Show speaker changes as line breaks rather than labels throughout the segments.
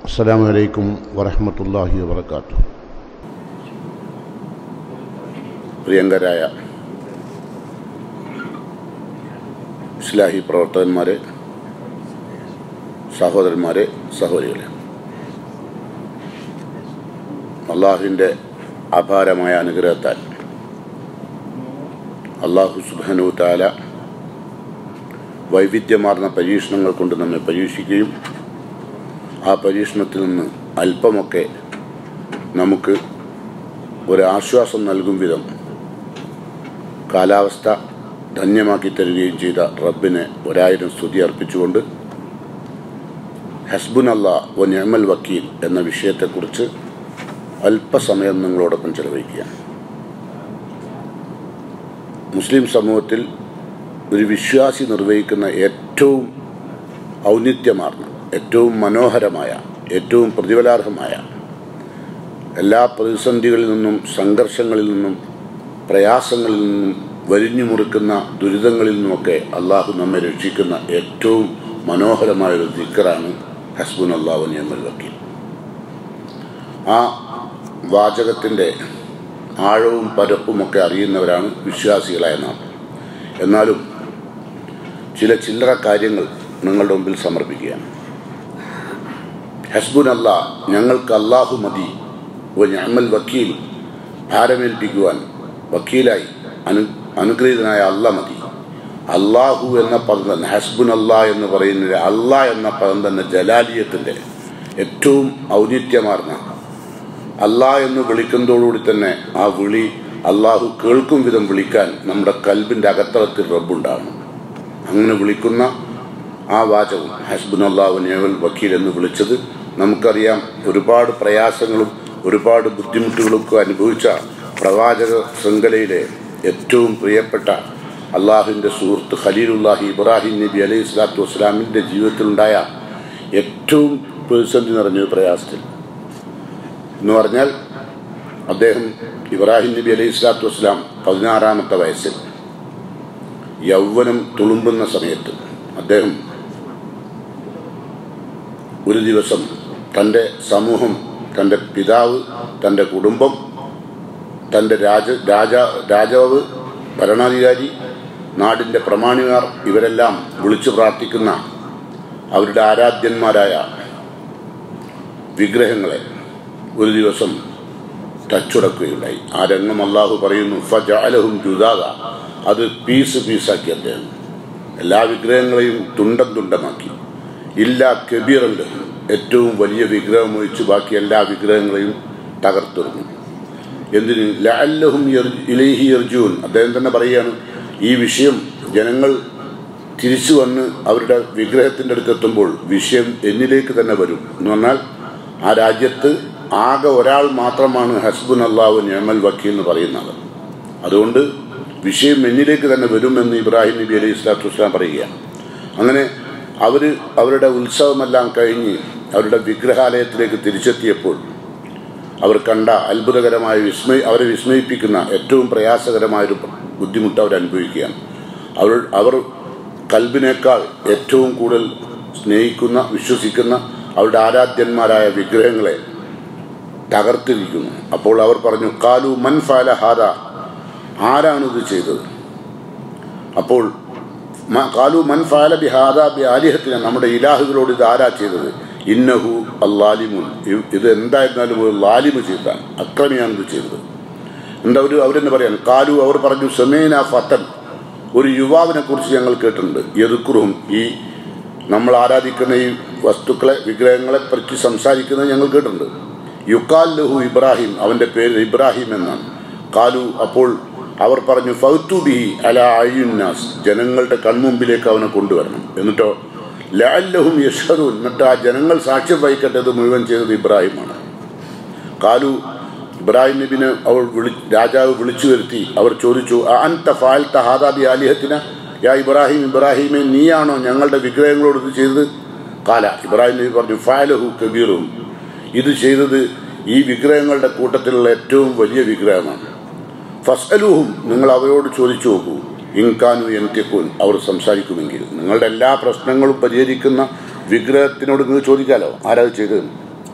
السلام عليكم ورحمة الله وبركاته
പ്രിയങ്കരായ ഇസ്ലാഹി പ്രവർത്തകന്മാരെ സഹോദരന്മാരെ സഹോദരികളെ അള്ളാഹുവിൻ്റെ അപാരമായ അനുഗ്രഹത്താൽ അള്ളാഹു സുബാനു താല വൈവിധ്യമാർന്ന പരീക്ഷണങ്ങൾ കൊണ്ട് നമ്മെ പരീക്ഷിക്കുകയും ആ പരീക്ഷണത്തിൽ നിന്ന് അല്പമൊക്കെ നമുക്ക് ഒരു ആശ്വാസം നൽകും വിധം കാലാവസ്ഥ ധന്യമാക്കി തരികയും ചെയ്ത റബ്ബിനെ ഒരായിരം സ്തുതി അർപ്പിച്ചുകൊണ്ട് ഹസ്ബുൻ അല്ലാ ഒ ഞമൽ വക്കീൽ എന്ന വിഷയത്തെക്കുറിച്ച് അല്പസമയം നിങ്ങളോടൊപ്പം ചെലവഴിക്കുകയാണ് മുസ്ലിം സമൂഹത്തിൽ ഒരു വിശ്വാസി നിർവഹിക്കുന്ന ഏറ്റവും ഔന്നിത്യമാർന്ന ഏറ്റവും മനോഹരമായ ഏറ്റവും പ്രതിഫലാർഹമായ എല്ലാ പ്രതിസന്ധികളിൽ നിന്നും സംഘർഷങ്ങളിൽ നിന്നും പ്രയാസങ്ങളിൽ നിന്നും വരിഞ്ഞു മുറുക്കുന്ന ദുരിതങ്ങളിൽ നിന്നുമൊക്കെ അള്ളാഹു നമ്മെ രക്ഷിക്കുന്ന ഏറ്റവും മനോഹരമായൊരു ദിക്കറാണ് ഹസ്ബുൻ അള്ളാഹു നിയമൽ വക്കീൽ ആ വാചകത്തിൻ്റെ ആഴവും പരപ്പുമൊക്കെ അറിയുന്നവരാണ് വിശ്വാസികളായ നാം എന്നാലും ചില ചില്ലറ കാര്യങ്ങൾ നിങ്ങളുടെ മുമ്പിൽ സമർപ്പിക്കുകയാണ് ഹസ്ബുൻ അല്ലാ ഞങ്ങൾക്ക് അള്ളാഹു മതി ഒ ഞമ്മൽ വക്കീൽ ഭാരമേൽപ്പിക്കുവാൻ വക്കീലായി അനു അനുഗ്രഹീതനായ അല്ല മതി അള്ളാഹു എന്ന പദം തന്നെ ഹസ്ബുൻ അല്ലാ എന്ന് പറയുന്നത് അല്ലാ എന്ന പദം തന്നെ ജലാലിയത്തിൻ്റെ ഏറ്റവും ഔന്നിത്യമാർന്ന അല്ലാ എന്ന് വിളിക്കുന്നതോടുകൂടി തന്നെ ആ വിളി അള്ളാഹു കേൾക്കും വിധം വിളിക്കാൻ നമ്മുടെ കൽബിൻ്റെ അകത്തളത്തിൽ റബ്ബുണ്ടാകണം അങ്ങനെ വിളിക്കുന്ന ആ വാചകം ഹസ്ബുൻ അള്ളാഹു നേവൽ വക്കീൽ എന്ന് വിളിച്ചത് നമുക്കറിയാം ഒരുപാട് പ്രയാസങ്ങളും ഒരുപാട് ബുദ്ധിമുട്ടുകളൊക്കെ അനുഭവിച്ച പ്രവാചക ശൃംഖലയിലെ ഏറ്റവും പ്രിയപ്പെട്ട അള്ളാഹുവിൻ്റെ സുഹൃത്ത് ഖലീലുല്ലാഹി ഇബ്രാഹിം നബി അലൈഹി സ്വലാത്തു വസ്സലാമിൻ്റെ ജീവിതത്തിലുണ്ടായ ഏറ്റവും പ്രതിസന്ധി നിറഞ്ഞൊരു പ്രയാസത്തിൽ എന്ന് പറഞ്ഞാൽ അദ്ദേഹം ഇബ്രാഹിം നബി അലൈഹി സ്വലാത്തു വസ്സലാം പതിനാറാമത്തെ വയസ്സിൽ യൗവനം തുളുമ്പുന്ന സമയത്ത് അദ്ദേഹം ഒരു ദിവസം തൻ്റെ സമൂഹം തൻ്റെ പിതാവ് തൻ്റെ കുടുംബം തൻ്റെ രാജ രാജ രാജാവ് ഭരണാധികാരി നാടിൻ്റെ പ്രമാണിമാർ ഇവരെല്ലാം വിളിച്ചു പ്രാർത്ഥിക്കുന്ന അവരുടെ ആരാധ്യന്മാരായ വിഗ്രഹങ്ങളെ ഒരു ദിവസം ടച്ചുടക്കുകയുണ്ടായി ആ രംഗം അള്ളാഹു പറയുന്നു ഫജാലഹും ജുദാദ അത് പീസ് പീസാക്കി അദ്ദേഹം എല്ലാ വിഗ്രഹങ്ങളെയും തുണ്ടം തുണ്ടമാക്കി ഇല്ല കബീറല്ല ഏറ്റവും വലിയ വിഗ്രഹം ഒഴിച്ച് ബാക്കി എല്ലാ വിഗ്രഹങ്ങളെയും തകർത്തെറിഞ്ഞു എന്തിന് ലഅല്ലഹും ഇലൈഹി യർജൂൻ അദ്ദേഹം തന്നെ പറയുകയാണ് ഈ വിഷയം ജനങ്ങൾ തിരിച്ചു വന്ന് അവരുടെ വിഗ്രഹത്തിൻ്റെ അടുത്തെത്തുമ്പോൾ വിഷയം എന്നിലേക്ക് തന്നെ വരും എന്ന് പറഞ്ഞാൽ ആ രാജ്യത്ത് ആകെ ഒരാൾ മാത്രമാണ് ഹസ്ബുൻ അള്ളാഹു നിയമൽ വക്കീൽ എന്ന് പറയുന്നത് അതുകൊണ്ട് വിഷയം എന്നിലേക്ക് തന്നെ വരുമെന്ന് ഇബ്രാഹിം നബി അലൈഹി സ്വലാത്തു വസ്സലാം പറയുകയാണ് അങ്ങനെ അവർ അവരുടെ ഉത്സവമെല്ലാം കഴിഞ്ഞ് അവരുടെ വിഗ്രഹാലയത്തിലേക്ക് തിരിച്ചെത്തിയപ്പോൾ അവർ കണ്ട അത്ഭുതകരമായ വിസ്മയ അവരെ വിസ്മയിപ്പിക്കുന്ന ഏറ്റവും പ്രയാസകരമായൊരു ബുദ്ധിമുട്ട് അവർ അനുഭവിക്കുകയാണ് അവർ അവർ കൽബിനേക്കാൾ ഏറ്റവും കൂടുതൽ സ്നേഹിക്കുന്ന വിശ്വസിക്കുന്ന അവരുടെ ആരാധ്യന്മാരായ വിഗ്രഹങ്ങളെ തകർത്തിരിക്കുന്നു അപ്പോൾ അവർ പറഞ്ഞു കാലു മൻ ഫാല ഹാദ ആരാണ് ഇത് ചെയ്തത് അപ്പോൾ കാലു മൻ ഫാല ബി ഹാദ ബി ആലിഹത്തിന് നമ്മുടെ ഇലാഹുകളോട് ഇത് ആരാ ചെയ്തത് ഇന്നഹു അല്ലാലിമുൻ ഇത് എന്തായിരുന്നാലും ഒരു ലാലിമ് ചെയ്താണ് അക്രമിയാണ് ഇത് ചെയ്തത് എന്താ ഒരു അവരെന്ന് പറയാൻ കാലു അവർ പറഞ്ഞു സെമേന ഫത്തൻ ഒരു യുവാവിനെ കുറിച്ച് ഞങ്ങൾ കേട്ടിട്ടുണ്ട് എതുക്കുറും ഈ നമ്മൾ ആരാധിക്കുന്ന ഈ വസ്തുക്കളെ വിഗ്രഹങ്ങളെ പറ്റി സംസാരിക്കുന്നത് ഞങ്ങൾ കേട്ടിട്ടുണ്ട് യുക്കാൽ ലഹു ഇബ്രാഹിം അവൻ്റെ പേര് ഇബ്രാഹിം എന്നാണ് കാലു അപ്പോൾ അവർ പറഞ്ഞു ഫൗത്തു ബിഹി അല അയ്യുന്നാസ് ജനങ്ങളുടെ കൺമുമ്പിലേക്ക് അവനെ കൊണ്ടുവരണം എന്നിട്ടോ ലാല്ലഹും യഷറൂൻ എന്നിട്ട് ആ ജനങ്ങൾ സാക്ഷ്യം വഹിക്കട്ടെ ഇത് മുഴുവൻ ചെയ്തത് ഇബ്രാഹിമാണ് കാലു ഇബ്രാഹിം നബിനെ അവൾ വിളി രാജാവ് വിളിച്ചു വരുത്തി അവർ ചോദിച്ചു അൻത ഫാൽത്ത ഹാദാബി ആലിഹത്തിന യാ ഇബ്രാഹിം ഇബ്രാഹിമെ നീയാണോ ഞങ്ങളുടെ വിഗ്രഹങ്ങളോട് ഇത് ചെയ്തത് കാല ഇബ്രാഹിം നബി പറഞ്ഞു ഫാലഹു കബീറും ഇത് ചെയ്തത് ഈ വിഗ്രഹങ്ങളുടെ കൂട്ടത്തിലുള്ള ഏറ്റവും വലിയ വിഗ്രഹമാണ് ഫസ്അലുഹും നിങ്ങൾ അവരോട് ചോദിച്ചു നോക്കൂ ഇൻകാനു എന്ത്യക്കൂൻ അവർ സംസാരിക്കുമെങ്കിൽ നിങ്ങളുടെ എല്ലാ പ്രശ്നങ്ങളും പരിഹരിക്കുന്ന വിഗ്രഹത്തിനോട് നിങ്ങൾ ചോദിക്കാലോ ആരാ ഇത് ചെയ്തത്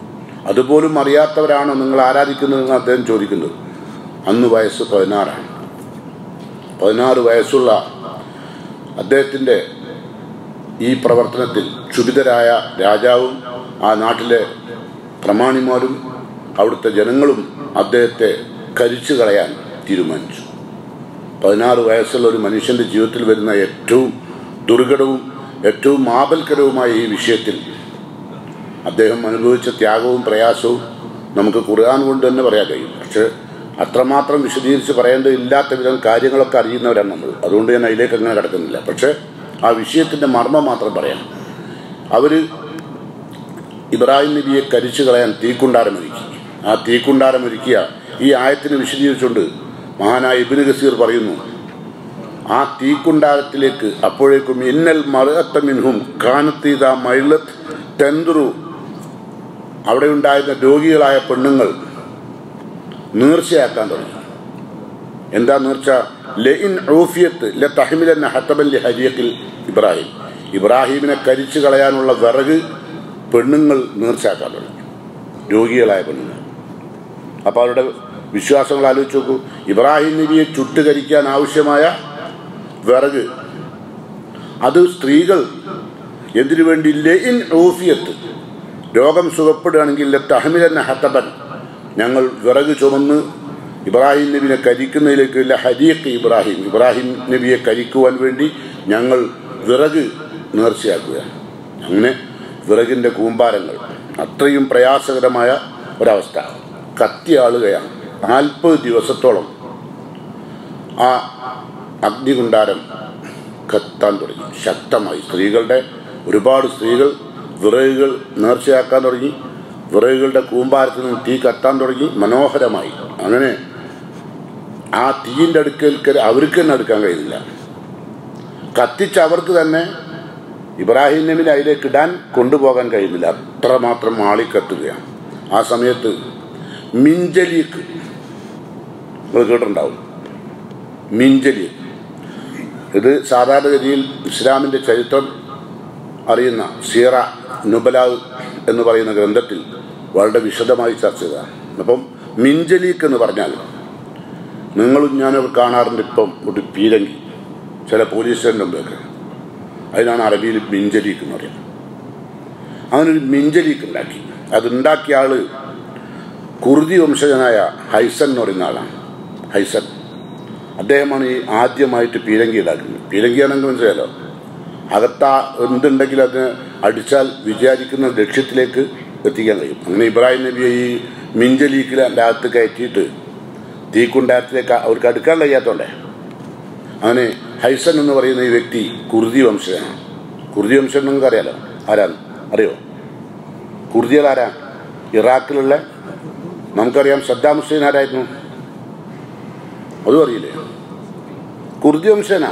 അതുപോലും അറിയാത്തവരാണോ നിങ്ങൾ ആരാധിക്കുന്നതെന്ന് അദ്ദേഹം ചോദിക്കുന്നത് അന്ന് വയസ്സ് പതിനാറാണ് പതിനാറ് വയസ്സുള്ള അദ്ദേഹത്തിൻ്റെ ഈ പ്രവർത്തനത്തിൽ ക്ഷുഭിതരായ രാജാവും ആ നാട്ടിലെ പ്രമാണിമാരും അവിടുത്തെ ജനങ്ങളും അദ്ദേഹത്തെ കരിച്ചു കളയാൻ തീരുമാനിച്ചു പതിനാറ് വയസ്സുള്ള ഒരു മനുഷ്യന്റെ ജീവിതത്തിൽ വരുന്ന ഏറ്റവും ദുർഘടവും ഏറ്റവും ആപൽക്കരവുമായ ഈ വിഷയത്തിൽ അദ്ദേഹം അനുഭവിച്ച ത്യാഗവും പ്രയാസവും നമുക്ക് ഖുർആൻ കൊണ്ട് തന്നെ പറയാൻ കഴിയും പക്ഷെ അത്രമാത്രം വിശദീകരിച്ച് പറയേണ്ടതില്ലാത്ത വിധം കാര്യങ്ങളൊക്കെ അറിയുന്നവരാണ് നമ്മൾ അതുകൊണ്ട് ഞാൻ അതിലേക്ക് അങ്ങനെ കിടക്കുന്നില്ല പക്ഷെ ആ വിഷയത്തിന്റെ മർമ്മം മാത്രം പറയാം അവര് ഇബ്രാഹിം നബിയെ കരിച്ചു കളയാൻ തീക്കുണ്ടാരമൊരുക്കി ആ തീക്കുണ്ടാരമൊരുക്കിയ ഈ ആയത്തിന് വിശദീകരിച്ചുകൊണ്ട് മഹാനായ ഇബിന് ഗസീർ പറയുന്നു ആ തീക്കുണ്ടാരത്തിലേക്ക് അപ്പോഴേക്കും ഇന്നൽ മറുഅത്തമിൻഹും കാനത്തീത മൈലത്ത് തെന്തുറു അവിടെ ഉണ്ടായിരുന്ന രോഗികളായ പെണ്ണുങ്ങൾ നീർച്ചയാക്കാൻ തുടങ്ങി എന്താ നീർച്ച ലഇൻ ഊഫിയത്ത് ല തഹ്മിലന്ന ഹത്തബൻ ലി ഹരിയക്കിൽ ഇബ്രാഹിം ഇബ്രാഹിമിനെ കരിച്ചു കളയാനുള്ള വിറക് പെണ്ണുങ്ങൾ നീർച്ചയാക്കാൻ തുടങ്ങി രോഗികളായ പെണ്ണുങ്ങൾ അപ്പോൾ അവരുടെ വിശ്വാസങ്ങൾ ആലോചിച്ച് നോക്കൂ ഇബ്രാഹിം നബിയെ ചുട്ടുകരിക്കാൻ ആവശ്യമായ വിറക് അത് സ്ത്രീകൾ എന്തിനു വേണ്ടി ലഇൻ ഊഫിയത്ത് രോഗം സുഖപ്പെടുകയാണെങ്കിൽ തഹമിലന്ന ഹത്തബൻ ഞങ്ങൾ വിറക് ചുമന്ന് ഇബ്രാഹിം നബിനെ കരിക്കുന്നതിലേക്ക് ഇല്ല ഹരിയക്ക് ഇബ്രാഹിം ഇബ്രാഹിം നബിയെ കരിക്കുവാൻ വേണ്ടി ഞങ്ങൾ വിറക് നേർച്ചയാക്കുകയാണ് അങ്ങനെ വിറകിൻ്റെ കൂമ്പാരങ്ങൾ അത്രയും പ്രയാസകരമായ ഒരവസ്ഥ കത്തിയാളുകയാണ് നാൽപ്പത് ദിവസത്തോളം ആ അഗ്നികുണ്ടാരം കത്താൻ തുടങ്ങി ശക്തമായി സ്ത്രീകളുടെ ഒരുപാട് സ്ത്രീകൾ വിറകുകൾ നേർച്ചയാക്കാൻ തുടങ്ങി വിറകുകളുടെ കൂമ്പാരത്തിൽ നിന്ന് തീ കത്താൻ തുടങ്ങി മനോഹരമായി അങ്ങനെ ആ തീയിൻ്റെ അടുക്കൽ അവർക്ക് തന്നെ എടുക്കാൻ കഴിയുന്നില്ല കത്തിച്ച് അവർക്ക് തന്നെ ഇബ്രാഹിം നബിനെ അതിലേക്ക് ഇടാൻ കൊണ്ടുപോകാൻ കഴിയുന്നില്ല അത്രമാത്രം ആളിക്കത്തുകയാണ് ആ സമയത്ത് മിഞ്ചലീക്ക് നിങ്ങൾ കേട്ടിട്ടുണ്ടാവും മിഞ്ചലി ഇത് സാധാരണഗതിയിൽ ഇസ്ലാമിൻ്റെ ചരിത്രം അറിയുന്ന സീറ നുബലാവ് എന്ന് പറയുന്ന ഗ്രന്ഥത്തിൽ വളരെ വിശദമായി ചർച്ച ചെയ്തതാണ് അപ്പം മിഞ്ചലീക്ക് എന്ന് പറഞ്ഞാൽ നിങ്ങളും ഞാനൊക്കെ കാണാറുണ്ട് ഇപ്പം ഒരു പീരങ്കി ചില പോലീസ് സ്റ്റേഷൻ്റെ മുമ്പൊക്കെ അതിനാണ് അറബിയിൽ മിഞ്ചലീക്ക് എന്ന് പറയുന്നത് അങ്ങനെ ഒരു മിഞ്ചലീക്ക് ഉണ്ടാക്കി അതുണ്ടാക്കിയ ആള് കുർദി വംശജനായ ഹൈസൻ എന്ന് പറയുന്ന ആളാണ് ഹൈസൻ അദ്ദേഹമാണ് ഈ ആദ്യമായിട്ട് പീരങ്കി ഉണ്ടാക്കുന്നത് പീരങ്കിയാണെങ്കിൽ മനസ്സിലായല്ലോ അകത്ത എന്തുണ്ടെങ്കിലും അതിനെ അടിച്ചാൽ വിചാരിക്കുന്ന ലക്ഷ്യത്തിലേക്ക് എത്തിക്കാൻ കഴിയും അങ്ങനെ ഇബ്രാഹിം നബിയെ ഈ മിഞ്ചലീക്കിൽ എൻ്റെ അകത്ത് കയറ്റിയിട്ട് തീക്കുണ്ടാരത്തിലേക്ക് അവർക്ക് അടുക്കാൻ കഴിയാത്തോണ്ടേ അങ്ങനെ ഹൈസൻ എന്ന് പറയുന്ന ഈ വ്യക്തി കുർദി വംശജനാണ് കുർദി വംശൻ നിങ്ങൾക്ക് അറിയാലോ ആരാണ് അറിയോ കുർദികൾ ആരാ ഇറാഖിലുള്ള നമുക്കറിയാം സദ്ദാം ഹുസൈൻ ആരായിരുന്നു അതും അറിയില്ലേ കുർദി വംശനാ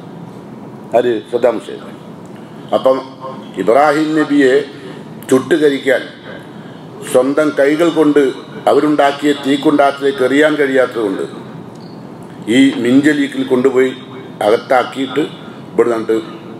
ആര് സദ്ദാം ഹുസൈൻ അപ്പം ഇബ്രാഹിം നബിയെ ചുട്ടുകരിക്കാൻ സ്വന്തം കൈകൾ കൊണ്ട് അവരുണ്ടാക്കിയ തീക്കുണ്ടാത്തിലേക്ക് എറിയാൻ കഴിയാത്തതുകൊണ്ട് ഈ മിഞ്ചലീക്കിൽ കൊണ്ടുപോയി അകത്താക്കിയിട്ട് ഇവിടെ നിന്നിട്ട്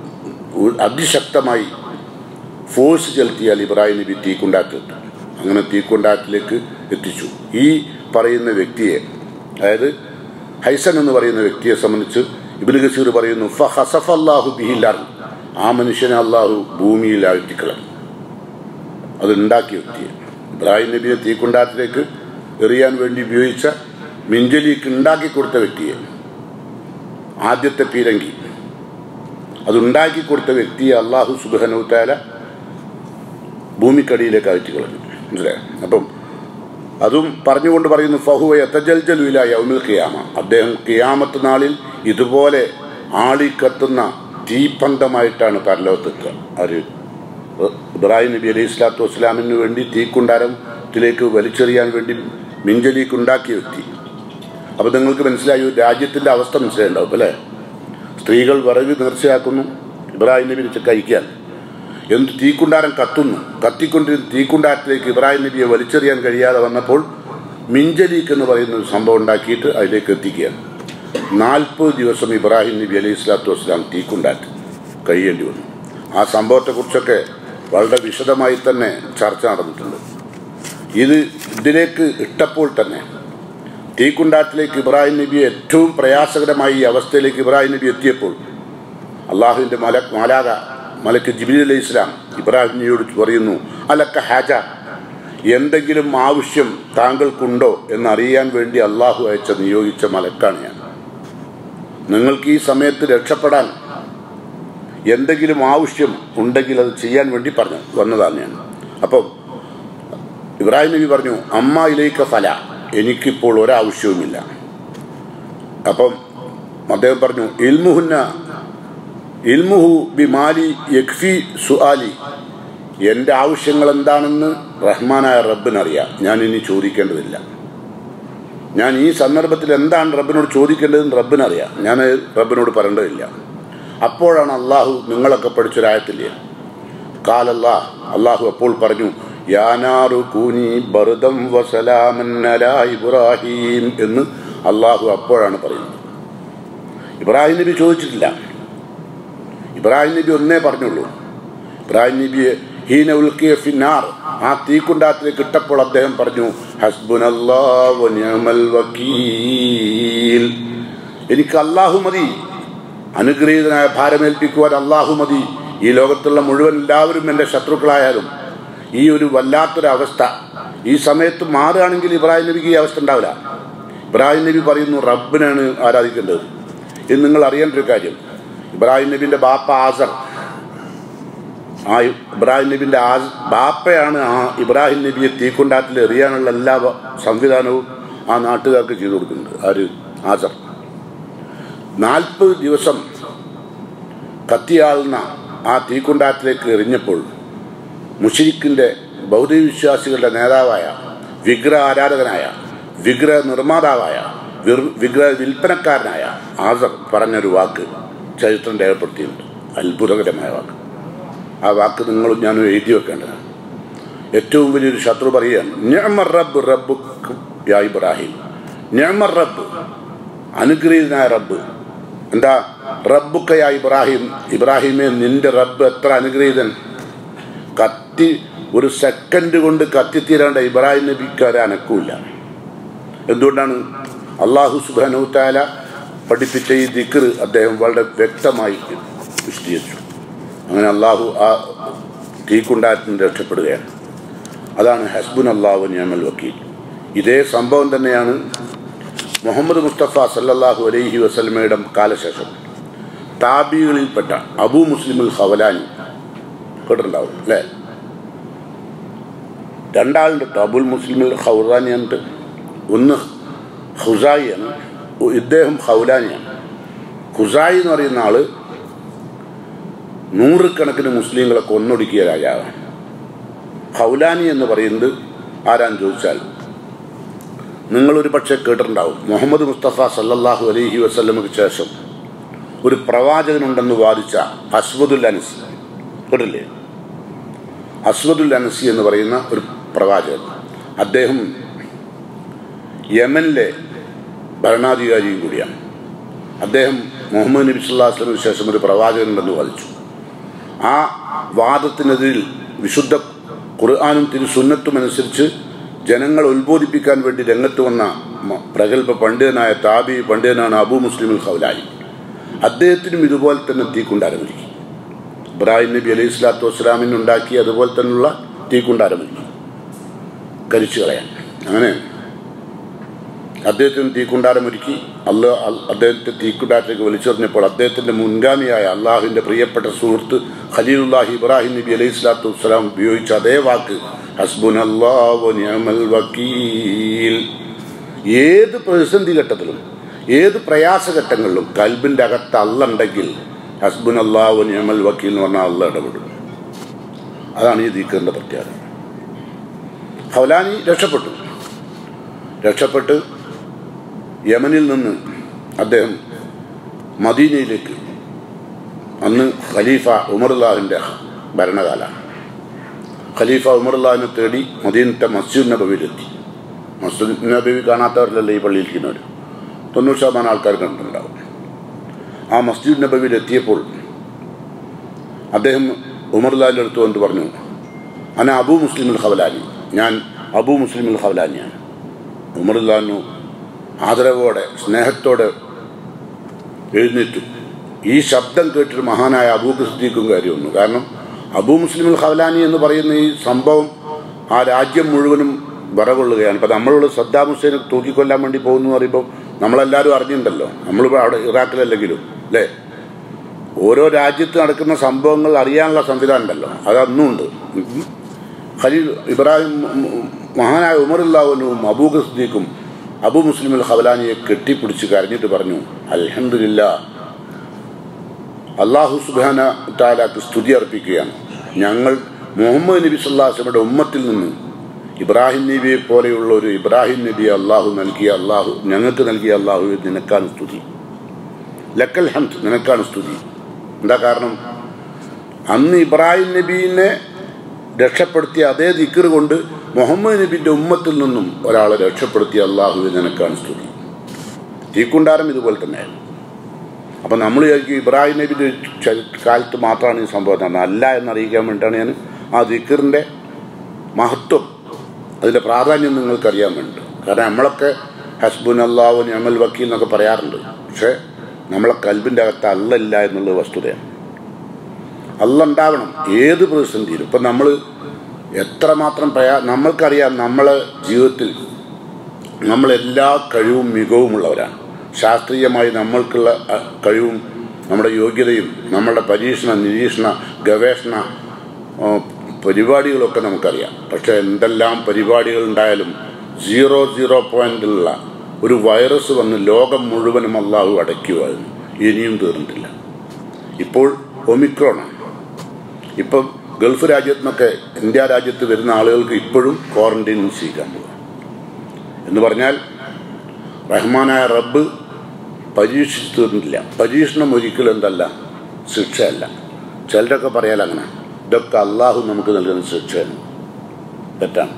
അതിശക്തമായി ഫോഴ്സ് ചെലുത്തിയാൽ ഇബ്രാഹിം നബി തീക്കുണ്ടാക്കിട്ട് അങ്ങനെ തീക്കുണ്ടാക്കിലേക്ക് എത്തിച്ചു ഈ പറയുന്ന വ്യക്തിയെ അതായത് ഹൈസൻ എന്ന് പറയുന്ന വ്യക്തിയെ സംബന്ധിച്ച് ഇബിന് ഗസീർ പറയുന്നു ഫഹസഫ് അള്ളാഹു ബിഹില്ലാർ ആ മനുഷ്യനെ അള്ളാഹു ഭൂമിയിൽ ആഴ്ത്തിക്കളഞ്ഞു അത് ഉണ്ടാക്കിയ വ്യക്തിയെ ഇബ്രാഹിം നബിയെ തീക്കുണ്ടാത്തിലേക്ക് എറിയാൻ വേണ്ടി ഉപയോഗിച്ച മിഞ്ചലിക്ക് ഉണ്ടാക്കി കൊടുത്ത വ്യക്തിയെ ആദ്യത്തെ പീരങ്കി അതുണ്ടാക്കി കൊടുത്ത വ്യക്തിയെ അള്ളാഹു സുബാനുത്താല ഭൂമിക്കടിയിലേക്ക് അയച്ചു കളഞ്ഞു മനസ്സിലായോ അപ്പം അതും പറഞ്ഞുകൊണ്ട് പറയുന്നു ഫഹുവ എത്തജൽജലുല യൗമിൽ കിയാമ അദ്ദേഹം കിയാമത്ത് നാളിൽ ഇതുപോലെ ആളിക്കത്തുന്ന തീപ്പന്തമായിട്ടാണ് പരലോകത്തെത്തുക ആര് ഇബ്രാഹിം നബി അലൈഹി സ്വലാത്തു വസ്സലാമിന് വേണ്ടി തീക്കുണ്ടാരത്തിലേക്ക് വലിച്ചെറിയാൻ വേണ്ടി മിഞ്ചലീക്ക് ഉണ്ടാക്കിയ വ്യക്തി അപ്പം നിങ്ങൾക്ക് മനസ്സിലായി രാജ്യത്തിൻ്റെ അവസ്ഥ മനസ്സിലായിട്ടുണ്ടാവും അല്ലേ സ്ത്രീകൾ വിറക് നേർച്ചയാക്കുന്നു ഇബ്രാഹിം നബി വെച്ച് കഴിക്കാൻ എന്ത് തീക്കുണ്ടാരം കത്തുന്നു കത്തിക്കൊണ്ടിരുന്ന തീക്കുണ്ടാരത്തിലേക്ക് ഇബ്രാഹിം നബിയെ വലിച്ചെറിയാൻ കഴിയാതെ വന്നപ്പോൾ മിഞ്ചലീക്ക് എന്ന് പറയുന്ന ഒരു സംഭവം ഉണ്ടാക്കിയിട്ട് അതിലേക്ക് എത്തിക്കുകയാണ് നാൽപ്പത് ദിവസം ഇബ്രാഹിം നബി അലൈഹി സ്വലാത്തു വസ്സലാം തീക്കുണ്ടാറ്റ് കഴിയേണ്ടി വന്നു ആ സംഭവത്തെക്കുറിച്ചൊക്കെ വളരെ വിശദമായി തന്നെ ചർച്ച നടന്നിട്ടുണ്ട് ഇത് ഇതിലേക്ക് ഇട്ടപ്പോൾ തന്നെ തീക്കുണ്ടാട്ടിലേക്ക് ഇബ്രാഹിം നബി ഏറ്റവും പ്രയാസകരമായി ഈ അവസ്ഥയിലേക്ക് ഇബ്രാഹിം നബി എത്തിയപ്പോൾ അള്ളാഹുവിൻ്റെ മല മാലാക മലക്ക് ജിബിലി അലൈഹി ഇസ്ലാം ഇബ്രാഹിം നബിയോട് പറയുന്നു അലക്ക ഹാജ എന്തെങ്കിലും ആവശ്യം താങ്കൾക്കുണ്ടോ എന്നറിയാൻ വേണ്ടി അള്ളാഹു അയച്ച നിയോഗിച്ച മലക്കാണ് ഞാൻ നിങ്ങൾക്ക് ഈ സമയത്ത് രക്ഷപ്പെടാൻ എന്തെങ്കിലും ആവശ്യം ഉണ്ടെങ്കിൽ അത് ചെയ്യാൻ വേണ്ടി പറഞ്ഞു വന്നതാണ് ഞാൻ അപ്പം ഇബ്രാഹിം നബി പറഞ്ഞു അമ്മ ഇലേക്ക് ഫല എനിക്കിപ്പോൾ ഒരാവശ്യവുമില്ല അപ്പം അദ്ദേഹം പറഞ്ഞു ഇൽമുഹുന്ന ഇൽമുഹു ബി മാലി യക്ഫി സുആലി എൻ്റെ ആവശ്യങ്ങൾ എന്താണെന്ന് റഹ്മാനായ റബ്ബിനറിയാം ഞാൻ ഇനി ചോദിക്കേണ്ടതില്ല ഞാൻ ഈ സന്ദർഭത്തിൽ എന്താണ് റബ്ബിനോട് ചോദിക്കേണ്ടതെന്ന് റബ്ബിനറിയാം ഞാൻ റബ്ബിനോട് പറയേണ്ടതില്ല അപ്പോഴാണ് അള്ളാഹു നിങ്ങളൊക്കെ പഠിച്ചൊരായത്തില്ലേ കാലല്ലാ അള്ളാഹു അപ്പോൾ പറഞ്ഞു യാനാറു കൂനി ബർദം വസലാമൻ അലാ ഇബ്രാഹിം എന്ന് അള്ളാഹു അപ്പോഴാണ് പറയുന്നത് ഇബ്രാഹിം നബി ചോദിച്ചിട്ടില്ല ഇബ്രാഹിം നബി ഒന്നേ പറഞ്ഞുള്ളൂ ഇബ്രാഹിം നബിയെ ഹീന ഉൽക്കിയ ഫിന്നാർ ആ തീക്കുണ്ടാത്തിലേക്ക് ഇട്ടപ്പോൾ അദ്ദേഹം പറഞ്ഞു ഹസ്ബുനല്ലാഹു നിഅമൽ വക്കീൽ എനിക്ക് അള്ളാഹു മതി അനുഗ്രഹീതനായ ഭാരമേൽപ്പിക്കുവാൻ അള്ളാഹു മതി ഈ ലോകത്തുള്ള മുഴുവൻ എല്ലാവരും എൻ്റെ ശത്രുക്കളായാലും ഈ ഒരു വല്ലാത്തൊരു അവസ്ഥ ഈ സമയത്ത് മാറുകയാണെങ്കിൽ ഇബ്രാഹിം നബിക്ക് ഈ അവസ്ഥ ഉണ്ടാവില്ല ഇബ്രാഹിം നബി പറയുന്നു റബ്ബിനാണ് ആരാധിക്കേണ്ടത് ഇത് നിങ്ങൾ അറിയേണ്ട ഒരു കാര്യം ഇബ്രാഹിം നബിന്റെ ബാപ്പ ആസർ ആ ഇബ്രാഹിം നബിന്റെ ആ ബാപ്പയാണ് ആ ഇബ്രാഹിം നബിയെ തീക്കൊണ്ടാട്ടിൽ എറിയാനുള്ള എല്ലാ സംവിധാനവും ആ നാട്ടുകാർക്ക് ചെയ്തു കൊടുക്കുന്നുണ്ട് ആര് ആസർ നാൽപ്പത് ദിവസം കത്തിയാളുന്ന ആ തീക്കുണ്ടാറ്റിലേക്ക് എറിഞ്ഞപ്പോൾ മുഷരിക്കിന്റെ ബൗദ്ധ വിശ്വാസികളുടെ നേതാവായ വിഗ്രഹ ആരാധകനായ വിഗ്രഹ നിർമ്മാതാവായ വിഗ്രഹ വിൽപ്പനക്കാരനായ ആസർ പറഞ്ഞൊരു വാക്ക് ചരിത്രം രേഖപ്പെടുത്തിയിട്ടുണ്ട് അത്ഭുതകരമായ വാക്ക് ആ വാക്ക് നിങ്ങളും ഞാനും എഴുതി വെക്കേണ്ടതാണ് ഏറ്റവും വലിയൊരു ശത്രു പറയുകയാണ് ഞമർ റബ്ബ് റബ്ബ് യാ ഇബ്രാഹിം ഞമർ റബ്ബ് അനുഗ്രഹീതനായ റബ്ബ് എന്താ റബ്ബുക്കയാ ഇബ്രാഹിം ഇബ്രാഹിമെ നിന്റെ റബ്ബ് എത്ര അനുഗ്രഹീതൻ കത്തി ഒരു സെക്കൻഡ് കൊണ്ട് കത്തിത്തീരേണ്ട ഇബ്രാഹിം നബിക്ക് ഒരു അനക്കൂല എന്തുകൊണ്ടാണ് അള്ളാഹു സുബാനുത്താല പഠിപ്പിച്ച ഈ ദിക്കർ അദ്ദേഹം വളരെ വ്യക്തമായി വിശദീകരിച്ചു അങ്ങനെ അള്ളാഹു ആ തീക്കുണ്ടാറ്റിന് രക്ഷപ്പെടുകയാണ് അതാണ് ഹസ്ബുൻ അള്ളാഹു നിയമൽ വക്കീൽ ഇതേ സംഭവം തന്നെയാണ് മുഹമ്മദ് മുസ്തഫ സല്ലല്ലാഹു അലൈഹി വസല്ലമയുടെ കാലശേഷം താബികളിൽപ്പെട്ട അബൂ മുസ്ലിമുൽ ഹവലാനി കേട്ടിട്ടുണ്ടാവും അല്ലേ രണ്ടാളുണ്ട് കേട്ടോ അബുൽ മുസ്ലിമുൽ ഹൗറാനി ഉണ്ട് ഒന്ന് ഹുസായിയാണ് ഇദ്ദേഹം ഹൗലാനിയാണ് ഹുസായി എന്ന് പറയുന്ന ആള് നൂറുകണക്കിന് മുസ്ലിങ്ങളെ കൊന്നൊടുക്കിയ രാജാവാണ് ഹൗലാനി എന്ന് പറയുന്നത് ആരാന്ന് ചോദിച്ചാൽ നിങ്ങളൊരു പക്ഷെ കേട്ടിട്ടുണ്ടാവും മുഹമ്മദ് മുസ്തഫ സല്ലല്ലാഹു അലൈഹി വസ്ലമക്ക് ശേഷം ഒരു പ്രവാചകനുണ്ടെന്ന് വാദിച്ച അസ്വദുൽ അനസി കേട്ടില്ലേ അസ്വദുൽ അനസി എന്ന് പറയുന്ന ഒരു പ്രവാചകൻ അദ്ദേഹം യമനിലെ ഭരണാധികാരിയും കൂടിയാണ് അദ്ദേഹം മുഹമ്മദ് നബി സല്ലാഹു വസ്ലമിന് ശേഷം ഒരു പ്രവാചകനുണ്ടെന്ന് വാദിച്ചു ആ വാദത്തിനെതിരിൽ വിശുദ്ധ ഖുർആാനും തിരുസുന്നത്തും അനുസരിച്ച് ജനങ്ങൾ ഉത്ബോധിപ്പിക്കാൻ വേണ്ടി രംഗത്ത് വന്ന പ്രഗത്ഭ പണ്ഡിതനായ താബി പണ്ഡിതനാണ് അബു മുസ്ലിമുൽ ഖൗലായി അദ്ദേഹത്തിനും ഇതുപോലെ തന്നെ തീക്കുണ്ടാരമൊരുക്കി ഇബ്രാഹിം നബി അലൈഹി സ്വലാത്തു വസ്സലാമിന് ഉണ്ടാക്കി അതുപോലെ തന്നെയുള്ള തീക്കുണ്ടാരമൊരുക്കി കരിച്ചു കളയാൻ അങ്ങനെ അദ്ദേഹത്തിന് തീക്കുണ്ടാരമൊരുക്കി അല്ല അദ്ദേഹത്തെ തീക്കുണ്ടാരത്തിലേക്ക് വലിച്ചെറിഞ്ഞപ്പോൾ അദ്ദേഹത്തിന്റെ മുൻഗാമിയായ അള്ളാഹുവിന്റെ പ്രിയപ്പെട്ട സുഹൃത്ത് ഖലീലുല്ലാഹി ഇബ്രാഹിം നബി അലൈഹി സ്വലാത്തു വസ്സലാം ഉപയോഗിച്ച അതേ വാക്ക് ഹസ്ബുൻ അള്ളാഹു വക്കീൽ ഏത് പ്രതിസന്ധി ഘട്ടത്തിലും ഏത് പ്രയാസഘട്ടങ്ങളിലും കൽബിന്റെ അകത്ത് അല്ലുണ്ടെങ്കിൽ ഹസ്ബുൻ അള്ളാഹു നിയമൽ വക്കീൽ എന്ന് പറഞ്ഞാൽ അള്ള ഇടപെടും അതാണ് ഈ ദീക്കറിന്റെ പ്രത്യേകത ഹൗലാനി രക്ഷപ്പെട്ടു രക്ഷപ്പെട്ട് യമനിൽ നിന്ന് അദ്ദേഹം മദീനയിലേക്ക് അന്ന് ഖലീഫ ഉമറുല്ലാഹിൻ്റെ ഭരണകാലമാണ് ഖലീഫ ഉമറുല്ലാഹിനെ തേടി മദീനത്തെ മസ്ജിദ് നബവിയിലെത്തി മസ്ജിദ് നബി കാണാത്തവരിലല്ലേ ഈ പള്ളിയിലിരിക്കുന്നവർ തൊണ്ണൂറ് ശതമാനം ആൾക്കാർ കണ്ടിട്ടുണ്ടാവും ആ മസ്ജിദ് നബവിയിൽ എത്തിയപ്പോൾ അദ്ദേഹം ഉമർലാലിൻ്റെ അടുത്ത് കൊണ്ട് പറഞ്ഞു അന അബു മുസ്ലിമുൽ ഖവലാനി ഞാൻ അബു മുസ്ലിം ഹവലാനിയാണ് ഉമറുല്ലാനു ആദരവോടെ സ്നേഹത്തോടെ എഴുന്നേറ്റു ഈ ശബ്ദം കേട്ടിട്ട് മഹാനായ അബൂക്ക് സിദ്ദീഖും കാര്യം വന്നു കാരണം അബൂ മുസ്ലിം ഹവലാനി എന്ന് പറയുന്ന ഈ സംഭവം ആ രാജ്യം മുഴുവനും വിറകൊള്ളുകയാണ് ഇപ്പം നമ്മളുള്ള സദ്ദാം ഹുസൈനെ തൂക്കിക്കൊല്ലാൻ വേണ്ടി പോകുന്നു എന്ന് പറയുമ്പോൾ നമ്മളെല്ലാവരും അറിഞ്ഞിട്ടുണ്ടല്ലോ നമ്മളിപ്പോൾ അവിടെ ഇറാഖിലല്ലെങ്കിലും അല്ലേ ഓരോ രാജ്യത്ത് നടക്കുന്ന സംഭവങ്ങൾ അറിയാനുള്ള സംവിധാനം ഉണ്ടല്ലോ അത് അന്നുണ്ട് ഖലീൽ ഇബ്രാഹിം മഹാനായ ഉമറുല്ലാവുനും അബൂഖ് സിദ്ദീഖും അബു മുസ്ലിമുൽ ഹവലാനിയെ കെട്ടിപ്പിടിച്ച് കരഞ്ഞിട്ട് പറഞ്ഞു അൽഹംദുലില്ല അള്ളാഹു സുബാന താലാക്ക് സ്തുതി അർപ്പിക്കുകയാണ് ഞങ്ങൾ മുഹമ്മദ് നബി സല്ലാസ്ലമയുടെ ഉമ്മത്തിൽ നിന്ന് ഇബ്രാഹിം നബിയെ പോലെയുള്ള ഒരു ഇബ്രാഹിം നബിയെ അള്ളാഹു നൽകിയ അള്ളാഹു ഞങ്ങൾക്ക് നൽകിയ അള്ളാഹു നിനക്കാണ് സ്തുതി ലക്കൽ ഹംദ് നിനക്കാണ് സ്തുതി എന്താ കാരണം അന്ന് ഇബ്രാഹിം നബീനെ രക്ഷപ്പെടുത്തിയ അതേ ദിക്കർ കൊണ്ട് മുഹമ്മദ് നബിന്റെ ഉമ്മത്തിൽ നിന്നും ഒരാളെ രക്ഷപ്പെടുത്തിയ അള്ളാഹു നിനക്കാണ് സ്തുതി തീക്കുണ്ടാരം ഇതുപോലെ തന്നെയായിരുന്നു അപ്പം നമ്മൾ വിചാരിക്കും ഇബ്രാഹിം നബിന്റെ ചരി- കാലത്ത് മാത്രമാണ് ഈ സംഭവം നടന്നത് അല്ല എന്നറിയിക്കാൻ വേണ്ടിയിട്ടാണ് ഞാൻ ആ ദിക്കറിന്റെ മഹത്വം അതിന്റെ പ്രാധാന്യം നിങ്ങൾക്കറിയാൻ വേണ്ടി കാരണം നമ്മളൊക്കെ ഹസ്ബുൻ അള്ളാഹു ഞമൽ വക്കീൽ എന്നൊക്കെ പറയാറുണ്ട് പക്ഷെ നമ്മളെ കൽബിന്റെ അകത്ത് അല്ലല്ല എന്നുള്ളത് വസ്തുതയാണ് അല്ല ഉണ്ടാവണം ഏത് പ്രതിസന്ധിയിലും ഇപ്പം നമ്മൾ എത്രമാത്രം പ്രയാ നമ്മൾക്കറിയാം നമ്മളെ ജീവിതത്തിൽ നമ്മളെല്ലാ കഴിവും മികവുമുള്ളവരാണ് ശാസ്ത്രീയമായി നമ്മൾക്കുള്ള അഹ്, കഴിവും നമ്മുടെ യോഗ്യതയും നമ്മുടെ പരീക്ഷണ നിരീക്ഷണ ഗവേഷണ ആ, പരിപാടികളൊക്കെ നമുക്കറിയാം പക്ഷെ എന്തെല്ലാം പരിപാടികൾ ഉണ്ടായാലും സീറോ സീറോ പോയിന്റിലുള്ള ഒരു വൈറസ് വന്ന് ലോകം മുഴുവനും അള്ളാഹു അടയ്ക്കുമായിരുന്നു ഇനിയും തീർന്നിട്ടില്ല ഇപ്പോൾ ഒമിക്രോണാണ് ഇപ്പം ഗൾഫ് രാജ്യത്തു നിന്നൊക്കെ ഇന്ത്യ രാജ്യത്ത് വരുന്ന ആളുകൾക്ക് ഇപ്പോഴും ക്വാറന്റൈനിൽ സ്വീകരിക്കാൻ പോകും എന്ന് പറഞ്ഞാൽ റഹ്മാനായ റബ്ബ് പരീക്ഷിച്ചു തീർന്നില്ല പരീക്ഷണം ഒരിക്കലും എന്തല്ല ശിക്ഷയല്ല ചിലരൊക്കെ പറയാൽ അങ്ങനെ ഇതൊക്കെ അള്ളാഹു നമുക്ക് നൽകുന്ന ശിക്ഷയാണ് തെറ്റാണ്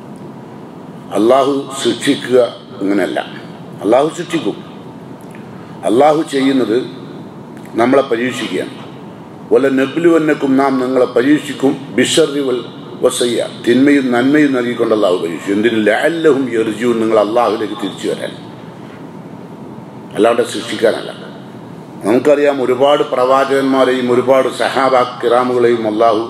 അള്ളാഹു ശിക്ഷിക്കുക ഇങ്ങനെയല്ല അള്ളാഹു ശിക്ഷിക്കും അള്ളാഹു ചെയ്യുന്നത് നമ്മളെ പരീക്ഷിക്കുകയാണ് വല്ല നെബിലുവന്നക്കും നാം നിങ്ങളെ പരീക്ഷിക്കും ബിഷറി വൽ വസയ്യ തിന്മയും നന്മയും നൽകിക്കൊണ്ട് അള്ളാഹു പരീക്ഷിക്കും എന്തിന് ലാല്ലഹും എറിജുവും നിങ്ങൾ അള്ളാഹുലേക്ക് തിരിച്ചു വരാൻ അല്ലാണ്ട് സൃഷ്ടിക്കാനല്ല നമുക്കറിയാം ഒരുപാട് പ്രവാചകന്മാരെയും ഒരുപാട് സഹാബ കിറാമുകളെയും അള്ളാഹു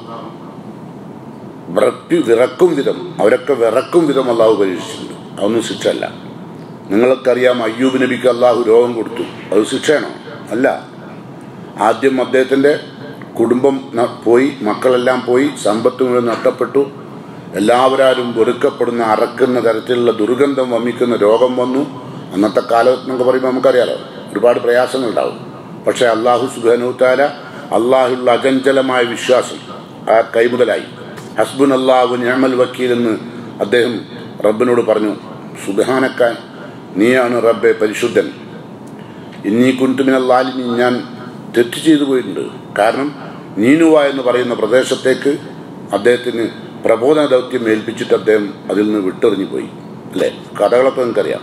വിറക്കി വിറക്കും വിധം അവരൊക്കെ വിറക്കും വിധം അള്ളാഹു പരീക്ഷിച്ചിട്ടുണ്ട് അതൊന്നും ശിക്ഷയല്ല നിങ്ങൾക്കറിയാം അയ്യൂബ് നബിക്ക് അള്ളാഹു രോഗം കൊടുത്തു അത് ശിക്ഷയാണോ അല്ല ആദ്യം അദ്ദേഹത്തിൻ്റെ കുടുംബം ന- പോയി മക്കളെല്ലാം പോയി സമ്പത്ത് മുഴുവൻ നഷ്ടപ്പെട്ടു എല്ലാവരും വെറുക്കപ്പെടുന്ന അറക്കുന്ന തരത്തിലുള്ള ദുർഗന്ധം വമിക്കുന്ന രോഗം വന്നു അന്നത്തെ കാലം എന്നൊക്കെ പറയുമ്പോൾ നമുക്കറിയാലോ ഒരുപാട് പ്രയാസങ്ങളുണ്ടാവും പക്ഷേ അള്ളാഹു സുബാനുത്താല അള്ളാഹുള്ള അചഞ്ചലമായ വിശ്വാസം ആ കൈമുതലായി ഹസ്ബുൻ അള്ളാഹു ഞാമൽ വക്കീൽ എന്ന് അദ്ദേഹം റബ്ബിനോട് പറഞ്ഞു സുബാനക്കാൻ നീയാണ് റബ്ബെ പരിശുദ്ധൻ ഇന്നീ കുന്തുമിനല്ലാലിനി ഞാൻ തെറ്റ് ചെയ്തു പോയിട്ടുണ്ട് കാരണം നീനുവ എന്ന് പറയുന്ന പ്രദേശത്തേക്ക് അദ്ദേഹത്തിന് പ്രബോധന ദൗത്യം ഏൽപ്പിച്ചിട്ട് അദ്ദേഹം അതിൽ നിന്ന് വിട്ടെറിഞ്ഞു പോയി അല്ലേ കഥകളൊക്കെ നിങ്ങൾക്കറിയാം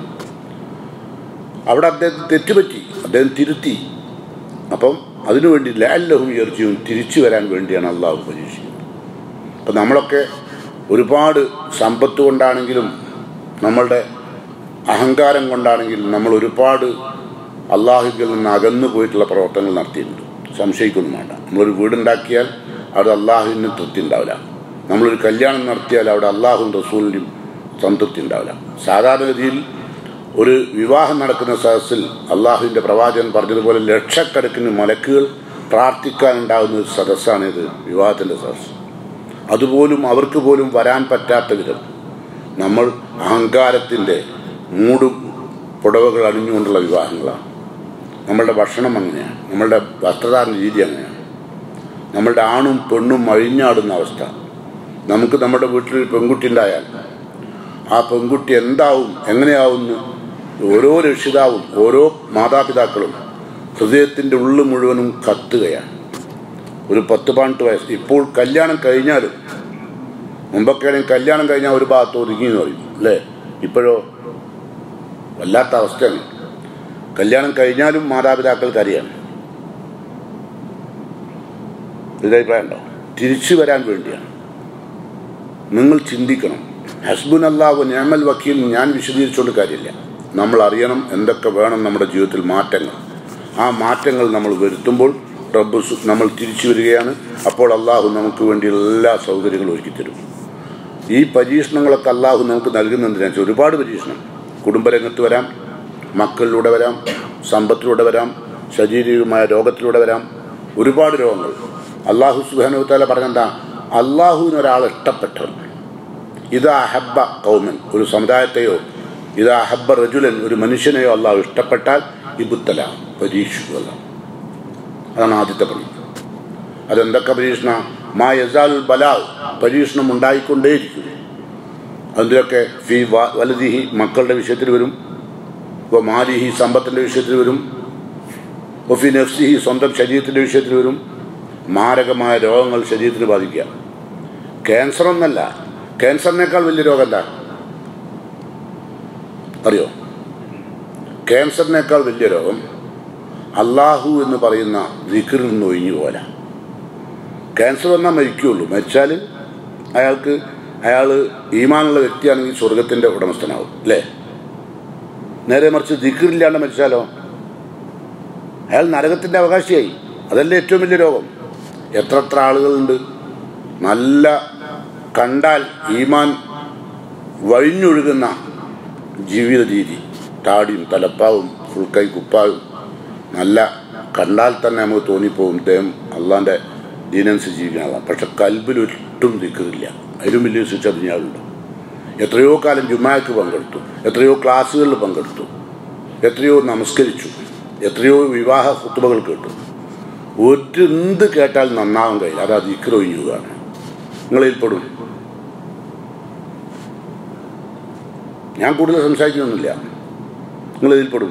അവിടെ അദ്ദേഹം തെറ്റുപറ്റി അദ്ദേഹം തിരുത്തി അപ്പം അതിനുവേണ്ടി ലാല്ലഹും ഇറച്ചിയും തിരിച്ചു വരാൻ വേണ്ടിയാണ് അള്ളാഹു പരീക്ഷിക്കുന്നത് അപ്പം നമ്മളൊക്കെ ഒരുപാട് സമ്പത്ത് കൊണ്ടാണെങ്കിലും നമ്മളുടെ അഹങ്കാരം കൊണ്ടാണെങ്കിലും നമ്മൾ ഒരുപാട് അള്ളാഹുവിൽ നിന്ന് അകന്നു പോയിട്ടുള്ള പ്രവർത്തനങ്ങൾ നടത്തിയിട്ടുണ്ട് സംശയിക്കൊന്നും വേണ്ട നമ്മളൊരു വീടുണ്ടാക്കിയാൽ അവിടെ അള്ളാഹുവിന് തൃപ്തി ഉണ്ടാവില്ല നമ്മളൊരു കല്യാണം നടത്തിയാൽ അവിടെ അള്ളാഹും റസൂലിനും സംതൃപ്തി ഉണ്ടാവില്ല സാധാരണഗതിയിൽ ഒരു വിവാഹം നടക്കുന്ന സദസ്സിൽ അള്ളാഹുവിൻ്റെ പ്രവാചകൻ പറഞ്ഞതുപോലെ ലക്ഷക്കണക്കിന് മലക്കുകൾ പ്രാർത്ഥിക്കാനുണ്ടാകുന്ന ഒരു സദസ്സാണ് ഇത് വിവാഹത്തിൻ്റെ സദസ്സ് അതുപോലും അവർക്ക് പോലും വരാൻ പറ്റാത്ത വിധം നമ്മൾ അഹങ്കാരത്തിൻ്റെ മൂടും പുടവകൾ അണിഞ്ഞുകൊണ്ടുള്ള വിവാഹങ്ങളാണ് നമ്മളുടെ ഭക്ഷണം അങ്ങനെയാണ് നമ്മളുടെ വസ്ത്രധാരണ രീതി അങ്ങനെയാണ് നമ്മളുടെ ആണും പെണ്ണും അഴിഞ്ഞാടുന്ന അവസ്ഥ നമുക്ക് നമ്മുടെ വീട്ടിലൊരു പെൺകുട്ടി ഉണ്ടായാൽ ആ പെൺകുട്ടി എന്താവും എങ്ങനെയാവുമെന്ന് ഓരോ രക്ഷിതാവും ഓരോ മാതാപിതാക്കളും ഹൃദയത്തിൻ്റെ ഉള്ളു മുഴുവനും കത്തുകയാണ് ഒരു പത്ത് പതിനെട്ട് വയസ്സ് ഇപ്പോൾ കല്യാണം കഴിഞ്ഞാലും മുമ്പൊക്കെ ആണെങ്കിൽ കല്യാണം കഴിഞ്ഞാൽ ഒരു ഭാഗത്ത് ഒതുങ്ങി എന്ന് പറയും അല്ലേ ഇപ്പോഴോ വല്ലാത്ത അവസ്ഥയാണ് കല്യാണം കഴിഞ്ഞാലും മാതാപിതാക്കൾക്ക് അറിയാം ഇതഭിപ്രായം ഉണ്ടോ തിരിച്ചു വരാൻ വേണ്ടിയാണ് നിങ്ങൾ ചിന്തിക്കണം ഹസ്ബുൻ അള്ളാഹു ഞാമൽ വക്കീൽ ഞാൻ വിശദീകരിച്ചുകൊണ്ട് കാര്യമില്ല നമ്മൾ അറിയണം എന്തൊക്കെ വേണം നമ്മുടെ ജീവിതത്തിൽ മാറ്റങ്ങൾ ആ മാറ്റങ്ങൾ നമ്മൾ വരുത്തുമ്പോൾ റബ്ബ് സു- നമ്മൾ തിരിച്ചു വരികയാണ് അപ്പോൾ അള്ളാഹു നമുക്ക് വേണ്ടി എല്ലാ സൗകര്യങ്ങളും ഒരുക്കി തരും ഈ പരീക്ഷണങ്ങളൊക്കെ അള്ളാഹു നമുക്ക് നൽകുന്നതിനാ വെച്ചാൽ ഒരുപാട് പരീക്ഷണം കുടുംബരംഗത്ത് വരാം മക്കളിലൂടെ വരാം സമ്പത്തിലൂടെ വരാം ശാരീരികമായ രോഗത്തിലൂടെ വരാം ഒരുപാട് രോഗങ്ങൾ അള്ളാഹു സുബാനുത്താല പറഞ്ഞെന്താ അള്ളാഹുവിന് ഒരാൾ ഇഷ്ടപ്പെട്ടവൻ ഇത് അഹബ്ബ കൗമൻ ഒരു സമുദായത്തെയോ ഇത് അഹബ്ബ റജുലൻ ഒരു മനുഷ്യനെയോ അള്ളാഹു ഇഷ്ടപ്പെട്ടാൽ ഇബുത്തല പരീക്ഷിക്കുക അതാണ് ആദ്യത്തെ പണി അതെന്തൊക്കെ പരീക്ഷണ മാ യസാൽ ബലാൽ പരീക്ഷണം ഉണ്ടായിക്കൊണ്ടേയിരിക്കും അതിലൊക്കെ ഫി വ- വലതിഹി മക്കളുടെ വിഷയത്തിൽ വരും ഇപ്പോൾ മാലിഹി സമ്പത്തിൻ്റെ വിഷയത്തിൽ വരും ഒഫി നഫ്സിഹി സ്വന്തം ശരീരത്തിൻ്റെ വിഷയത്തിൽ വരും മാരകമായ രോഗങ്ങൾ ശരീരത്തിന് ബാധിക്കുക ക്യാൻസർ ഒന്നല്ല ക്യാൻസറിനേക്കാൾ വലിയ രോഗം എന്താ അറിയോ ക്യാൻസറിനേക്കാൾ വലിയ രോഗം അള്ളാഹു എന്ന് പറയുന്ന ദിക്കറിൽ നിന്ന് ഒഴിഞ്ഞു പോല ക്യാൻസർ വന്നാൽ മരിക്കുകയുള്ളൂ മരിച്ചാൽ അയാൾക്ക് അയാൾ ഈമാനുള്ള വ്യക്തിയാണെങ്കിൽ സ്വർഗത്തിൻ്റെ ഉടമസ്ഥനാവും അല്ലേ നേരെ മറിച്ച് ദിക്കറില്ലാണ്ട് മരിച്ചാലോ അയാൾ നരകത്തിൻ്റെ അവകാശിയായി അതല്ലേ ഏറ്റവും വലിയ രോഗം എത്ര എത്ര ആളുകളുണ്ട് നല്ല കണ്ടാൽ ഈമാൻ വഴിഞ്ഞൊഴുകുന്ന ജീവിത രീതി താടിയും തലപ്പാവും ഫുൾ കൈ കുപ്പാവും നല്ല കണ്ടാൽ തന്നെ നമുക്ക് തോന്നിപ്പോകും ഇദ്ദേഹം അള്ളാൻ്റെ ദീനനുസരിച്ച് ജീവിക്കുന്ന ആളാണ് പക്ഷെ കൽബിൽ ഒട്ടും ദിക്കറില്ല അതിലും വലിയ ശിക്ഷ അതിനാളുണ്ട് എത്രയോ കാലം ജുമാക്ക് പങ്കെടുത്തു എത്രയോ ക്ലാസ്സുകളിൽ പങ്കെടുത്തു എത്രയോ നമസ്കരിച്ചു എത്രയോ വിവാഹ കുത്തുബകൾ കേട്ടു ഒരു എന്ത് കേട്ടാൽ നന്നാവാൻ കഴിയില്ല അത് അത് ഇക്രൊഴിഞ്ഞുകയാണ് നിങ്ങളിൽ പെടും ഞാൻ കൂടുതൽ സംസാരിക്കുന്നൊന്നുമില്ല നിങ്ങളിതിൽ പെടും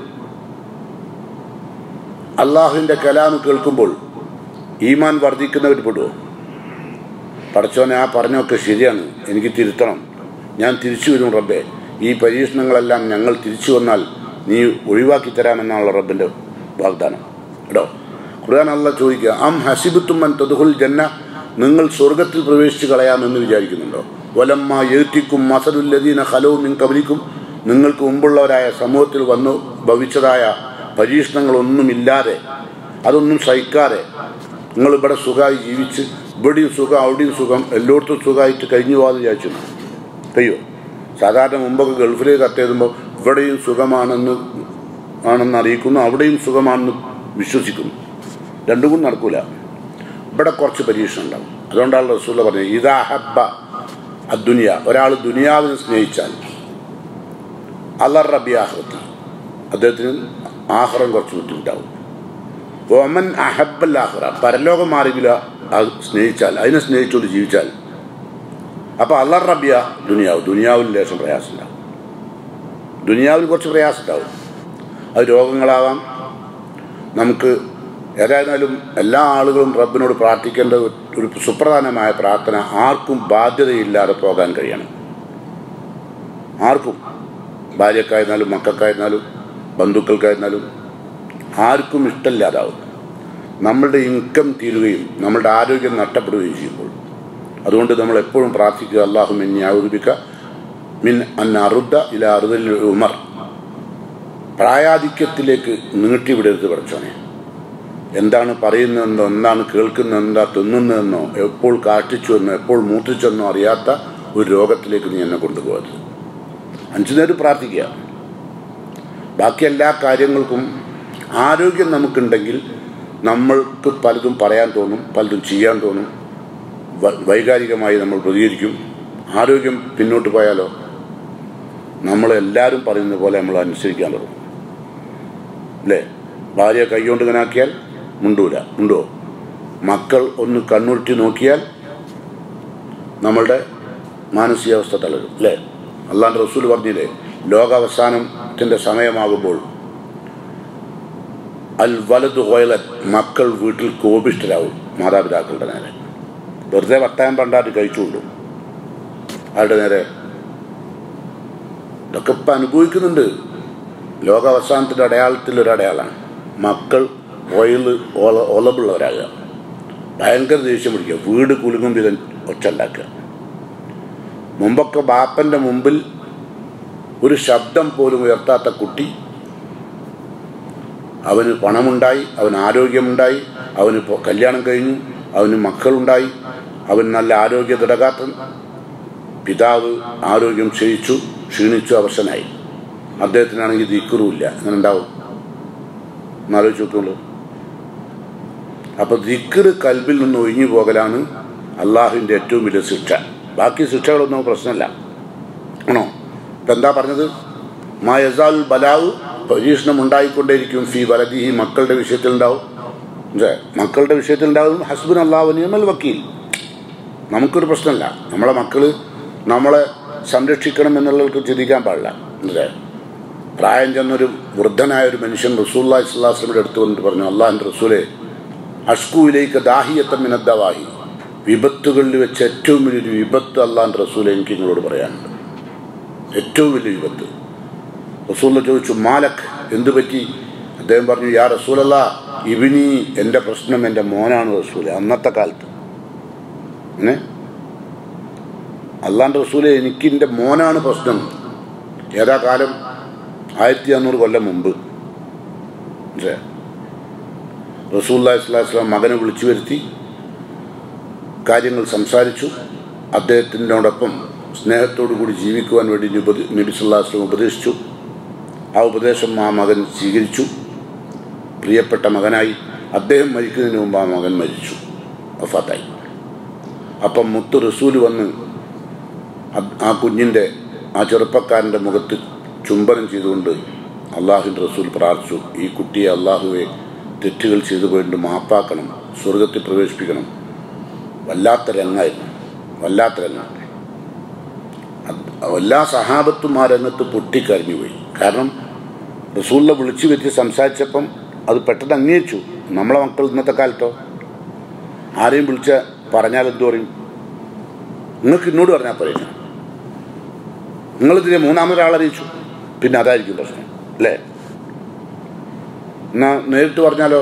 അള്ളാഹുവിൻ്റെ കലാമ് കേൾക്കുമ്പോൾ ഈമാൻ വർദ്ധിക്കുന്നവർ പെടുമോ പടച്ചോനെ ആ പറഞ്ഞൊക്കെ ശരിയാണ് എനിക്ക് തിരുത്തണം ഞാൻ തിരിച്ചു വരും റബ്ബെ ഈ പരീക്ഷണങ്ങളെല്ലാം ഞങ്ങൾ തിരിച്ചു വന്നാൽ നീ ഒഴിവാക്കി തരാമെന്നാണ് റബ്ബിൻ്റെ വാഗ്ദാനം കേട്ടോ ഖുർആൻ അല്ല ചോദിക്കുക അം ഹസിബുത്തുമ്മൻ തതുഹുൽ ജന്ന നിങ്ങൾ സ്വർഗത്തിൽ പ്രവേശിച്ച് കളയാമെന്ന് വിചാരിക്കുന്നുണ്ടോ വലമ്മ എഴുത്തിക്കും മസലുല്ലദീന ഹലവും മിൻ കബലിക്കും നിങ്ങൾക്ക് മുമ്പുള്ളവരായ സമൂഹത്തിൽ വന്നു ഭവിച്ചതായ പരീക്ഷണങ്ങളൊന്നുമില്ലാതെ അതൊന്നും സഹിക്കാതെ നിങ്ങൾ ഇവിടെ സുഖമായി ജീവിച്ച് ഇവിടെയും സുഖം അവിടെയും സുഖം എല്ലായിടത്തും സുഖമായിട്ട് കഴിഞ്ഞു പോകാതെ വിചാരിച്ചു കഴിയോ സാധാരണ മുമ്പൊക്കെ ഗൾഫിലേക്ക് കത്തെഴുതുമ്പോൾ ഇവിടെയും സുഖമാണെന്ന് ആണെന്ന് അറിയിക്കുന്നു അവിടെയും സുഖമാണെന്ന് വിശ്വസിക്കുന്നു രണ്ടും കൂടി നടക്കൂല ഇവിടെ കുറച്ച് പരീക്ഷണം ഉണ്ടാവും അതുകൊണ്ടാണ് റസൂല പറഞ്ഞത് ഇതാ ഹബ്ബ അദ്ദുനിയ ഒരാൾ ദുനിയാവിനെ സ്നേഹിച്ചാൽ അലർ റബി ആഹ്റത്തി അദ്ദേഹത്തിന് ആഹ്റം കുറച്ച് ബുദ്ധിമുട്ടാവും ഒമൻ അഹബൽ ആഹ്റ പരലോകം മാറിയില്ല അത് സ്നേഹിച്ചാൽ അതിനെ സ്നേഹിച്ചുകൊണ്ട് ജീവിച്ചാൽ അപ്പോൾ അല്ലർ റബിയ ദുനിയാവ് ദുനിയാവിൽ ലേശം പ്രയാസമുണ്ടാവും ദുനിയാവിൽ കുറച്ച് പ്രയാസം ഉണ്ടാവും അത് രോഗങ്ങളാവാം നമുക്ക് ഏതായിരുന്നാലും എല്ലാ ആളുകളും റബ്ബിനോട് പ്രാർത്ഥിക്കേണ്ട ഒരു സുപ്രധാനമായ പ്രാർത്ഥന ആർക്കും ബാധ്യതയില്ലാതെ പോകാൻ കഴിയണം ആർക്കും ഭാര്യക്കായിരുന്നാലും മക്കൾക്കായിരുന്നാലും ബന്ധുക്കൾക്കായിരുന്നാലും ആർക്കും ഇഷ്ടമില്ലാതാവും നമ്മളുടെ ഇൻകം തീരുകയും നമ്മളുടെ ആരോഗ്യം നഷ്ടപ്പെടുകയും ചെയ്യുമ്പോൾ അതുകൊണ്ട് നമ്മൾ എപ്പോഴും പ്രാർത്ഥിക്കുക അള്ളാഹു മിന്യാവുദിക്ക മിൻ അൻ അറുദ്ദ ഇല അറുദൽ ഉമർ പ്രായാധിക്യത്തിലേക്ക് നീട്ടിവിടരുത് പഠിച്ചോനെ എന്താണ് പറയുന്നതെന്നോ എന്താണ് കേൾക്കുന്നതെന്നോ എന്താ തിന്നുന്നതെന്നോ എപ്പോൾ കാട്ടിച്ചുവെന്നോ എപ്പോൾ മൂത്രിച്ചെന്നോ അറിയാത്ത ഒരു രോഗത്തിലേക്ക് നീ എന്നെ കൊണ്ടുപോകരുത് അഞ്ചു നേരം പ്രാർത്ഥിക്കുക ബാക്കി എല്ലാ കാര്യങ്ങൾക്കും ആരോഗ്യം നമുക്കുണ്ടെങ്കിൽ നമ്മൾക്ക് പലതും പറയാൻ തോന്നും പലതും ചെയ്യാൻ തോന്നും വ- വൈകാരികമായി നമ്മൾ പ്രതികരിക്കും ആരോഗ്യം പിന്നോട്ട് പോയാലോ നമ്മളെല്ലാവരും പറയുന്ന പോലെ നമ്മൾ അനുസരിക്കാൻ തുടങ്ങും അല്ലേ ഭാര്യ കൈകൊണ്ട് ഇങ്ങനെ ആക്കിയാൽ മുണ്ടൂല ഉണ്ടോ മക്കൾ ഒന്ന് കണ്ണുരുട്ടി നോക്കിയാൽ നമ്മളുടെ മാനസികാവസ്ഥ തളരും അല്ലേ അള്ളാൻ്റെ റസൂൽ പറഞ്ഞില്ലേ ലോകാവസാനത്തിൻ്റെ സമയമാകുമ്പോൾ അൽ വലതു ഹോയലൻ മക്കൾ വീട്ടിൽ കോപിഷ്ടരാവും മാതാപിതാക്കളുടെ നേരെ വെറുതെ വട്ടായം പണ്ടാട്ട് കഴിച്ചുകൊണ്ടു ആരുടെ നേരെ ഇതൊക്കെ ഇപ്പം അനുഭവിക്കുന്നുണ്ട് ലോകാവസാനത്തിൻ്റെ അടയാളത്തിൽ ഒരു അടയാളമാണ് മക്കൾ ഓയിൽ ഓല ഒലബുള്ളവരാകുക ഭയങ്കര ദേഷ്യം പിടിക്കുക വീട് കുലുങ്ങും വിധം ഒച്ച ഉണ്ടാക്കുക മുമ്പൊക്കെ ബാപ്പൻ്റെ മുമ്പിൽ ഒരു ശബ്ദം പോലും ഉയർത്താത്ത കുട്ടി അവന് പണമുണ്ടായി അവന് ആരോഗ്യമുണ്ടായി അവന് ഇപ്പോൾ കല്യാണം കഴിഞ്ഞു അവന് മക്കളുണ്ടായി അവൻ നല്ല ആരോഗ്യ ദൃഢഗാത്രൻ പിതാവ് ആരോഗ്യം ക്ഷയിച്ചു ക്ഷീണിച്ചു അവശനായി അദ്ദേഹത്തിനാണെങ്കിൽ ദിക്കറുമില്ല അങ്ങനെ ഉണ്ടാവും എന്നാലോചിച്ച് നോക്കുള്ളൂ അപ്പൊ ദിക്കറ് കൽബിൽ നിന്ന് ഒഴിഞ്ഞു പോകലാണ് അള്ളാഹുവിൻ്റെ ഏറ്റവും വലിയ ശിക്ഷ ബാക്കി ശിക്ഷകളൊന്നും പ്രശ്നമല്ല ആണോ ഇപ്പം എന്താ പറഞ്ഞത് മാ യസാൽ ബലാവ് പരീക്ഷണം ഉണ്ടായിക്കൊണ്ടേയിരിക്കും ഫി വലതിഹി മക്കളുടെ വിഷയത്തിൽ ഉണ്ടാവും പക്ഷേ മക്കളുടെ വിഷയത്തിൽ ഉണ്ടാവും ഹസ്ബൻ അള്ളാഹു നിയമൽ വക്കീൽ നമുക്കൊരു പ്രശ്നമല്ല നമ്മളെ മക്കള് നമ്മളെ സംരക്ഷിക്കണം എന്നുള്ളവർക്ക് ചിന്തിക്കാൻ പാടില്ല അല്ലേ പ്രായം ചെന്നൊരു വൃദ്ധനായ ഒരു മനുഷ്യൻ റസൂല്ലാ ഇസ്ലാസ്ലമിയുടെ അടുത്ത് വന്നിട്ട് പറഞ്ഞു അള്ളാഹിൻ്റെ റസൂലെ അഷ്കുവിലേക്ക് ദാഹിയത്തമ്മിനദ്ദവാഹി വിപത്തുകളിൽ വെച്ച് ഏറ്റവും വലിയൊരു വിപത്ത് അള്ളാഹിൻ്റെ റസൂലെ എനിക്ക് നിങ്ങളോട് പറയാനുണ്ട് ഏറ്റവും വലിയ വിപത്ത് റസൂല ചോദിച്ചു മാലക് എന്തു പറ്റി അദ്ദേഹം പറഞ്ഞു യാ റസൂലല്ല ഇബിനി എൻ്റെ പ്രശ്നം എൻ്റെ മോനാണ് റസൂലെ അന്നത്തെ കാലത്ത് അങ്ങനെ അള്ളാൻ്റെ റസൂലെ എനിക്ക് എൻ്റെ മോനാണ് പ്രശ്നം ഏതാ കാലം ആയിരത്തി അഞ്ഞൂറ് കൊല്ലം മുമ്പ് റസൂല്ലാ ഇസ്ലാസ്ലാം മകനെ വിളിച്ചു വരുത്തി കാര്യങ്ങൾ സംസാരിച്ചു അദ്ദേഹത്തിനോടൊപ്പം സ്നേഹത്തോടു കൂടി ജീവിക്കുവാൻ വേണ്ടി നബി സുല്ലാസ്ലം ഉപദേശിച്ചു ആ ഉപദേശം ആ മകൻ സ്വീകരിച്ചു പ്രിയപ്പെട്ട മകനായി അദ്ദേഹം മരിക്കുന്നതിന് മുമ്പ് ആ മകൻ മരിച്ചു വഫാത്തായി അപ്പം മുത്ത് റസൂല് വന്ന് ആ കുഞ്ഞിൻ്റെ ആ ചെറുപ്പക്കാരൻ്റെ മുഖത്ത് ചുംബനം ചെയ്തുകൊണ്ട് അള്ളാഹുവിൻ്റെ റസൂൽ പ്രാർത്ഥിച്ചു ഈ കുട്ടിയെ അള്ളാഹുവെ തെറ്റുകൾ ചെയ്തു പോയിട്ട് മാപ്പാക്കണം സ്വർഗത്തിൽ പ്രവേശിപ്പിക്കണം വല്ലാത്ത രംഗായിരുന്നു വല്ലാത്ത രംഗം എല്ലാ സഹാബത്തും ആ രംഗത്ത് പൊട്ടിക്കരഞ്ഞു പോയി കാരണം റസൂലിനെ വിളിച്ചു വെച്ച് സംസാരിച്ചപ്പം അത് പെട്ടെന്ന് അംഗീകരിച്ചു നമ്മളെ മക്കൾ ഇന്നത്തെ കാലത്തോ ആരെയും വിളിച്ച പറഞ്ഞാൽ എന്തു പറയും നിങ്ങൾക്ക് എന്നോട് പറഞ്ഞാൽ പറയില്ല നിങ്ങളിതിനെ മൂന്നാമതൊരാളെ അറിയിച്ചു പിന്നെ അതായിരിക്കും പ്രശ്നം അല്ലേ എന്നാ നേരിട്ട് പറഞ്ഞാലോ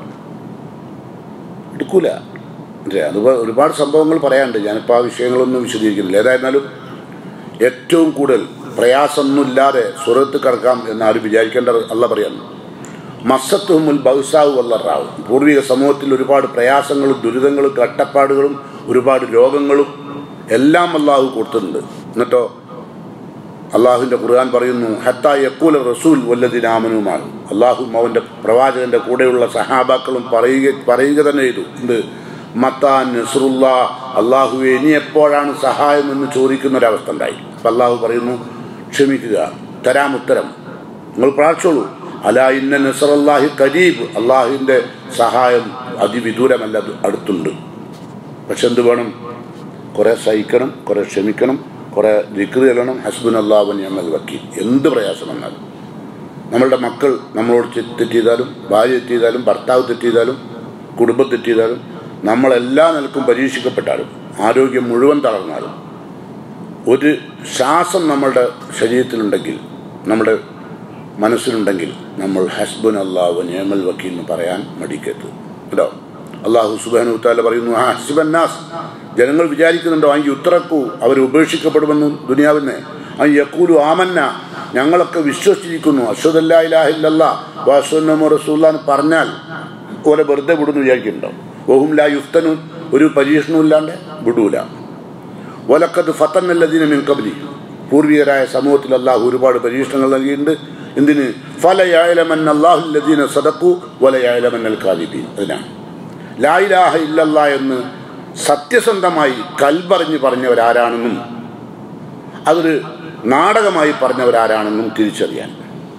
എടുക്കൂല അല്ലേ അത് ഒരുപാട് സംഭവങ്ങൾ പറയാനുണ്ട് ഞാനിപ്പോൾ ആ വിഷയങ്ങളൊന്നും വിശദീകരിക്കുന്നില്ല ഏതായിരുന്നാലും ഏറ്റവും കൂടുതൽ പ്രയാസമൊന്നുമില്ലാതെ സ്വർഗത്ത് കിടക്കാം എന്ന് ആരും വിചാരിക്കേണ്ട അല്ല പറയാന്ന് മസ്സത്തുമുൽ ബൗസാവ് വല്ലറാവും പൂർവിക സമൂഹത്തിൽ ഒരുപാട് പ്രയാസങ്ങളും ദുരിതങ്ങളും കട്ടപ്പാടുകളും ഒരുപാട് രോഗങ്ങളും എല്ലാം അള്ളാഹു കൊടുത്തിട്ടുണ്ട് എന്നിട്ടോ അള്ളാഹുവിൻ്റെ ഖുർആൻ പറയുന്നു ഹത്ത യക്കൂല റസൂൽ വല്ലതിനാമനുമാണ് അള്ളാഹും അവൻ്റെ പ്രവാചകന്റെ കൂടെയുള്ള സഹാബാക്കളും പറയുക പറയുക തന്നെ ചെയ്തു എന്ത് മത്താൻ നസറുല്ല അള്ളാഹു ഇനി എപ്പോഴാണ് സഹായം എന്ന് ചോദിക്കുന്ന ഒരവസ്ഥ ഉണ്ടായി അപ്പം അള്ളാഹു പറയുന്നു ക്ഷമിക്കുക തരാം ഉത്തരം നിങ്ങൾ പ്രാർത്ഥിച്ചോളൂ അല ഇന്ന നസറല്ലാഹി കരീബ് അള്ളാഹുവിൻ്റെ സഹായം അതിവിദൂരമല്ല അടുത്തുണ്ട് പക്ഷെ എന്ത് വേണം കുറെ സഹിക്കണം കുറെ ക്ഷമിക്കണം കുറെ ദിക്റ് ചെല്ലണം ഹസ്ബുൻ അള്ളാഹുൻ ഞങ്ങൾ വക്കീൽ എന്ത് പ്രയാസം വന്നാലും നമ്മളുടെ മക്കൾ നമ്മളോട് തെറ്റ് ചെയ്താലും ഭാര്യ തെറ്റ് ചെയ്താലും ഭർത്താവ് തെറ്റ് ചെയ്താലും കുടുംബം തെറ്റ് ചെയ്താലും നമ്മളെല്ലാ നിലക്കും പരീക്ഷിക്കപ്പെട്ടാലും ആരോഗ്യം മുഴുവൻ തളർന്നാലും ഒരു ശ്വാസം നമ്മളുടെ ശരീരത്തിലുണ്ടെങ്കിൽ നമ്മുടെ മനസ്സിലുണ്ടെങ്കിൽ നമ്മൾ ഹസ്ബുൻ അള്ളാഹു നിയമൽ വക്കീൽ എന്ന് പറയാൻ മടിക്കരുത് കേട്ടോ അള്ളാഹു സുബാനു താല പറയുന്നു ആ ഹസ്ബന്നാസ് ജനങ്ങൾ വിചാരിക്കുന്നുണ്ടോ അങ്കി ഉത്തരക്കൂ അവർ ഉപേക്ഷിക്കപ്പെടുമെന്നും ദുനിയാവിനെ അങ് യക്കൂലു ആമന്ന ഞങ്ങളൊക്കെ വിശ്വസിച്ചിരിക്കുന്നു അശ്വതല്ലാഹില്ല വാസുന്നമോ റസൂല്ല എന്ന് പറഞ്ഞാൽ ഓലെ വെറുതെ വിടുന്നു വിചാരിക്കുന്നുണ്ടോ ഓഹും ലാ യുഫ്തനു ഒരു പരീക്ഷണവും ഇല്ലാണ്ട് വിടൂല ഒലക്കത് ഫത്തന്നല്ലതിന് മിൻ കബലി പൂർവികരായ സമൂഹത്തിൽ അള്ളാഹു ഒരുപാട് പരീക്ഷണങ്ങൾ നൽകിയിട്ടുണ്ട് എന്തിന് ഫലയായാലമൻ അള്ളാഹുല്ലദീന സദക്കു വലയായാലമൻ കാലിബീൻ അതിനാണ് ലായിലാഹ ഇല്ലല്ല എന്ന് സത്യസന്ധമായി കൽപറിഞ്ഞ് പറഞ്ഞവരാരാണെന്നും അതൊരു നാടകമായി പറഞ്ഞവരാരാണെന്നും തിരിച്ചറിയാൻ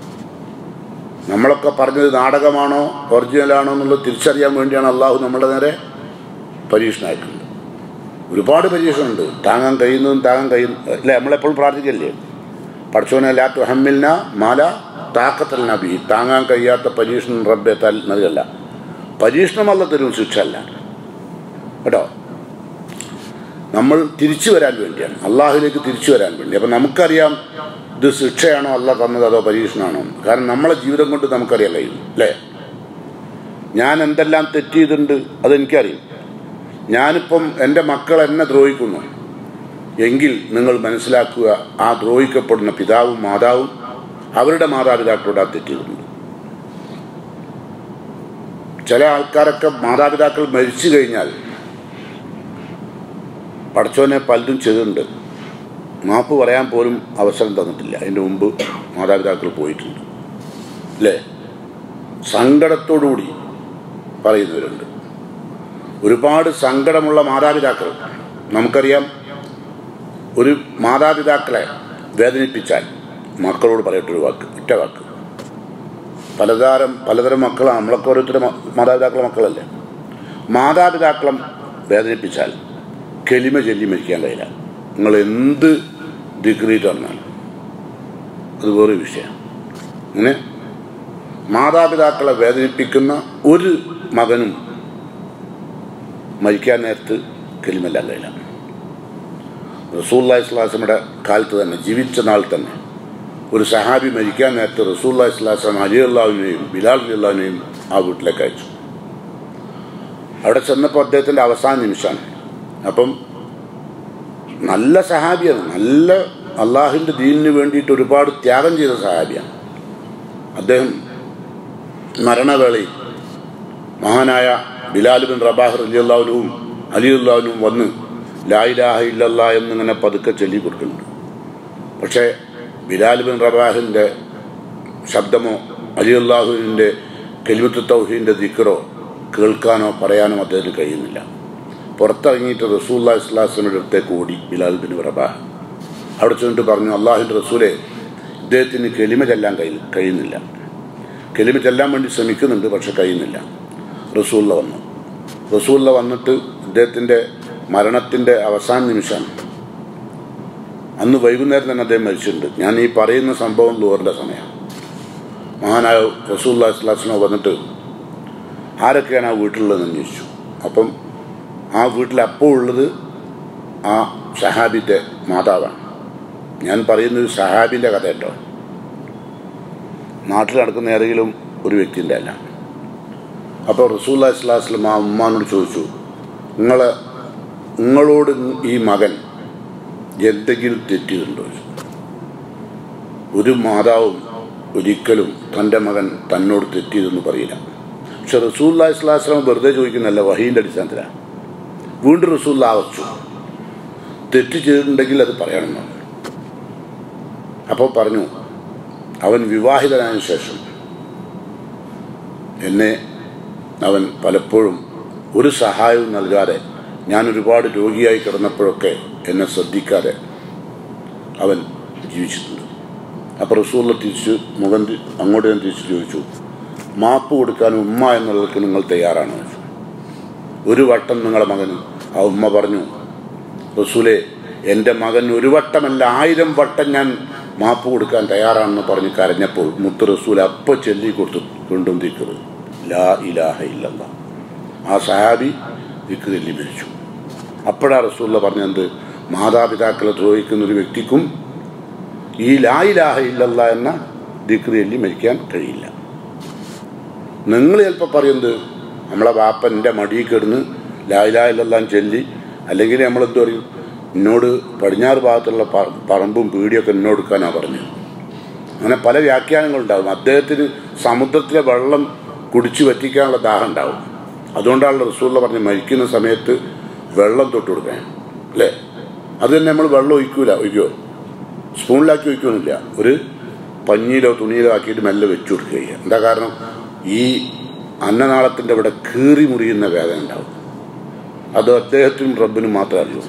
നമ്മളൊക്കെ പറഞ്ഞത് നാടകമാണോ ഒറിജിനലാണോ എന്നുള്ളത് തിരിച്ചറിയാൻ വേണ്ടിയാണ് അള്ളാഹു നമ്മുടെ നേരെ പരീക്ഷണം അയക്കുന്നത് ഒരുപാട് പരീക്ഷണമുണ്ട് താങ്ങാൻ കഴിയുന്നതും താങ്ങാൻ കഴിയുന്ന അല്ലേ നമ്മളെപ്പോഴും പ്രാർത്ഥിക്കല്ലേ പഠിച്ചോനെ ലാ തുഹമ്മിൽന മാല താക്കത്തൽ നബി താങ്ങാൻ കഴിയാത്ത പരീക്ഷണം റബ്ബെ തൽ നൽകല്ല പരീക്ഷണമല്ല തരും ശിക്ഷ അല്ല കേട്ടോ നമ്മൾ തിരിച്ചു വരാൻ വേണ്ടിയാണ് അള്ളാഹുലേക്ക് തിരിച്ചു വരാൻ വേണ്ടി അപ്പം നമുക്കറിയാം ഇത് ശിക്ഷയാണോ അല്ല തന്നത് അതോ പരീക്ഷണമാണോ കാരണം നമ്മളെ ജീവിതം കൊണ്ട് നമുക്കറിയാൻ കഴിയും അല്ലേ ഞാൻ എന്തെല്ലാം തെറ്റ് ചെയ്തിട്ടുണ്ട് അതെനിക്കറിയും ഞാനിപ്പം എൻ്റെ മക്കൾ എന്നെ ദ്രോഹിക്കുന്നു എങ്കിൽ നിങ്ങൾ മനസ്സിലാക്കുക ആ ദ്രോഹിക്കപ്പെടുന്ന പിതാവും മാതാവും അവരുടെ മാതാപിതാക്കളോട് ആ തെറ്റിയിട്ടുണ്ട് ചില ആൾക്കാരൊക്കെ മാതാപിതാക്കൾ മരിച്ചു കഴിഞ്ഞാൽ പടച്ചോനെ പലതും ചെയ്തിട്ടുണ്ട് മാപ്പ് പറയാൻ പോലും അവസരം തന്നിട്ടില്ല അതിൻ്റെ മുമ്പ് മാതാപിതാക്കൾ പോയിട്ടുണ്ട് അല്ലേ സങ്കടത്തോടുകൂടി പറയുന്നവരുണ്ട് ഒരുപാട് സങ്കടമുള്ള മാതാപിതാക്കൾ നമുക്കറിയാം ഒരു മാതാപിതാക്കളെ വേദനിപ്പിച്ചാൽ മക്കളോട് പറയട്ടൊരു വാക്ക് ഒറ്റ വാക്ക് പലതരം പലതരം മക്കളാണ് നമ്മളൊക്കെ ഓരോരുത്തരും മാതാപിതാക്കളെ മക്കളല്ലേ മാതാപിതാക്കളെ വേദനിപ്പിച്ചാൽ കെളിമ ചൊല്ലി മരിക്കാൻ കഴിയില്ല നിങ്ങൾ എന്ത് ഡിഗ്രി തന്നാലും അത് വേറെ വിഷയം അങ്ങനെ മാതാപിതാക്കളെ വേദനിപ്പിക്കുന്ന ഒരു മകനും മരിക്കാൻ നേരത്ത് കെലിമെല്ലാം കഴിയില്ല റസൂല്ലാ ഇസ്ലാസമയുടെ കാലത്ത് തന്നെ ജീവിച്ച നാൾ തന്നെ ഒരു സഹാബി മരിക്കാൻ നേരത്ത് റസൂല്ലാ ഇസ്ലാസം അലി അള്ളാഹുവിനെയും ബിലാൽ അലി അള്ളാഹുവിനെയും ആ വീട്ടിലേക്ക് അയച്ചു അവിടെ ചെന്നപ്പോൾ അദ്ദേഹത്തിൻ്റെ അവസാന നിമിഷമാണ് അപ്പം നല്ല സഹാബിയാണ് നല്ല അള്ളാഹുവിൻ്റെ ദീനിന് വേണ്ടിയിട്ട് ഒരുപാട് ത്യാഗം ചെയ്ത സഹാബിയാണ് അദ്ദേഹം മരണവേളയിൽ മഹാനായ ബിലാൽ ബിൻ റബാഹ് അലി അള്ളാഹുനും അലി അള്ളാഹുനും വന്ന് ലായിലാഹ ഇല്ലല്ല എന്നിങ്ങനെ പതുക്കെ ചൊല്ലി കൊടുക്കുന്നുണ്ട് പക്ഷേ ബിലാൽ ബിൻ റബാഹിൻ്റെ ശബ്ദമോ അലി അള്ളാഹുവിൻ്റെ കെലിമത്ത് തൗഹീൻ്റെ ദിക്കറോ കേൾക്കാനോ പറയാനോ അദ്ദേഹത്തിന് കഴിയുന്നില്ല പുറത്തിറങ്ങിയിട്ട് റസൂല്ലാ ഇസ്ലാസിൻ്റെ അടുത്തേക്ക് ഓടി ബിലാൽ ബിൻ റബാഹ് അവിടെ ചെന്നിട്ട് പറഞ്ഞു അള്ളാഹുവിൻ്റെ റസൂലെ ഇദ്ദേഹത്തിന് കെലിമ ചെല്ലാൻ കഴി കഴിയുന്നില്ല കെലിമ ചെല്ലാൻ വേണ്ടി ശ്രമിക്കുന്നുണ്ട് പക്ഷെ കഴിയുന്നില്ല റസൂല്ല വന്നു റസൂല്ല വന്നിട്ട് ഇദ്ദേഹത്തിൻ്റെ മരണത്തിൻ്റെ അവസാന നിമിഷമാണ് അന്ന് വൈകുന്നേരം തന്നെ അദ്ദേഹം മരിച്ചിട്ടുണ്ട് ഞാൻ ഈ പറയുന്ന സംഭവം ലോറിൻ്റെ സമയമാണ് മഹാനായ റസൂല്ലാ ഇസ്ലാസിനോ വന്നിട്ട് ആരൊക്കെയാണ് ആ വീട്ടിലുള്ളതെന്ന് അന്വേഷിച്ചു അപ്പം ആ വീട്ടിൽ അപ്പോൾ ഉള്ളത് ആ ഷഹാബിൻ്റെ മാതാവാണ് ഞാൻ പറയുന്നത് ഷഹാബിൻ്റെ കഥ കേട്ടോ നാട്ടിൽ നടക്കുന്ന ഏതെങ്കിലും ഒരു വ്യക്തിൻ്റെ അല്ല അപ്പോൾ റസൂല്ലാ ഇസ്ലാസ്ലം ആ ഉമ്മാനോട് ചോദിച്ചു നിങ്ങൾ നിങ്ങളോട് ഈ മകൻ എന്തെങ്കിലും തെറ്റിയിട്ടുണ്ടോ ഒരു മാതാവും ഒരിക്കലും തൻ്റെ മകൻ തന്നോട് തെറ്റിയതെന്ന് പറയില്ല പക്ഷെ റസൂല്ലാ ഇസ്ലാസ്ലാം വെറുതെ ചോദിക്കുന്നല്ല വഹീൻ്റെ അടിസ്ഥാനത്തിലാണ് വീണ്ടും റസൂല്ല ആവച്ചു തെറ്റ് ചെയ്തിട്ടുണ്ടെങ്കിൽ അത് പറയണമെന്നാണ് അപ്പോൾ പറഞ്ഞു അവൻ വിവാഹിതനായതിനു ശേഷം എന്നെ അവൻ പലപ്പോഴും ഒരു സഹായവും നൽകാതെ ഞാൻ ഒരുപാട് രോഗിയായി കിടന്നപ്പോഴൊക്കെ എന്നെ ശ്രദ്ധിക്കാതെ അവൻ ജീവിച്ചിട്ടുണ്ട് അപ്പോൾ റസൂള്ള തിരിച്ച് മുഖം തി- അങ്ങോട്ട് ഞാൻ തിരിച്ച് ചോദിച്ചു മാപ്പ് കൊടുക്കാൻ ഉമ്മ എന്നുള്ളതൊക്കെ നിങ്ങൾ തയ്യാറാണ് ഒരു വട്ടം നിങ്ങളുടെ മകന് ആ ഉമ്മ പറഞ്ഞു റസൂലെ എൻ്റെ മകൻ ഒരു വട്ടമല്ല ആയിരം വട്ടം ഞാൻ മാപ്പ് കൊടുക്കാൻ തയ്യാറാണെന്ന് പറഞ്ഞ് കരഞ്ഞപ്പോൾ മുത്ത് റസൂൽ അപ്പ ചൊല്ലി കൊടുത്തു കൊണ്ടും ദിക്കറ് ലാ ഇലാഹ ഇല്ലല്ല ആ സഹാബി ദിക്കറില്ലി മരിച്ചു അപ്പോഴാ റസൂല്ല പറഞ്ഞത് മാതാപിതാക്കളെ ദ്രോഹിക്കുന്ന ഒരു വ്യക്തിക്കും ഈ ലാ ഇലാഹ ഇല്ലല്ല എന്ന ദിക്റിയല്ലി മരിക്കാൻ കഴിയില്ല നിങ്ങൾ ചിലപ്പോൾ പറയുന്നത് നമ്മളെ വാപ്പൻ്റെ മടിയിൽ കിടന്ന് ലായിലായില്ലെല്ലാം ചൊല്ലി അല്ലെങ്കിൽ നമ്മളെന്ത് പറയും എന്നോട് പടിഞ്ഞാറ് ഭാഗത്തുള്ള പ- പറമ്പും പീടിയൊക്കെ എന്നോട് എടുക്കാനാണ് പറഞ്ഞത് അങ്ങനെ പല വ്യാഖ്യാനങ്ങളുണ്ടാകും അദ്ദേഹത്തിന് സമുദ്രത്തിലെ വെള്ളം കുടിച്ചു വറ്റിക്കാനുള്ള ദാഹം ഉണ്ടാവും അതുകൊണ്ടാണ് റസൂള്ള പറഞ്ഞ് മരിക്കുന്ന സമയത്ത് വെള്ളം തൊട്ട് കൊടുക്കാൻ അല്ലേ അത് തന്നെ നമ്മൾ വെള്ളം ഒഴിക്കൂല ഒഴിക്കുമോ സ്പൂണിലാക്കി ഒഴിക്കൊന്നുമില്ല ഒരു പഞ്ഞിയിലോ തുണിയിലോ ആക്കിയിട്ട് മെല്ലെ വെച്ചു കൊടുക്കുക ചെയ്യുക എന്താ കാരണം ഈ അന്നനാളത്തിൻ്റെ ഇവിടെ കീറി മുറിയുന്ന വേദന ഉണ്ടാവും അത് അദ്ദേഹത്തിനും റബ്ബിനും മാത്രമേ അറിയൂ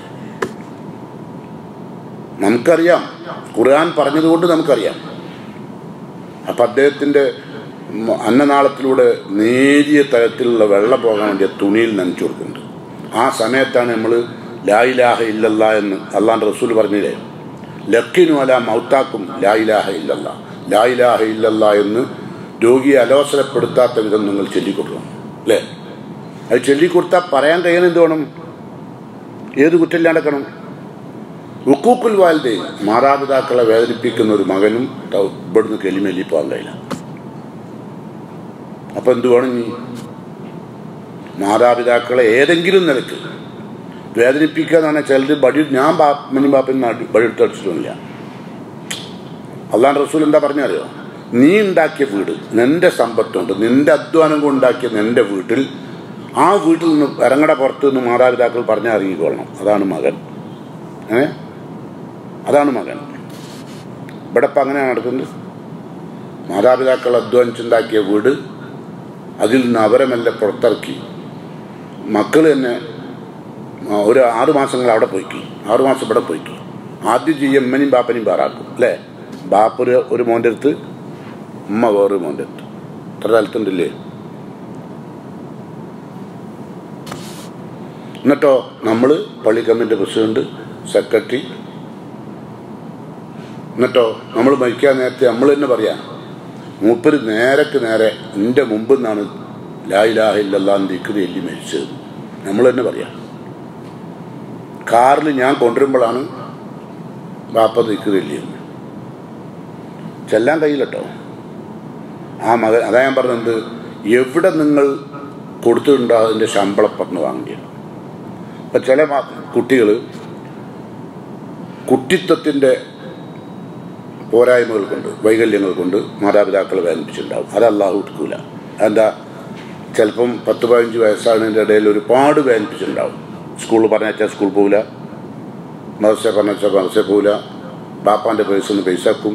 നമുക്കറിയാം ഖുർആൻ പറഞ്ഞതുകൊണ്ട് നമുക്കറിയാം അപ്പം അദ്ദേഹത്തിൻ്റെ മ- അന്നനാളത്തിലൂടെ നേരിയ തരത്തിലുള്ള വെള്ളം പോകാൻ വേണ്ടി ആ തുണിയിൽ നനച്ചു കൊടുക്കുന്നുണ്ട് ആ സമയത്താണ് നമ്മൾ ലായിലാഹ ഇല്ലല്ല എന്ന് അള്ളാൻ്റെ റസൂൽ പറഞ്ഞില്ലേ ലക്കിനു അല മൗത്താക്കും ലായിലാഹ ഇല്ലല്ല ലായിലാഹ ഇല്ലല്ല എന്ന് രോഗിയെ അലോസരപ്പെടുത്താത്ത വിധം നിങ്ങൾ ചൊല്ലിക്കൊടുക്കണം അല്ലേ അത് ചൊല്ലിക്കൊടുത്താൽ പറയാൻ കഴിയണം എന്ത് വേണം ഏത് കുറ്റമില്ലാണ്ടക്കണം ഉക്കൂക്കുൽ വാൽദേ മാതാപിതാക്കളെ വേദനിപ്പിക്കുന്ന ഒരു മകനും ത- ഇവിടുന്ന് കെലിമെല്ലി പോകാൻ കഴിയില്ല അപ്പൊ എന്ത് വേണം നീ മാതാപിതാക്കളെ ഏതെങ്കിലും നിലക്ക് വേദനിപ്പിക്കുക എന്ന് പറഞ്ഞാൽ ചിലർ ബടി ഞാൻ ബാപ്പനും ബാപ്പനും നാട്ടി ബടി എടുത്ത് അടിച്ചിട്ടില്ല അള്ളാൻ റസൂൽ എന്താ പറഞ്ഞറിയോ നീ ഉണ്ടാക്കിയ വീട് നിന്റെ സമ്പത്തുണ്ട് നിന്റെ അധ്വാനം കൊണ്ട് ഉണ്ടാക്കിയ നിന്റെ വീട്ടിൽ ആ വീട്ടിൽ നിന്ന് ഇറങ്ങട പുറത്ത് നിന്ന് മാതാപിതാക്കൾ പറഞ്ഞാൽ ഇറങ്ങിക്കൊള്ളണം അതാണ് മകൻ ഏ അതാണ് മകൻ ഇവിടെ ഇപ്പം അങ്ങനെയാണ് നടക്കുന്നത് മാതാപിതാക്കൾ അധ്വാനിച്ചുണ്ടാക്കിയ വീട് അതിൽ നിന്ന് അവരെ മെല്ലെ പുറത്തിറക്കി മക്കൾ തന്നെ ആ, ഒരു ആറു മാസങ്ങൾ അവിടെ പോയിക്കി ആറു മാസം ഇവിടെ പോയിക്കി ആദ്യം ചെയ്യും അമ്മനെയും ബാപ്പനെയും പാറാക്കും അല്ലേ ബാപ്പ ഒരു ഒരു മോൻ്റെ അടുത്ത് ഉമ്മ വേറൊരു മോൻ്റെ അടുത്ത് ഇത്ര സ്ഥലത്തുണ്ടല്ലേ എന്നിട്ടോ നമ്മൾ പള്ളി കമ്മിറ്റി പ്രസിഡന്റ് സെക്രട്ടറി എന്നിട്ടോ നമ്മൾ മരിക്കാൻ നേരത്തെ നമ്മൾ തന്നെ പറയാം മൂപ്പര് നേരക്ക് നേരെ എൻ്റെ മുമ്പിൽ നിന്നാണ് ലായിലാഹില്ലാന്ന് ദിക്കറി എല്ലി മരിച്ചത് നമ്മൾ തന്നെ പറയാം കാറിൽ ഞാൻ കൊണ്ടുവരുമ്പോഴാണ് ബാപ്പ ദിക്കറി എല്ലിയെന്ന് ചെല്ലാൻ കഴിയില്ലട്ടോ ആ മകൻ അതാ ഞാൻ പറഞ്ഞത് എവിടെ നിങ്ങൾ കൊടുത്തിട്ടുണ്ടോ അതിൻ്റെ ശമ്പളം പറഞ്ഞ് വാങ്ങിയത് ഇപ്പം ചില കുട്ടികൾ കുട്ടിത്വത്തിൻ്റെ പോരായ്മകൾ കൊണ്ട് വൈകല്യങ്ങൾ കൊണ്ട് മാതാപിതാക്കളെ വേദനിപ്പിച്ചിട്ടുണ്ടാവും അത് അള്ളാഹു എടുക്കൂല എന്താ ചിലപ്പം പത്ത് പതിനഞ്ച് വയസ്സാണതിൻ്റെ ഇടയിൽ ഒരുപാട് വേദനിപ്പിച്ചിട്ടുണ്ടാവും സ്കൂളിൽ പറഞ്ഞാൽ സ്കൂളിൽ പോകില്ല മദർസ പറഞ്ഞാൽ മദർസ പോകില്ല ബാപ്പാൻ്റെ പൈസ ഒന്ന് പൈസക്കും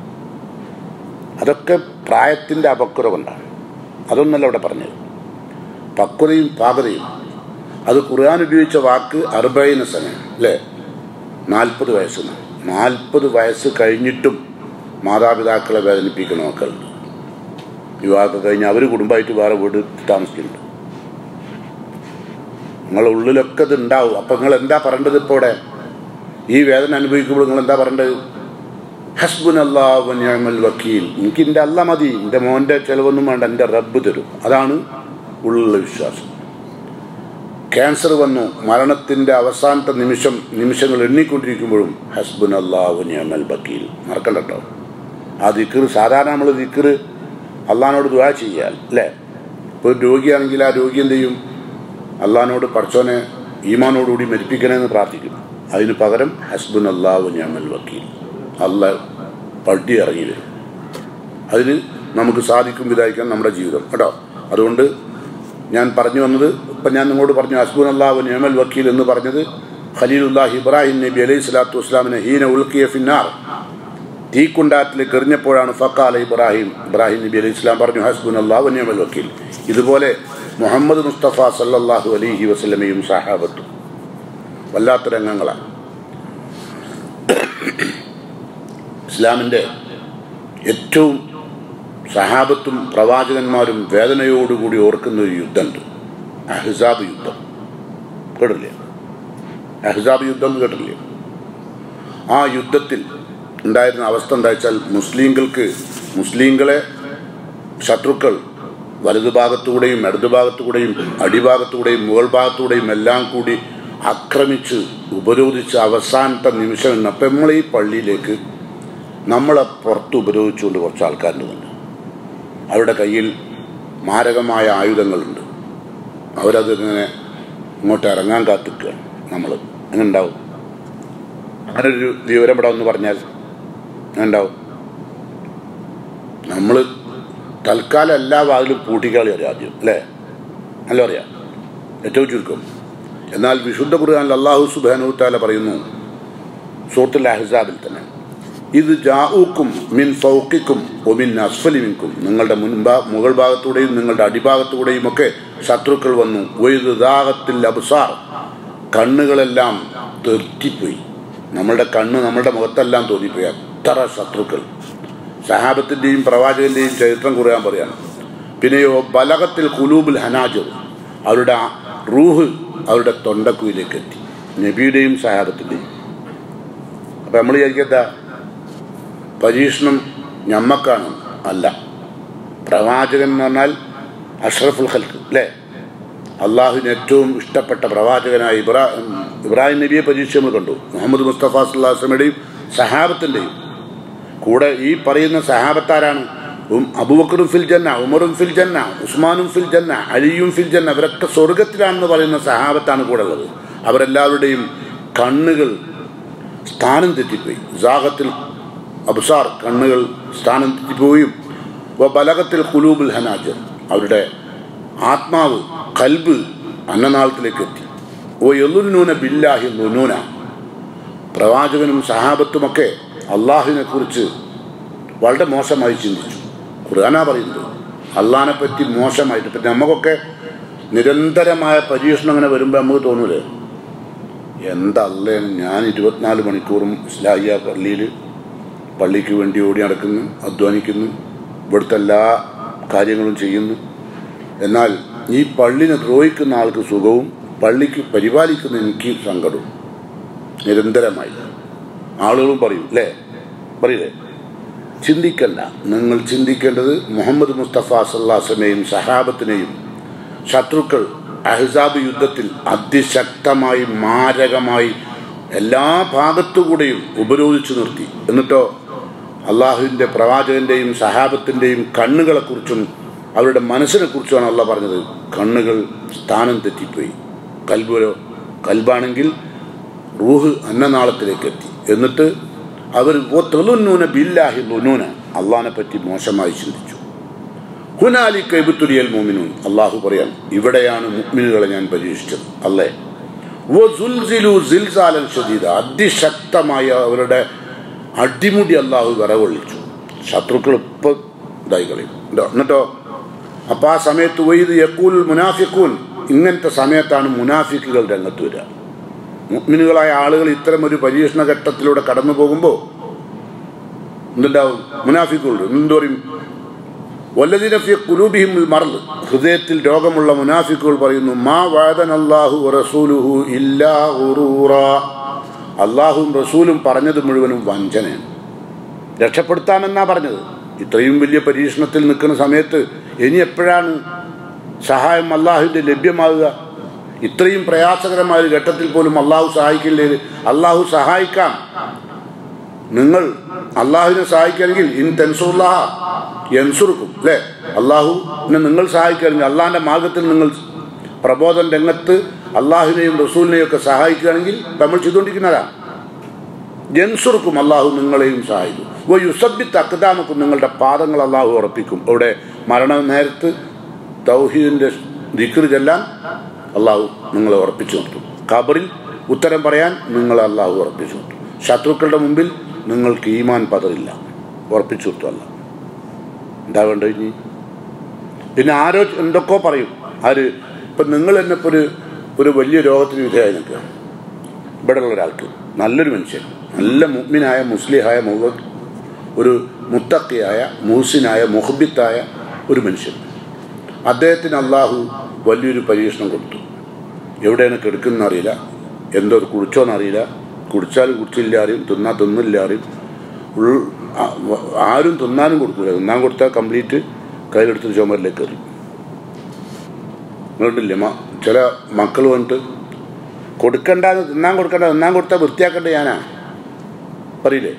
അതൊക്കെ പ്രായത്തിൻ്റെ അപക്വത കൊണ്ടാണ് അതൊന്നല്ല അവിടെ പറഞ്ഞത് പക്വതയും പാകതയും അത് ഖുർആൻ ഉപയോഗിച്ച വാക്ക് അർബൈന സമയം അല്ലേ നാൽപ്പത് വയസ്സിന് നാൽപ്പത് വയസ്സ് കഴിഞ്ഞിട്ടും മാതാപിതാക്കളെ വേദനിപ്പിക്കുന്ന മക്കളുണ്ട് വിവാഹമൊക്കെ കഴിഞ്ഞ് അവർ കുടുംബമായിട്ട് വേറെ വീട് താമസിക്കുന്നുണ്ട് നിങ്ങളുടെ ഉള്ളിലൊക്കെ ഇത് ഉണ്ടാവും അപ്പം നിങ്ങൾ എന്താ പറയേണ്ടത് ഇപ്പോൾ ഇവിടെ ഈ വേദന അനുഭവിക്കുമ്പോൾ നിങ്ങൾ എന്താ പറയേണ്ടത് ഹസ്ബുൻ അള്ളാഹുൽ വക്കീൽ എനിക്ക് എൻ്റെ അല്ല മതി എൻ്റെ മോൻ്റെ ചിലവൊന്നും വേണ്ട എൻ്റെ റബ്ബ് തരും അതാണ് ഉള്ളിലുള്ള വിശ്വാസം ക്യാൻസർ വന്നു മരണത്തിൻ്റെ അവസാനത്തെ നിമിഷം നിമിഷങ്ങൾ എണ്ണിക്കൊണ്ടിരിക്കുമ്പോഴും ഹസ്ബുൻ അള്ളാഹു നിയമൽ വക്കീൽ മറക്കണ്ട കേട്ടോ ആ ദിക്കറ് സാധാരണ നമ്മൾ ദിക്കറ് അള്ളഹാനോട് ദുആ ചെയ്യാൽ അല്ലേ ഇപ്പോൾ ഒരു രോഗിയാണെങ്കിൽ ആ രോഗി എന്ത് ചെയ്യും അള്ളഹാനോട് പഠിച്ചോനെ ഈമാനോടുകൂടി മരിപ്പിക്കണമെന്ന് പ്രാർത്ഥിക്കും അതിന് പകരം ഹസ്ബുൻ അള്ളാഹു നിയമൽ വക്കീൽ അല്ല പട്ടി ഇറങ്ങി വരും അതിന് നമുക്ക് സാധിക്കും വിധായിക്കാൻ നമ്മുടെ ജീവിതം കേട്ടോ അതുകൊണ്ട് ഞാൻ പറഞ്ഞു വന്നത് ഇപ്പം ഞാൻ നിങ്ങളോട് പറഞ്ഞു ഹസ്ബുൻ അള്ളാഹു നിയമൽ വക്കീൽ എന്ന് പറഞ്ഞത് ഖലീലുല്ലാഹി ഇബ്രാഹിം നബി അലൈഹി സ്വലാത്തു വസ്സലാമിനെ ഹീന ഉൽക്കിയ ഫിന്നാർ തീക്കുണ്ടാറ്റിലേക്ക് എറിഞ്ഞപ്പോഴാണ് ഫക്കാല ഇബ്രാഹിം ഇബ്രാഹിം നബി അലൈഹി ഇസ്ലാം പറഞ്ഞു ഹസ്ബുൻ അള്ളാഹു നിയമൽ വക്കീൽ ഇതുപോലെ മുഹമ്മദ് മുസ്തഫ സല്ലല്ലാഹു അലൈഹി വസല്ലമയും സഹാബത്തും വല്ലാത്ത രംഗങ്ങളാണ് ഇസ്ലാമിൻ്റെ ഏറ്റവും സഹാബത്തും പ്രവാചകന്മാരും വേദനയോടുകൂടി ഓർക്കുന്ന ഒരു യുദ്ധമുണ്ട് അഹ്സാബ് യുദ്ധം കേട്ടില്ലേ അഹ്സാബ് യുദ്ധം എന്ന് കേട്ടില്ലേ ആ യുദ്ധത്തിൽ ഉണ്ടായിരുന്ന അവസ്ഥ എന്താ വെച്ചാൽ മുസ്ലിങ്ങൾക്ക് മുസ്ലിങ്ങളെ ശത്രുക്കൾ വലതുഭാഗത്തുകൂടെയും ഇടതുഭാഗത്തുകൂടെയും അടിഭാഗത്തുകൂടെയും മുകൾ ഭാഗത്തുകൂടെയും എല്ലാം കൂടി ആക്രമിച്ച് ഉപരോധിച്ച് അവസാനത്തെ നിമിഷം എന്നപ്പം നമ്മൾ ഈ പള്ളിയിലേക്ക് നമ്മളെ പുറത്ത് ഉപരോധിച്ചുകൊണ്ട് കുറച്ച് ആൾക്കാരുണ്ട് അവരുടെ കയ്യിൽ മാരകമായ ആയുധങ്ങളുണ്ട് അവരത് ഇങ്ങനെ ഇങ്ങോട്ട് ഇറങ്ങാൻ കാത്തിക്കുകയാണ് നമ്മൾ അങ്ങനെ ഉണ്ടാവും അങ്ങനെ ഒരു വിവരം ഇവിടെ ഒന്ന് പറഞ്ഞാൽ അങ്ങനെ ഉണ്ടാവും നമ്മൾ തൽക്കാലം എല്ലാ വാതിലും പൂട്ടിക്കാളി അറിയാം ആദ്യം അല്ലേ നല്ല അറിയാം ഏറ്റവും ചുരുക്കം എന്നാൽ വിശുദ്ധ ഖുർആാനിൽ അള്ളാഹു സുബാനുത്താല പറയുന്നു സൂറത്തുൽ അഹ്സാബിൽ തന്നെ ഇത് ജാഊക്കും മിൻ ഫൗക്കിക്കും ഒമിൻ അസ്ഫലിമിൻക്കും നിങ്ങളുടെ മുൻഭാ മുകൾ ഭാഗത്തൂടെയും നിങ്ങളുടെ അടിഭാഗത്തൂടെയും ഒക്കെ ശത്രുക്കൾ വന്നു വൈദാഹത്തിൽ അബ്സാർ കണ്ണുകളെല്ലാം തെറ്റിപ്പോയി നമ്മളുടെ കണ്ണ് നമ്മളുടെ മുഖത്തെല്ലാം തോന്നിപ്പോയി അത്ര ശത്രുക്കൾ സഹാബത്തിൻ്റെയും പ്രവാചകന്റെയും ചരിത്രം കുറിയാൻ പറയാണ് പിന്നെയോ ബലകത്തിൽ കുലൂബുൽ ഹനാജർ അവരുടെ റൂഹ് അവരുടെ തൊണ്ടക്കുയിലേക്ക് എത്തി നബിയുടെയും സഹാബത്തിൻ്റെയും അപ്പം നമ്മൾ വിചാരിക്കത്താ പരീക്ഷണം ഞമ്മക്കാണ് അല്ല പ്രവാചകൻ എന്ന് പറഞ്ഞാൽ അഷ്റഫുൽ ഖൽക്ക് അല്ലേ അള്ളാഹുവിന് ഏറ്റവും ഇഷ്ടപ്പെട്ട പ്രവാചകനായ ഇബ്രാ ഇബ്രാഹിം നബിയെ പരീക്ഷ നമ്മൾ കണ്ടു മുഹമ്മദ് മുസ്തഫ സുല്ലാസ്ലമയുടെയും സഹാബത്തിൻ്റെയും കൂടെ ഈ പറയുന്ന സഹാബത്താരാണ് അബുബക്കറും ഫിൽ ജന്ന ഉമറും ഫിൽ ജന്ന ഉസ്മാനും ഫിൽ ജന്ന അലിയും ഫിൽ ജന്ന ഇവരൊക്കെ സ്വർഗത്തിലാണെന്ന് പറയുന്ന സഹാബത്താണ് കൂടെ ഉള്ളത് അവരെല്ലാവരുടെയും കണ്ണുകൾ സ്ഥാനം തെറ്റിപ്പോയി ജാഗത്തിൽ അബ്സാർ കണ്ണുകൾ സ്ഥാനം തെറ്റിപ്പോവുകയും വ ബലകത്തിൽ കുലൂബുൽ ഹനാജർ അവരുടെ ആത്മാവ് കൽബ് അന്നനാളത്തിലേക്ക് എത്തി ഓ എല്ലുനൂന ബില്ലാഹി ലുനൂന പ്രവാചകനും സഹാബത്തുമൊക്കെ അള്ളാഹുവിനെ കുറിച്ച് വളരെ മോശമായി ചിന്തിച്ചു ഖുർആനാ പറയുന്നത് അള്ളാഹിനെ പറ്റി മോശമായിട്ട് ഇപ്പം നമുക്കൊക്കെ നിരന്തരമായ പരീക്ഷണം അങ്ങനെ വരുമ്പോൾ നമുക്ക് തോന്നൂലേ എന്തല്ലേ ഞാൻ ഇരുപത്തിനാല് മണിക്കൂറും ഇസ്ലാഹിയ പള്ളിയിൽ പള്ളിക്ക് വേണ്ടി ഓടി നടക്കുന്നു അധ്വാനിക്കുന്നു ഇവിടുത്തെ എല്ലാ കാര്യങ്ങളും ചെയ്യുന്നു എന്നാൽ ഈ പള്ളിനെ ദ്രോഹിക്കുന്ന ആൾക്ക് സുഖവും പള്ളിക്ക് പരിപാലിക്കുന്ന എനിക്ക് സങ്കടവും നിരന്തരമായി ആളുകളും പറയും അല്ലേ പറയില്ലേ ചിന്തിക്കണ്ട നിങ്ങൾ ചിന്തിക്കേണ്ടത് മുഹമ്മദ് മുസ്തഫ സല്ലാസനെയും സഹാബത്തിനെയും ശത്രുക്കൾ അഹ്സാബ് യുദ്ധത്തിൽ അതിശക്തമായി മാരകമായി എല്ലാ ഭാഗത്തുകൂടെയും ഉപരോധിച്ചു നിർത്തി എന്നിട്ടോ അള്ളാഹുവിൻ്റെ പ്രവാചകന്റെയും സഹാബത്തിൻ്റെയും കണ്ണുകളെക്കുറിച്ചും അവരുടെ മനസ്സിനെക്കുറിച്ചുമാണ് അള്ള പറഞ്ഞത് കണ്ണുകൾ സ്ഥാനം തെറ്റിപ്പോയി കൽബുലോ കൽബാണെങ്കിൽ റൂഹ് അന്നനാളത്തിലേക്ക് എത്തി എന്നിട്ട് അവർ തെളുന്നൂന ബില്ലാഹി ലുനൂന അള്ളഹാനെ പറ്റി മോശമായി ചിന്തിച്ചു ഹുനാലി കൈബുത്തുലിയൽ മോമിനൂൻ അള്ളാഹു പറയാൻ ഇവിടെയാണ് മുഗ്മിനുകളെ ഞാൻ പരീക്ഷിച്ചത് അല്ലേ ഷദീദ അതിശക്തമായ അവരുടെ അടിമുടി അള്ളാഹു വിറകൊള്ളിച്ചു ശത്രുക്കൾ ഇപ്പൊ ഇതായി കളയും എന്നിട്ടോ അപ്പൊ ആ സമയത്ത് വൈദ് യക്കൂൽ മുനാഫിക്കൂൻ ഇങ്ങനത്തെ സമയത്താണ് മുനാഫിക്കുകൾ രംഗത്ത് വരിക മുഗ്മിനുകളായ ആളുകൾ ഇത്തരം ഒരു പരീക്ഷണ ഘട്ടത്തിലൂടെ കടന്നു പോകുമ്പോൾ എന്തുണ്ടാവും മുനാഫിക്കുണ്ട് എന്തു പറയും വല്ലതിനഫിയ കുലൂബിഹിം മറന്ന് ഹൃദയത്തിൽ രോഗമുള്ള മുനാഫിക്കുകൾ പറയുന്നു മാ വാദൻ അള്ളാഹു റസൂലുഹു ഇല്ലാ ഉറൂറ അള്ളാഹും റസൂലും പറഞ്ഞത് മുഴുവനും വഞ്ചനയാണ് രക്ഷപ്പെടുത്താമെന്നാ പറഞ്ഞത് ഇത്രയും വലിയ പരീക്ഷണത്തിൽ നിൽക്കുന്ന സമയത്ത് ഇനി എപ്പോഴാണ് സഹായം അള്ളാഹുവിൻ്റെ ലഭ്യമാകുക ഇത്രയും പ്രയാസകരമായ ഒരു ഘട്ടത്തിൽ പോലും അള്ളാഹു സഹായിക്കില്ലേ അള്ളാഹു സഹായിക്കാം നിങ്ങൾ അള്ളാഹുവിനെ സഹായിക്കുകയാണെങ്കിൽ ഇൻ തെൻസുല്ലാഹ യൻസുറുക്കും അല്ലേ അള്ളാഹുവിനെ നിങ്ങൾ സഹായിക്കുകയാണെങ്കിൽ അള്ളാഹിൻ്റെ മാർഗത്തിൽ നിങ്ങൾ പ്രബോധന രംഗത്ത് അള്ളാഹുവിനെയും റസൂലിനെയും ഒക്കെ സഹായിക്കുകയാണെങ്കിൽ നമ്മൾ ചെയ്തുകൊണ്ടിരിക്കുന്നതാ ജൻസുറുക്കും അള്ളാഹു നിങ്ങളെയും സഹായിക്കും ഓ യുസബിത്ത് അക്കദാമക്കും നിങ്ങളുടെ പാദങ്ങൾ അള്ളാഹു ഉറപ്പിക്കും അവിടെ മരണ നേരത്ത് തൗഹീദിൻ്റെ ദിക്കറ് ചെല്ലാൻ അള്ളാഹു നിങ്ങളെ ഉറപ്പിച്ചു നിർത്തും ഖബറിൽ ഉത്തരം പറയാൻ നിങ്ങളെ അള്ളാഹു ഉറപ്പിച്ചു നിർത്തും ശത്രുക്കളുടെ മുമ്പിൽ നിങ്ങൾക്ക് ഈമാൻ പതറില്ല ഉറപ്പിച്ചു നിർത്തും അല്ല എന്താ വേണ്ട ഇനി പിന്നെ ആരോ എന്തൊക്കെയോ പറയും ആര് ഇപ്പം നിങ്ങൾ തന്നെ ഇപ്പോൾ ഒരു ഒരു വലിയ രോഗത്തിന് വിധേയമായി നിൽക്കുക ഇവിടെയുള്ള ഒരാൾക്ക് നല്ലൊരു മനുഷ്യൻ നല്ല മുഗ്മിനായ മുസ്ലിഹായ മുഹ ഒരു മുത്തക്കിയായ മുഹസിനായ മുഹബിത്തായ ഒരു മനുഷ്യൻ അദ്ദേഹത്തിന് അള്ളാഹു വലിയൊരു പരീക്ഷണം കൊടുത്തു എവിടെയാണ് കിടക്കുന്ന അറിയില്ല എന്തോ കുടിച്ചോന്നറിയില്ല കുടിച്ചാൽ കുടിച്ചില്ല അറിയും തിന്നാൽ തിന്നില്ല അറിയും ഉൾ ആരും തിന്നാനും കൊടുക്കില്ല തിന്നാൻ കൊടുത്താൽ കംപ്ലീറ്റ് കയ്യിലെടുത്ത് ചുമരിലേക്ക് എറിയും നിങ്ങളില്ലേ ചില മക്കൾ വന്നിട്ട് കൊടുക്കണ്ടെന്ന് തിന്നാൻ കൊടുക്കണ്ട തിന്നാൻ കൊടുത്താൽ വൃത്തിയാക്കേണ്ട ഞാനാ പറയില്ലേ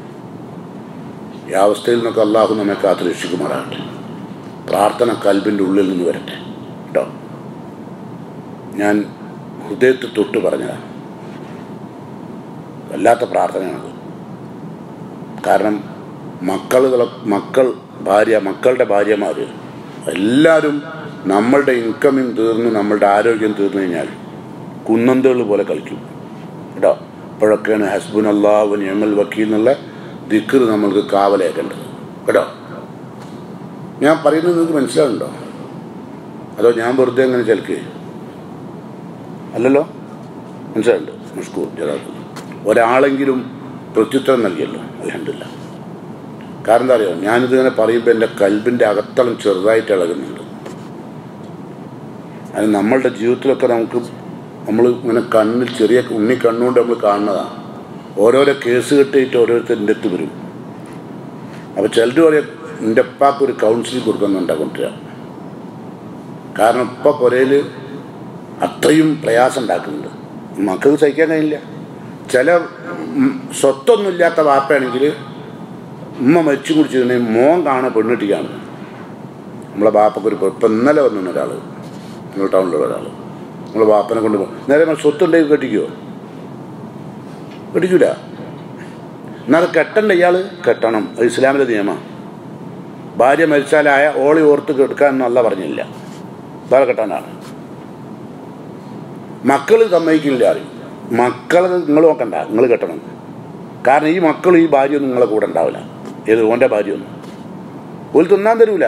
ഈ അവസ്ഥയിൽ നിന്നൊക്കെ അള്ളാഹു നമ്മെ കാത്തു രക്ഷിക്കുമാറാകട്ടെ പ്രാർത്ഥന കൽബിൻ്റെ ഉള്ളിൽ നിന്ന് വരട്ടെ കേട്ടോ ഞാൻ ഹൃദയത്തിൽ തൊട്ട് പറഞ്ഞതാണ് വല്ലാത്ത പ്രാർത്ഥനയാണത് കാരണം മക്കളുകളെ മക്കൾ ഭാര്യ മക്കളുടെ ഭാര്യമാർ എല്ലാവരും നമ്മളുടെ ഇൻകമിങ് തീർന്ന് നമ്മളുടെ ആരോഗ്യം തീർന്നു കഴിഞ്ഞാൽ കുന്നന്തകൾ പോലെ കളിക്കും കേട്ടോ അപ്പോഴൊക്കെയാണ് ഹസ്ബുൻ അള്ളാഹു ഞമ്മൽ വക്കീൽ എന്നുള്ള ദിക്കർ നമ്മൾക്ക് കാവലേക്കേണ്ടത് കേട്ടോ ഞാൻ പറയുന്നത് നിങ്ങൾക്ക് മനസ്സിലാവുന്നുണ്ടോ അതോ ഞാൻ വെറുതെ അങ്ങനെ ചിലക്ക് അല്ലല്ലോ മനസ്സിലാവുണ്ട് മുഷ്കൂർ ജലാത്ത് ഒരാളെങ്കിലും പ്രത്യുത്തരം നൽകിയല്ലോ അലഹമില്ല കാരണം എന്താ അറിയോ ഞാനിതിങ്ങനെ പറയുമ്പോൾ എൻ്റെ കൽബിൻ്റെ അകത്തളം ചെറുതായിട്ട് ഇളകുന്നുണ്ട് അത് നമ്മളുടെ ജീവിതത്തിലൊക്കെ നമുക്ക് നമ്മൾ ഇങ്ങനെ കണ്ണിൽ ചെറിയ ഉണ്ണി കണ്ണുകൊണ്ട് നമ്മൾ കാണുന്നതാണ് ഓരോരോ കേസ് കെട്ടിയിട്ട് ഓരോരുത്തർ എൻ്റെ അടുത്ത് വരും അപ്പോൾ ചിലർ പറയും എൻ്റെ ഉപ്പാക്ക് ഒരു കൗൺസിലിംഗ് കൊടുക്കുന്നുണ്ടാ കൊണ്ടുവരിക കാരണം ഇപ്പം പുരയിൽ അത്രയും പ്രയാസം ഉണ്ടാക്കുന്നുണ്ട് മക്കൾക്ക് സഹിക്കാൻ കഴിയില്ല ചില സ്വത്തൊന്നുമില്ലാത്ത വാപ്പയാണെങ്കിൽ ഉമ്മ മരിച്ചു കുടിച്ചിട്ടുണ്ടെങ്കിൽ മോൻ കാണാൻ പെണ്ണിട്ടിക്കാണ് നമ്മളെ ബാപ്പക്കൊരു ഇപ്പം ഇന്നലെ വന്നു ഒരാൾ നമ്മൾ ടൗണിലുള്ള ഒരാൾ നിങ്ങൾ വാപ്പനെ കൊണ്ട് പോകും നേരെ നമ്മൾ സ്വത്തുണ്ടെങ്കിൽ കെട്ടിക്കുമോ കെട്ടിക്കൂല എന്നാൽ കെട്ടണ്ട ഇയാൾ കെട്ടണം അത് ഇസ്ലാമിലെ നിയമമാണ് ഭാര്യ മരിച്ചാലായ ഓളി ഓർത്ത് കെടുക്കാൻ നല്ല പറഞ്ഞില്ല വേറെ കെട്ടാനാണ് മക്കൾ സമ്മതിക്കില്ല അറിയും മക്കളെ നിങ്ങൾ നോക്കണ്ട നിങ്ങൾ കെട്ടണം കാരണം ഈ മക്കൾ ഈ ഭാര്യ ഒന്നും നിങ്ങളെ കൂടെ ഉണ്ടാവില്ല ഏത് ഓൻ്റെ ഭാര്യ ഒന്നും ഒരു തിന്നാൻ തരൂല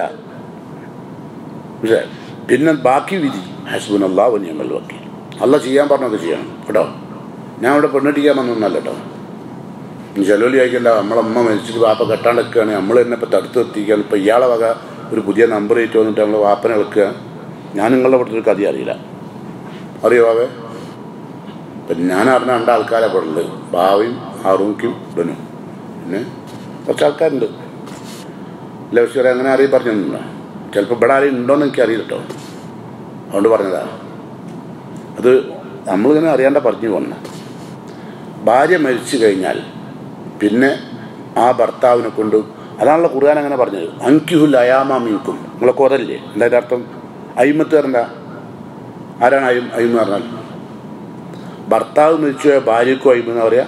പക്ഷേ പിന്നെ ബാക്കി വിധി ഹസ്ബുൻ അള്ളാഹു ഞങ്ങൾ വക്കീൽ അല്ല ചെയ്യാൻ പറഞ്ഞത് ചെയ്യണം കേട്ടോ ഞാൻ ഇവിടെ പെണ്ണിട്ടിക്കാൻ വന്നൊന്നല്ല കേട്ടോ ചെലോലി ആയിക്കല്ല നമ്മളമ്മ മരിച്ചിട്ട് വാപ്പ കെട്ടാണ്ടിരിക്കുകയാണ് നമ്മൾ തന്നെ ഇപ്പം തടുത്ത് എത്തിക്കുകയാണ് ഇപ്പം ഇയാളെ വക ഒരു പുതിയ നമ്പർ ഏറ്റ് വന്നിട്ട് നമ്മൾ വാപ്പനെ വെക്കുക ഞാൻ നിങ്ങളുടെ ഇവിടുത്തെ ഒരു കഥ അറിയില്ല അറിയോ വാവേ ഇപ്പം ഞാൻ അറിഞ്ഞ രണ്ട് ആൾക്കാരെ പെടുന്നത് ബാവയും ഹാറൂക്കും ഇവനും പിന്നെ കുറച്ച് ആൾക്കാരുണ്ട് ലക്ഷ്യം അങ്ങനെ അറിയി പറഞ്ഞൊന്നുമില്ല ചിലപ്പോൾ ഇവിടെ ആരെയും ഉണ്ടോയെന്ന് എനിക്ക് അറിയില്ല കേട്ടോ അതുകൊണ്ട് പറഞ്ഞതാ അത് നമ്മളിങ്ങനെ അറിയാണ്ട പറഞ്ഞു പോകണം ഭാര്യ മരിച്ചു കഴിഞ്ഞാൽ പിന്നെ ആ ഭർത്താവിനെ കൊണ്ട് അതാണല്ലോ ഖുർആൻ അങ്ങനെ പറഞ്ഞത് അങ്കിഹുൽ അയാമാമീക്കും നിങ്ങളെ കൊതല്ലേ എന്താ അതിൻ്റെ അർത്ഥം അയിമത്ത് എന്താ ആരാണ് അയിം അയിമെന്ന് പറഞ്ഞാൽ ഭർത്താവ് മരിച്ചുപോയ ഭാര്യക്കും അയിമെന്ന് പറയാ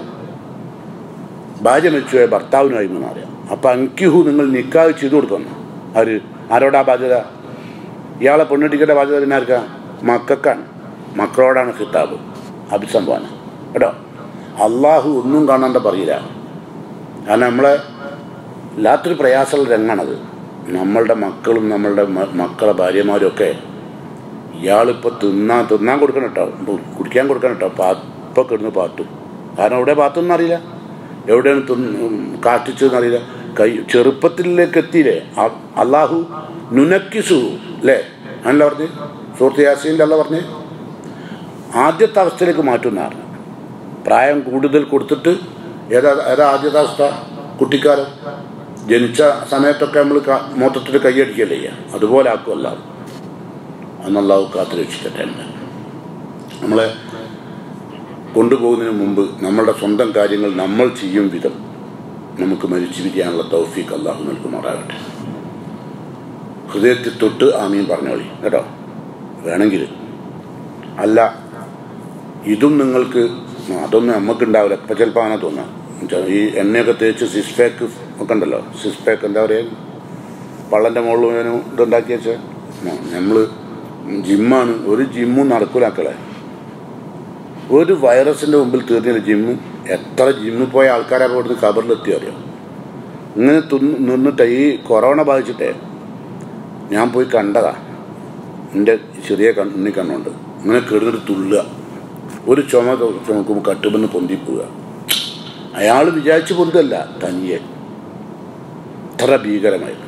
ഭാര്യ മരിച്ചുപോയ ഭർത്താവിനും അയിമെന്ന് പറയാം അപ്പം അങ്കിഹു നിങ്ങൾ നിക്കാഹ് ചെയ്തു കൊടുക്കണം ആര് ആരോടാ ബാധ്യത ഇയാളെ പെണ്ണിട്ടിക്കേണ്ട ബാധ്യത പിന്നെ ആർക്കാ മക്കൾക്കാണ് മക്കളോടാണ് ഖിതാബ് അഭിസംബോധന കേട്ടോ അള്ളാഹു ഒന്നും കാണാണ്ട പറയില്ല കാരണം നമ്മളെ വല്ലാത്തൊരു പ്രയാസമുള്ള രംഗാണത് നമ്മളുടെ മക്കളും നമ്മളുടെ മ- മക്കളെ ഭാര്യമാരും ഒക്കെ ഇയാളിപ്പോൾ തിന്നാൻ തിന്നാൻ കൊടുക്കണം കേട്ടോ ഉം, കുടിക്കാൻ കൊടുക്കണം കേട്ടോ പാപ്പം കിടന്ന് പാത്തും കാരണം എവിടെ പാത്തൊന്നും അറിയില്ല എവിടെയാണ് തിന്ന് കാട്ടിച്ചതെന്ന് അറിയില്ല കൈ ചെറുപ്പത്തിലേക്ക് എത്തിയില്ലേ അ- അള്ളാഹു നുനക്കിസു അല്ലേ അല്ല പറഞ്ഞ് സുഹൃത്ത് യാസീൻ്റെ അല്ല പറഞ്ഞ് ആദ്യത്തെ അവസ്ഥയിലേക്ക് മാറ്റുമെന്നാണ് പ്രായം കൂടുതൽ കൊടുത്തിട്ട് ഏതാ ഏതാ ആദ്യത്തെ അവസ്ഥ കുട്ടിക്കാലം ജനിച്ച സമയത്തൊക്കെ നമ്മൾ മൊത്തത്തിൽ കൈയടിക്കല്ലേ ചെയ്യുക അതുപോലെ ആക്കുമല്ല അന്നല്ലാവ് കാത്തു രക്ഷിക്കട്ടെ എന്ന് നമ്മളെ കൊണ്ടുപോകുന്നതിന് മുമ്പ് നമ്മളുടെ സ്വന്തം കാര്യങ്ങൾ നമ്മൾ ചെയ്യും വിധം നമുക്ക് മരിച്ചു പിരിയാനുള്ള തൗഫീഖ് അള്ളാഹു നൽകുമാറാകട്ടെ ഹൃദയത്തിൽ തൊട്ട് ആമീൻ പറഞ്ഞോളി കേട്ടോ വേണമെങ്കിൽ അല്ല ഇതും നിങ്ങൾക്ക് അതൊന്നും നമുക്കുണ്ടാവില്ല ഇപ്പം ചിലപ്പോൾ അങ്ങനെ തോന്നാം എന്നുവെച്ചാ ഈ എണ്ണയൊക്കെ തേച്ച് സിസ് പാക്ക് ഒക്കെ ഉണ്ടല്ലോ സിസ് പാക്ക് എന്താ പറയുക പള്ളൻ്റെ മുകളിൽ മുഴുവനും ഇതുണ്ടാക്കി വെച്ചാൽ നമ്മൾ ജിമ്മാണ് ഒരു ജിമ്മും നടക്കൂലാക്കളെ ഒരു വൈറസിൻ്റെ മുമ്പിൽ തീർന്നില്ല ജിമ്മും എത്ര ജിമ്മിൽ പോയ ആൾക്കാരെ അവിടുന്ന് കബറിലെത്തി അറിയാം ഇങ്ങനെ തിന്ന് നിന്നിട്ട് ഈ കൊറോണ ബാധിച്ചിട്ടേ ഞാൻ പോയി കണ്ടതാ എൻ്റെ ചെറിയ കണ്ണി കണ്ണുണ്ട് ഇങ്ങനെ കിടന്നിട്ട് തുള്ളുക ഒരു ചുമ തൊ- ചുമക്കുമ്പോൾ കട്ടുമെന്ന് പൊന്തി പോവുക അയാൾ വിചാരിച്ചു പൊന്തല്ല തനിയെ ഇത്ര ഭീകരമായിരുന്നു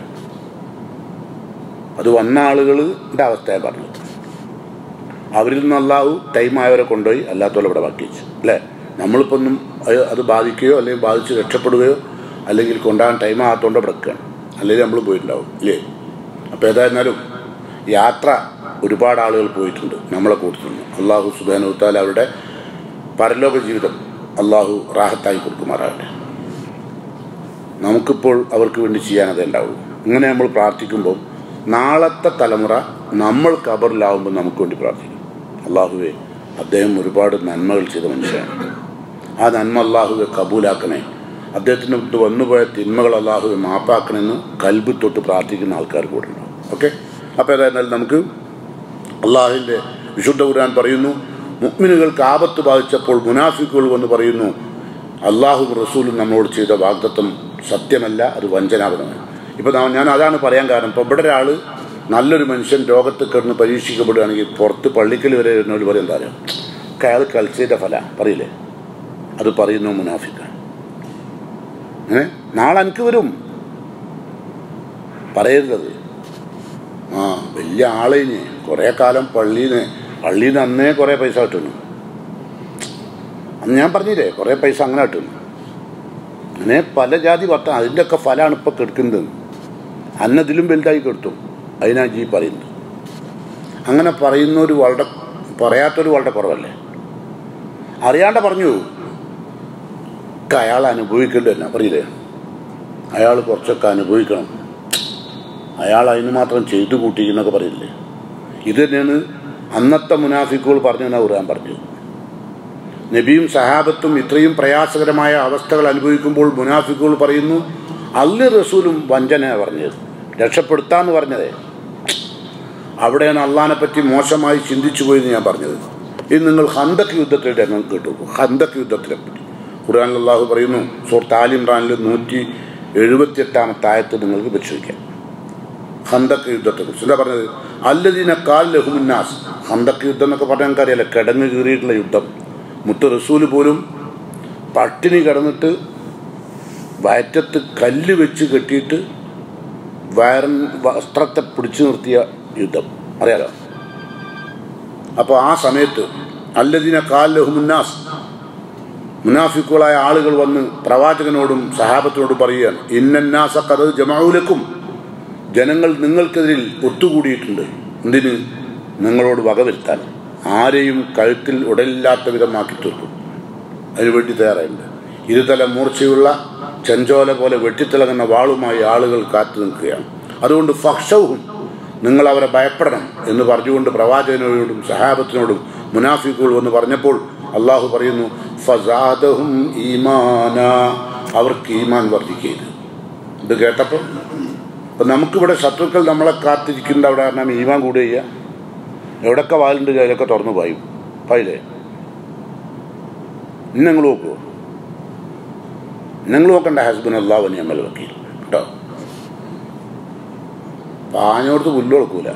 അത് വന്ന ആളുകളുടെ അവസ്ഥയെ പറഞ്ഞത് അവരിൽ നിന്ന് അല്ലാവു ടൈമായവരെ കൊണ്ടുപോയി അല്ലാത്തവരെ ഇവിടെ ബാക്കി വെച്ചു അല്ലേ നമ്മളിപ്പോൾ ഒന്നും അത് അത് ബാധിക്കുകയോ അല്ലെങ്കിൽ ബാധിച്ച് രക്ഷപ്പെടുകയോ അല്ലെങ്കിൽ കൊണ്ടാകാൻ ടൈം ആകാത്തതുകൊണ്ട് ഇവിടെ നിൽക്കുകയാണ് അല്ലെങ്കിൽ നമ്മൾ പോയിട്ടുണ്ടാവും ഇല്ലേ അപ്പോൾ ഏതായിരുന്നാലും യാത്ര ഒരുപാട് ആളുകൾ പോയിട്ടുണ്ട് നമ്മളെ കൂട്ടത്തിൽ നിന്ന് അള്ളാഹു സുബാനുത്താൽ അവരുടെ പരലോക ജീവിതം അള്ളാഹു റാഹത്തായി കൊടുക്കുമാറാകട്ടെ നമുക്കിപ്പോൾ അവർക്ക് വേണ്ടി ചെയ്യാനതേ ഉണ്ടാവുള്ളൂ ഇങ്ങനെ നമ്മൾ പ്രാർത്ഥിക്കുമ്പോൾ നാളത്തെ തലമുറ നമ്മൾ കബറിലാവുമ്പോൾ നമുക്ക് വേണ്ടി പ്രാർത്ഥിക്കും അള്ളാഹുവെ അദ്ദേഹം ഒരുപാട് നന്മകൾ ചെയ്ത മനുഷ്യനാണ് ആ നന്മ അള്ളാഹുവെ കബൂലാക്കണേ അദ്ദേഹത്തിന് അടുത്ത് വന്നുപോയ തിന്മകൾ അള്ളാഹുവെ മാപ്പാക്കണമെന്ന് കൽബ് തൊട്ട് പ്രാർത്ഥിക്കുന്ന ആൾക്കാർ കൂടെ ഉണ്ടാവും ഓക്കെ അപ്പോൾ ഏതായിരുന്നാലും നമുക്ക് അള്ളാഹുവിൻ്റെ വിശുദ്ധ ഖുർആൻ പറയുന്നു മുഅ്മിനുകൾക്ക് ആപത്ത് ബാധിച്ചപ്പോൾ മുനാഫിക്കുകൾ വന്ന് പറയുന്നു അള്ളാഹു റസൂലും നമ്മളോട് ചെയ്ത വാഗ്ദത്വം സത്യമല്ല അത് വഞ്ചനാപരമാണ് ഇപ്പം ഞാൻ അതാണ് പറയാൻ കാരണം ഇപ്പം ഇവിടെ ഒരാൾ നല്ലൊരു മനുഷ്യൻ രോഗത്ത് കിടന്ന് പരീക്ഷിക്കപ്പെടുകയാണെങ്കിൽ പുറത്ത് പള്ളിക്കൽ വരെ വരുന്നവർ പറയും എന്താ പറയുക അയാൾ കളിച്ചതിൻ്റെ ഫല പറയില്ലേ അത് പറയുന്നു മുനാഫിക്കാണ് ഏ നാളെ എനിക്ക് വരും പറയരുതത് ആ വലിയ ആളിന് കുറേ കാലം പള്ളിയിൽ നിന്ന് പള്ളിയിൽ നിന്ന് അന്നേ കുറേ പൈസ കിട്ടുന്നു അന്ന് ഞാൻ പറഞ്ഞില്ലേ കുറേ പൈസ അങ്ങനെ കിട്ടുന്നു അങ്ങനെ പല ജാതി വർത്തം അതിൻ്റെയൊക്കെ ഫലമാണ് ഇപ്പോൾ കെടുക്കുന്നത് അന്നതിലും വലുതായി കെടുത്തും അതിനാ ജി പറയുന്നത് അങ്ങനെ പറയുന്നവർ വളരെ പറയാത്തൊരു വളരെ കുറവല്ലേ അറിയാണ്ട് പറഞ്ഞു ഒക്കെ അയാൾ അനുഭവിക്കേണ്ടി തന്നെ പറയില്ലേ അയാൾ കുറച്ചൊക്കെ അനുഭവിക്കണം അയാൾ അതിന് മാത്രം ചെയ്തു കൂട്ടി എന്നൊക്കെ പറയില്ലേ ഇത് തന്നെയാണ് അന്നത്തെ മുനാഫിക്കുകൾ പറഞ്ഞു എന്നാ ഖുർആൻ പറഞ്ഞു നബിയും സഹാബത്തും ഇത്രയും പ്രയാസകരമായ അവസ്ഥകൾ അനുഭവിക്കുമ്പോൾ മുനാഫിക്കുകൾ പറയുന്നു അള്ളി റസൂലും വഞ്ചന പറഞ്ഞത് രക്ഷപ്പെടുത്താന്ന് പറഞ്ഞതേ അവിടെയാണ് അള്ളഹാനെ പറ്റി മോശമായി ചിന്തിച്ചു പോയെന്ന് ഞാൻ പറഞ്ഞത് ഇത് നിങ്ങൾ ഹന്തക് യുദ്ധത്തിൻ്റെ എണ്ണം കേട്ടു ഹന്തക് യുദ്ധത്തിനെ പറ്റി ഖുർആൻ അള്ളാഹു പറയുന്നു സുഹൃത്ത് ആലിമ്രാനിൽ നൂറ്റി എഴുപത്തിയെട്ടാമത്തെ ആയത്ത് നിങ്ങൾക്ക് പരിശോധിക്കാം ഹന്തക് യുദ്ധത്തെ കുറിച്ച് എന്താ പറഞ്ഞത് അല്ലദീന കാൽ ലഹുമുന്നാസ് ഹന്തക് യുദ്ധം എന്നൊക്കെ പറഞ്ഞാൽ നമുക്കറിയാലോ കിടങ്ങ് കീറിയിട്ടുള്ള യുദ്ധം മുത്ത് റസൂല് പോലും പട്ടിണി കിടന്നിട്ട് വയറ്റത്ത് കല്ല് വെച്ച് കെട്ടിയിട്ട് വയറൻ വസ്ത്രത്തെ പിടിച്ചു നിർത്തിയ യുദ്ധം അറിയാലോ അപ്പോൾ ആ സമയത്ത് അല്ലദീന കാൽ ലഹുമുന്നാസ് മുനാഫിക്കുകളായ ആളുകൾ വന്ന് പ്രവാചകനോടും സഹാബത്തിനോടും പറയുകയാണ് ഇന്നന്നാസ കഥ ജമാവുലക്കും ജനങ്ങൾ നിങ്ങൾക്കെതിരിൽ ഒത്തുകൂടിയിട്ടുണ്ട് എന്തിന് നിങ്ങളോട് വകവരുത്താൻ ആരെയും കഴുത്തിൽ ഉടലില്ലാത്ത വിധമാക്കി തീർക്കും അതിനുവേണ്ടി തയ്യാറായിട്ടുണ്ട് ഇരുതല മൂർച്ചയുള്ള ചെഞ്ചോല പോലെ വെട്ടിത്തിളങ്ങുന്ന വാളുമായി ആളുകൾ കാത്തു നിൽക്കുകയാണ് അതുകൊണ്ട് ഫക്ഷവും നിങ്ങൾ അവരെ ഭയപ്പെടണം എന്ന് പറഞ്ഞുകൊണ്ട് പ്രവാചകനോടും സഹാബത്തിനോടും മുനാഫിക്കുകൾ എന്ന് പറഞ്ഞപ്പോൾ അള്ളാഹു പറയുന്നു ഫസാദഹും ഈമാന അവർക്ക് ഈമാൻ വർദ്ധിക്കരുത് ഇത് കേട്ടപ്പോൾ അപ്പം നമുക്കിവിടെ ശത്രുക്കൾ നമ്മളെ കാത്തിരിക്കേണ്ട അവിടെ കാരണം ഈമാൻ കൂടുക ചെയ്യുക എവിടൊക്കെ വാലുണ്ട് അതിലൊക്കെ തുറന്നു പായും പായില്ലേ നിങ്ങൾ നോക്കുമോ നിങ്ങൾ നോക്കണ്ട ഹസ്ബൻ അള്ളാഹു ഞമ്മൽ വക്കീൽ കേട്ടോ പാഞ്ഞോടത്ത് പുല്ല് കൊടുക്കൂല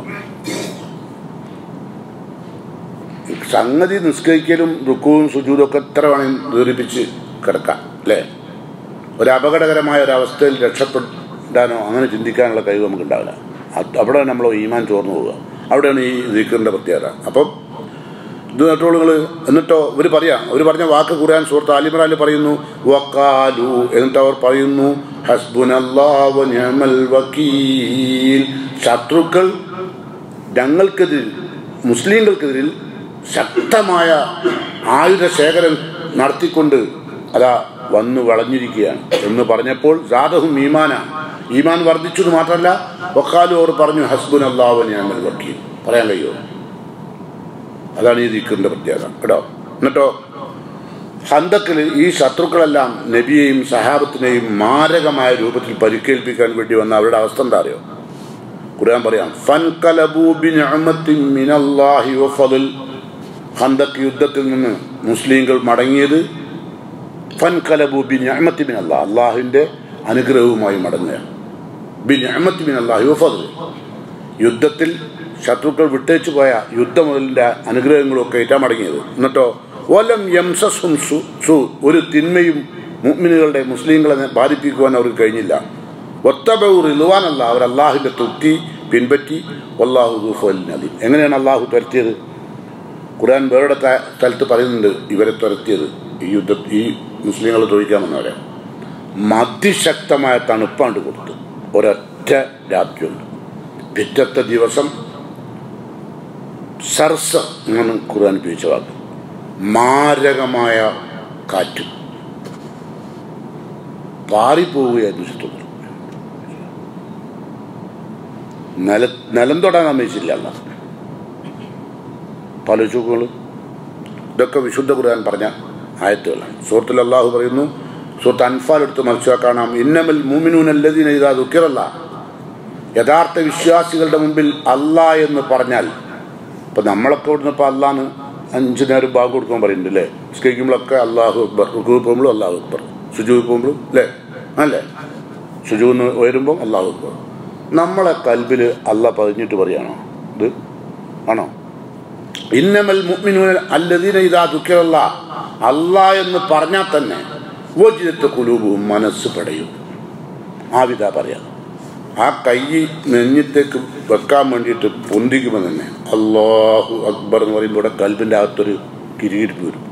സംഗതി നിസ്കരിക്കലും റുക്കുവും സുജൂതും ഒക്കെ എത്ര വേണമെങ്കിൽ ദീർഘിപ്പിച്ച് കിടക്കാം അല്ലേ ഒരു അപകടകരമായ ഒരവസ്ഥയിൽ രക്ഷപ്പെടാനോ അങ്ങനെ ചിന്തിക്കാനുള്ള കഴിവ് നമുക്ക് ഉണ്ടാവില്ല അത് അവിടെ നമ്മൾ ഈമാൻ ചോർന്നു പോവുക അവിടെയാണ് ഈ ദിക്കറിൻ്റെ പ്രത്യേകത അപ്പം ഇത് കേട്ടോളൂ നിങ്ങൾ എന്നിട്ടോ ഇവർ പറയാം അവർ പറഞ്ഞ വാക്ക് ഖുർആൻ സുഹൃത്ത് ആലിമറാലി പറയുന്നു വക്കാലു എന്നിട്ട് അവർ പറയുന്നു ഹസ്ബുനല്ലാഹു നിഅമൽ വക്കീൽ ശത്രുക്കൾ ഞങ്ങൾക്കെതിരിൽ മുസ്ലിങ്ങൾക്കെതിരിൽ ശക്തമായ ആയുധ ശേഖരം നടത്തിക്കൊണ്ട് അതാ വന്നു വളഞ്ഞിരിക്കുകയാണ് എന്ന് പറഞ്ഞപ്പോൾ ജാദഹും ഈമാന ഈമാൻ വർദ്ധിച്ചത് മാത്രമല്ല വക്കാലു അവർ പറഞ്ഞു ഹസ്ബുൻ അള്ളാഹു നിഅമൽ വക്കീൽ പറയാൻ കഴിയുമോ അതാണ് ഈ ദിക്കറിന്റെ പ്രത്യേകത കേട്ടോ എന്നിട്ടോ ഹന്തക്കിൽ ഈ ശത്രുക്കളെല്ലാം നബിയെയും സഹാബത്തിനെയും മാരകമായ രൂപത്തിൽ പരിക്കേൽപ്പിക്കാൻ വേണ്ടി വന്ന അവരുടെ അവസ്ഥ എന്താ അറിയോ ഖുർആൻ പറയാം ഫൻകലബൂ ബിനിഅമത്തിൻ മിനല്ലാഹി വഫദൽ ഹന്തക് യുദ്ധത്തിൽ നിന്ന് മുസ്ലിങ്ങൾ മടങ്ങിയത് ഫൻകലബൂ ബിനിഅമത്തി മിനല്ലാഹ് അള്ളാഹുവിന്റെ അനുഗ്രഹവുമായി മടങ്ങുക ബിനിഅമത്തി മിനല്ലാഹി വഫദൽ യുദ്ധത്തിൽ ശത്രുക്കൾ വിട്ടേച്ചു പോയ യുദ്ധമുതലിന്റെ അനുഗ്രഹങ്ങളൊക്കെ ഏറ്റാമടങ്ങിയത് എന്നിട്ടോ ഓലം യംസസും സു സു ഒരു തിന്മയും മുഅ്മിനുകളുടെ മുസ്ലിങ്ങളെ ബാധിപ്പിക്കുവാൻ അവർക്ക് കഴിഞ്ഞില്ല ഒത്തബൂർ ഇലുവാനല്ല അവർ അള്ളാഹുവിന്റെ തൃപ്തി പിൻപറ്റി അള്ളാഹു ദുഫലി എങ്ങനെയാണ് അള്ളാഹു തുരത്തിയത് ഖുർആൻ വേറെ സ്ഥലത്ത് പറയുന്നുണ്ട് ഇവരെ തുരത്തിയത് ഈ യുദ്ധ ഈ മുസ്ലിങ്ങളെ തൊഴിക്കാമെന്നവരെ മതിശക്തമായ തണുപ്പാണ്ട് കൊടുത്തു ഒരൊറ്റ രാത്രിയുണ്ട് പിറ്റത്തെ ദിവസം സർസ എന്നാണ് ഖുർആൻ ഉപയോഗിച്ച വാക്ക് മാരകമായ കാറ്റ് പാറിപ്പോവുകയായിരുന്നു ശത്രുക്കൾ നില നിലം തൊടാൻ സമ്മതിച്ചില്ല അല്ല പല ചൂക്കുകൾ ഇതൊക്കെ വിശുദ്ധ ഖുർആൻ പറഞ്ഞ ആയത്തുകളാണ് സുഹൃത്തിൽ അള്ളാഹു പറയുന്നു സുഹൃത്ത് അൻഫാൽ എടുത്ത് മറിച്ചാൽ കാണാം ഇന്നമൽ മൂമിനൂൻ അല്ലദീന ഇതാ ദുഃഖിറല്ല യഥാർത്ഥ വിശ്വാസികളുടെ മുമ്പിൽ അല്ലാ എന്ന് പറഞ്ഞാൽ ഇപ്പം നമ്മളൊക്കെ ഇവിടുന്ന് ഇപ്പോൾ അല്ലാന്ന് അഞ്ച് നേരം ബാഗ് കൊടുക്കാൻ പറയുന്നുണ്ട് അല്ലേ നിസ്കരിക്കുമ്പോഴൊക്കെ അള്ളാഹു അക്ബർ റുക്കു പോകുമ്പോഴും അള്ളാഹു അക്ബർ സുജു പോകുമ്പോഴും അല്ലേ അല്ലേ സുജു എന്ന് ഉയരുമ്പം അള്ളാഹു അക്ബർ നമ്മളെ കൽബിൽ അല്ല പതിഞ്ഞിട്ട് പറയാണോ ഇത് ആണോ ഇന്നമൽ മുഅ്മിനൂന അല്ലദീന ഇദാ ദുഃഖിറല്ല അല്ലാ എന്ന് പറഞ്ഞാൽ തന്നെ വജിരത്തെ കുലൂബും മനസ്സ് പടയും ആ വിധ പറയാം ആ കൈ നെഞ്ഞത്തേക്ക് വെക്കാൻ വേണ്ടിയിട്ട് പൊന്തിക്കുമ്പോൾ തന്നെ അള്ളാഹു അക്ബർ എന്ന് പറയുമ്പോൾ ഇവിടെ കൽബിൻ്റെ അകത്തൊരു കിരീടിപ്പ് വരും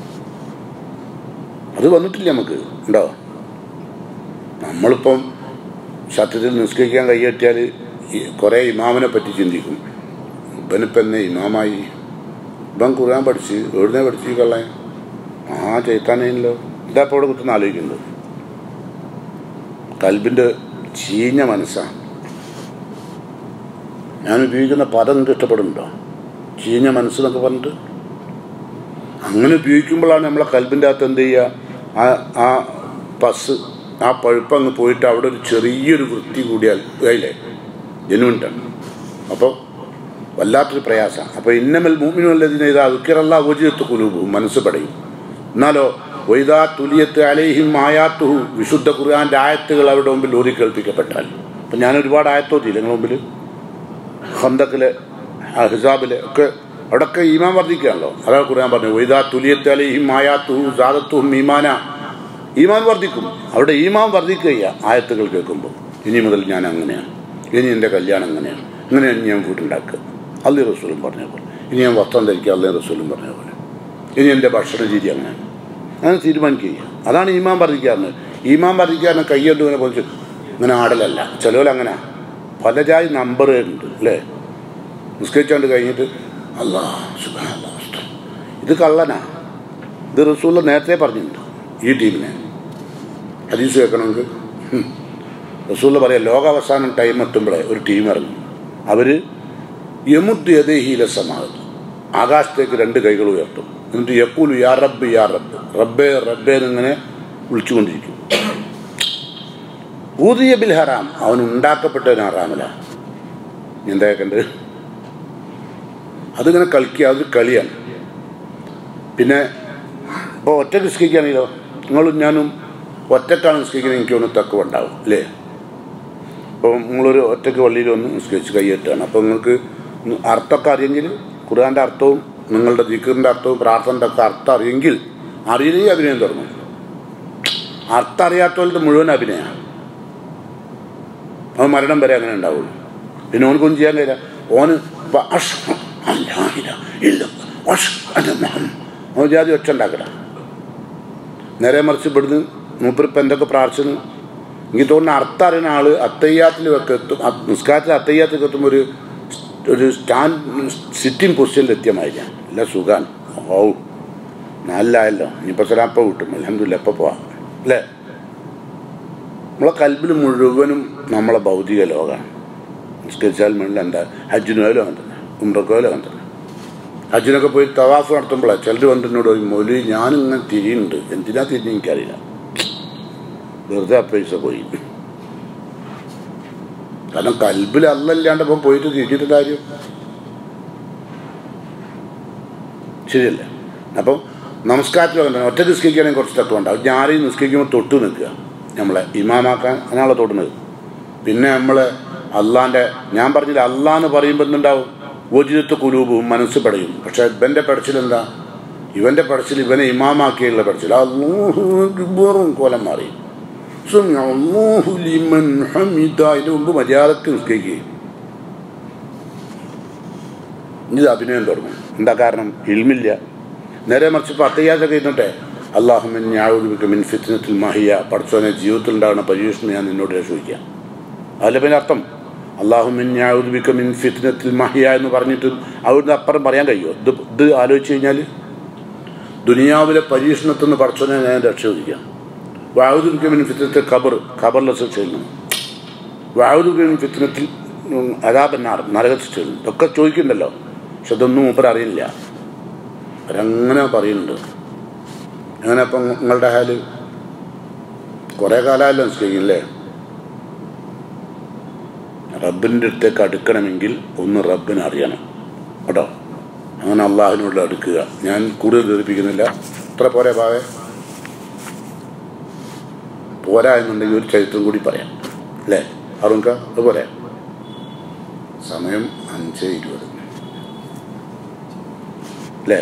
അത് വന്നിട്ടില്ല നമുക്ക് ഉണ്ടോ നമ്മളിപ്പം സത്യത്തിൽ നിസ്കരിക്കാൻ കൈയെട്ടിയാൽ കുറേ ഇമാമിനെ പറ്റി ചിന്തിക്കും ഇവനിപ്പം എന്നെ ഇമാമായി ഇവൻ ഖുർആൻ പഠിച്ച് എവിടുന്നേ പഠിച്ച് കള്ളേ ആ ചെയ്ത്താനല്ലോ ഇതാ ഇപ്പോൾ ഇവിടെ കുത്തുന്ന ആലോചിക്കുന്നത് കൽബിൻ്റെ ചീഞ്ഞ മനസ്സാണ് ഞാൻ ഉപയോഗിക്കുന്ന പദം നിങ്ങൾക്ക് ഇഷ്ടപ്പെടുന്നുണ്ടോ ചീഞ്ഞ മനസ്സെന്നൊക്കെ പറഞ്ഞിട്ട് അങ്ങനെ ഉപയോഗിക്കുമ്പോഴാണ് നമ്മളെ കൽബിൻ്റെ അകത്ത് എന്ത് ചെയ്യുക ആ ആ പസ് ആ പഴുപ്പ് അങ്ങ് പോയിട്ട് അവിടെ ഒരു ചെറിയൊരു വൃത്തി കൂടിയാൽ ആയില്ലേ ജനുവിൻ്റാണ് അപ്പോൾ വല്ലാത്തൊരു പ്രയാസം അപ്പോൾ ഇന്നമൽ മൂമിനുള്ളതിന് ഇതാ വിക്കിറല്ല ഊജിയത്ത് കുലൂബു മനസ്സ് പടയും എന്നാലോ വൈദാ തുലിയത്ത് അലൈഹിം ആയാത്തുഹു വിശുദ്ധ ഖുർആാൻ്റെ ആയത്തുകൾ അവരുടെ മുമ്പിൽ ഊതി കേൾപ്പിക്കപ്പെട്ടാൽ അപ്പം ഞാൻ ഒരുപാട് ആയത്തോത്തി നിങ്ങളുടെ മുമ്പിൽ ഹന്തക്കിലെ ഹിസാബിലെ ഒക്കെ അവിടെയൊക്കെ ഈമാൻ വർദ്ധിക്കുകയാണല്ലോ അതാണ് ഖുർആൻ പറഞ്ഞു വൈദാ തുലിയത്ത് അലൈഹിം ആയാത്തുഹു സാദത്തുഹും ഈമാന ഈമാൻ വർദ്ധിക്കും അവിടെ ഈമാൻ വർദ്ധിക്കുക ആയത്തുകൾ കേൾക്കുമ്പോൾ ഇനി മുതൽ ഞാൻ അങ്ങനെയാണ് ഇനി എൻ്റെ കല്യാണം അങ്ങനെയാണ് ഇങ്ങനെയാണ് ഞാൻ വീട്ടുണ്ടാക്കുക അള്ളി റസൂലും പറഞ്ഞ പോലെ ഇനി ഞാൻ വസ്ത്രം ധരിക്കുക അള്ളി റസൂലും പറഞ്ഞ പോലെ ഇനി എൻ്റെ ഭക്ഷണ രീതി അങ്ങനെയാണ് അങ്ങനെ തീരുമാനിക്കുക അതാണ് ഈമാൻ വർദ്ധിക്കാറുണ്ട് ഈമാൻ വർദ്ധിക്കാറിന് കൈയ്യോട്ട് ഇങ്ങനെ പൊളിച്ച് ഇങ്ങനെ ആടലല്ല ചിലവർ അങ്ങനെ പല ജാതി നമ്പർ ഉണ്ട് അല്ലേ നിസ്കരിച്ചാണ്ട് കഴിഞ്ഞിട്ട് അല്ലാ സുബ്ഹാനല്ലാ, അസ്തഗ്ഫിർ. ഇത് കള്ളനാ ഇത് റസൂല നേരത്തെ പറഞ്ഞിട്ടുണ്ട് ഈ ടീമിനെ ഹദീസ് കേൾക്കണമെങ്കിൽ ഹും. റസൂല പറയാം ലോകാവസാനം ടൈം എത്തുമ്പോഴേ ഒരു ടീം ഇറങ്ങും അവർ യമുദ് യദേഹീല സമാധം ആകാശത്തേക്ക് രണ്ട് കൈകൾ ഉയർത്തും എന്നിട്ട് യക്കൂലു യാ റബ്ബ് യാ റബ്ബ് റബ്ബേ റബ്ബേ എന്നിങ്ങനെ വിളിച്ചുകൊണ്ടിരിക്കും ഊതിയ ബിൽ ഹറാം അവൻ ഉണ്ടാക്കപ്പെട്ടവൻ ഹറാമല്ല എന്താ കേൾക്കണ്ടത് അതിങ്ങനെ കളിക്കുക അത് കളിയാണ് പിന്നെ ഇപ്പോൾ ഒറ്റ നിസ്കരിക്കുകയാണെങ്കിലോ നിങ്ങളും ഞാനും ഒറ്റക്കാണ് നിസ്കരിക്കുന്നത് എനിക്ക് ഒന്ന് തക്കവ ഉണ്ടാവും അല്ലേ അപ്പോൾ നിങ്ങളൊരു ഒറ്റക്ക് വള്ളിയിൽ ഒന്ന് നിസ്കരിച്ച് കൈയ്യെട്ടാണ് അപ്പോൾ നിങ്ങൾക്ക് അർത്ഥമൊക്കെ അറിയെങ്കിൽ ഖുർആൻ്റെ അർത്ഥവും നിങ്ങളുടെ ദിക്കറിൻ്റെ അർത്ഥവും പ്രാർത്ഥനയുടെ ഒക്കെ അർത്ഥം അറിയെങ്കിൽ അറിയില്ലെങ്കിൽ അഭിനയം തുടങ്ങും അർത്ഥം അറിയാത്തവരുടെ മുഴുവൻ അഭിനയമാണ് അവൻ മരണം വരെ അങ്ങനെ ഉണ്ടാവുള്ളൂ പിന്നെ ഓനക്കൊന്നും ചെയ്യാൻ കഴിയില്ല ഓന് ഇപ്പൊ അഷ് അല്ലാ ഇലാ ഇല്ല അഷ് അന്ന മുഹമ്മദ് അവൻ ജാതി ഒച്ച ഉണ്ടാക്കല നേരെ മറിച്ച് ഇവിടുന്ന് മൂപ്പരിപ്പം എന്തൊക്കെ പ്രാർത്ഥിച്ചു എനിക്ക് തോന്നുന്ന അർത്ഥം അറിയുന്ന ആള് അത്തയ്യാത്തിലൊക്കെ എത്തും അ- നിസ്കാരത്തിൽ അത്തയ്യാത്തിലൊക്കെ എത്തുമ്പോൾ ഒരു ഒരു സ്റ്റാൻഡ് സിറ്റിംഗ് പൊസിഷനിൽ എത്തിയമായില്ല അല്ല സുഖാൻ ഓ നല്ലായല്ലോ ഇനിയിപ്പോൾ സ്ഥലം അപ്പം കിട്ടും അലഹമില്ല എപ്പോൾ പോവാം അല്ലേ നമ്മളെ കൽബിൽ മുഴുവനും നമ്മളെ ഭൗതിക ലോകമാണ് നിസ്കരിച്ചാൽ മുന്നിൽ എന്താ ഹജ്ജിനോയിലും അങ്ങനെ തന്നെ ഉമ്രക്കോയിലും അങ്ങനെ തന്നെ ഹജ്ജിനൊക്കെ പോയി തവാഫ് നടത്തുമ്പോഴാണ് ചിലർ വന്നിട്ട് എന്നോട് പറയും മൊലി ഞാനിങ്ങനെ തിരിയുന്നുണ്ട് എന്തിനാ തിരിഞ്ഞ് എനിക്കറിയില്ല വെറുതെ ആ പൈസ പോയി കാരണം കൽബിൽ അല്ലല്ലാണ്ട് ഇപ്പം പോയിട്ട് തിരിഞ്ഞിട്ട് കാര്യം ശരിയല്ലേ അപ്പം നമസ്കാരത്തിൽ അങ്ങനെ ഒറ്റ നിസ്കരിക്കുകയാണെങ്കിൽ കുറച്ച് തത്വം ഉണ്ടാവും ഞാനും നിസ്കരിക്കുമ്പോൾ തൊട്ട് നിൽക്കുക നമ്മളെ ഇമാമാക്കാൻ അങ്ങനെയുള്ള തൊടുന്നത് പിന്നെ നമ്മൾ അള്ളാൻ്റെ ഞാൻ പറഞ്ഞില്ല അള്ളാന്ന് പറയുമ്പോൾ എന്തുണ്ടാവും ഓജിതത്വ കുരൂപവും മനസ്സ് പടയും പക്ഷെ ഇവൻ്റെ പടച്ചിൽ എന്താ ഇവൻ്റെ പടച്ചിൽ ഇവനെ ഇമാമാക്കിയുള്ള പടച്ചിൽ അള്ളൂറും കോലം മാറി سمع الله لمن حمد അതിന് മുമ്പ് മര്യാദക്ക് നിസ്കരിക്കുകയും ഇത് അഭിനയം തുടങ്ങും എന്താ കാരണം ഇൽമില്ല നേരെ മറിച്ച് ഇപ്പോൾ അത്തയ്യാസൊക്കെ ഇരുന്നിട്ടെ അള്ളാഹുമിൻ ഞാവുദിക്ക് മിൻ ഫിത്നത്തിൽ മഹിയ പഠിച്ചവനെ ജീവിതത്തിൽ ഉണ്ടാകുന്ന പരീക്ഷണം ഞാൻ നിന്നോട് ചോദിക്കാം അതിലെ പിന്നെ അർത്ഥം അള്ളാഹുമിൻ ഞാവുദിക്ക് മിൻ ഫിത്നത്തിൽ മഹിയ എന്ന് പറഞ്ഞിട്ട് അവിടുന്ന് അപ്പുറം പറയാൻ കഴിയുമോ ഇത് ഇത് ആലോചിച്ച് കഴിഞ്ഞാൽ ദുനിയാവിലെ പരീക്ഷണത്തിൽ നിന്ന് പഠിച്ചവനെ ഞാൻ രക്ഷ ചോദിക്കാം വായുദിക്ക് മിൻ ഫിത്നത്തിൽ ഖബർ ഖബറിലെ ശിക്ഷയിൽ വായുദിക്ക് മിൻ ഫിത്നത്തിൽ അതാപന്നാർ നരക ശിക്ഷയിൽ ഇതൊക്കെ ചോദിക്കുന്നുണ്ടല്ലോ പക്ഷെ ഇതൊന്നും മൂപ്പർ അറിയില്ല അവരങ്ങനെ പറയുന്നുണ്ട് അങ്ങനെ അപ്പം നിങ്ങളുടെ ഹാല് കുറേ കാലമല്ലോ നിസ്കരിക്കില്ലേ റബ്ബിൻ്റെ അടുത്തേക്ക് അടുക്കണമെങ്കിൽ ഒന്ന് റബ്ബിനെ അറിയണം കേട്ടോ അങ്ങനെ അള്ളാഹിനോട് അടുക്കുക ഞാൻ കൂടുതൽ ധരിപ്പിക്കുന്നില്ല ഇത്ര പോരെ ഭാവേ പോരാ എന്നുണ്ടെങ്കിൽ ഒരു ചരിത്രം കൂടി പറയാം അല്ലേ അറുങ്ക അത് പോരെ സമയം അഞ്ച് ഇരുപത് അല്ലേ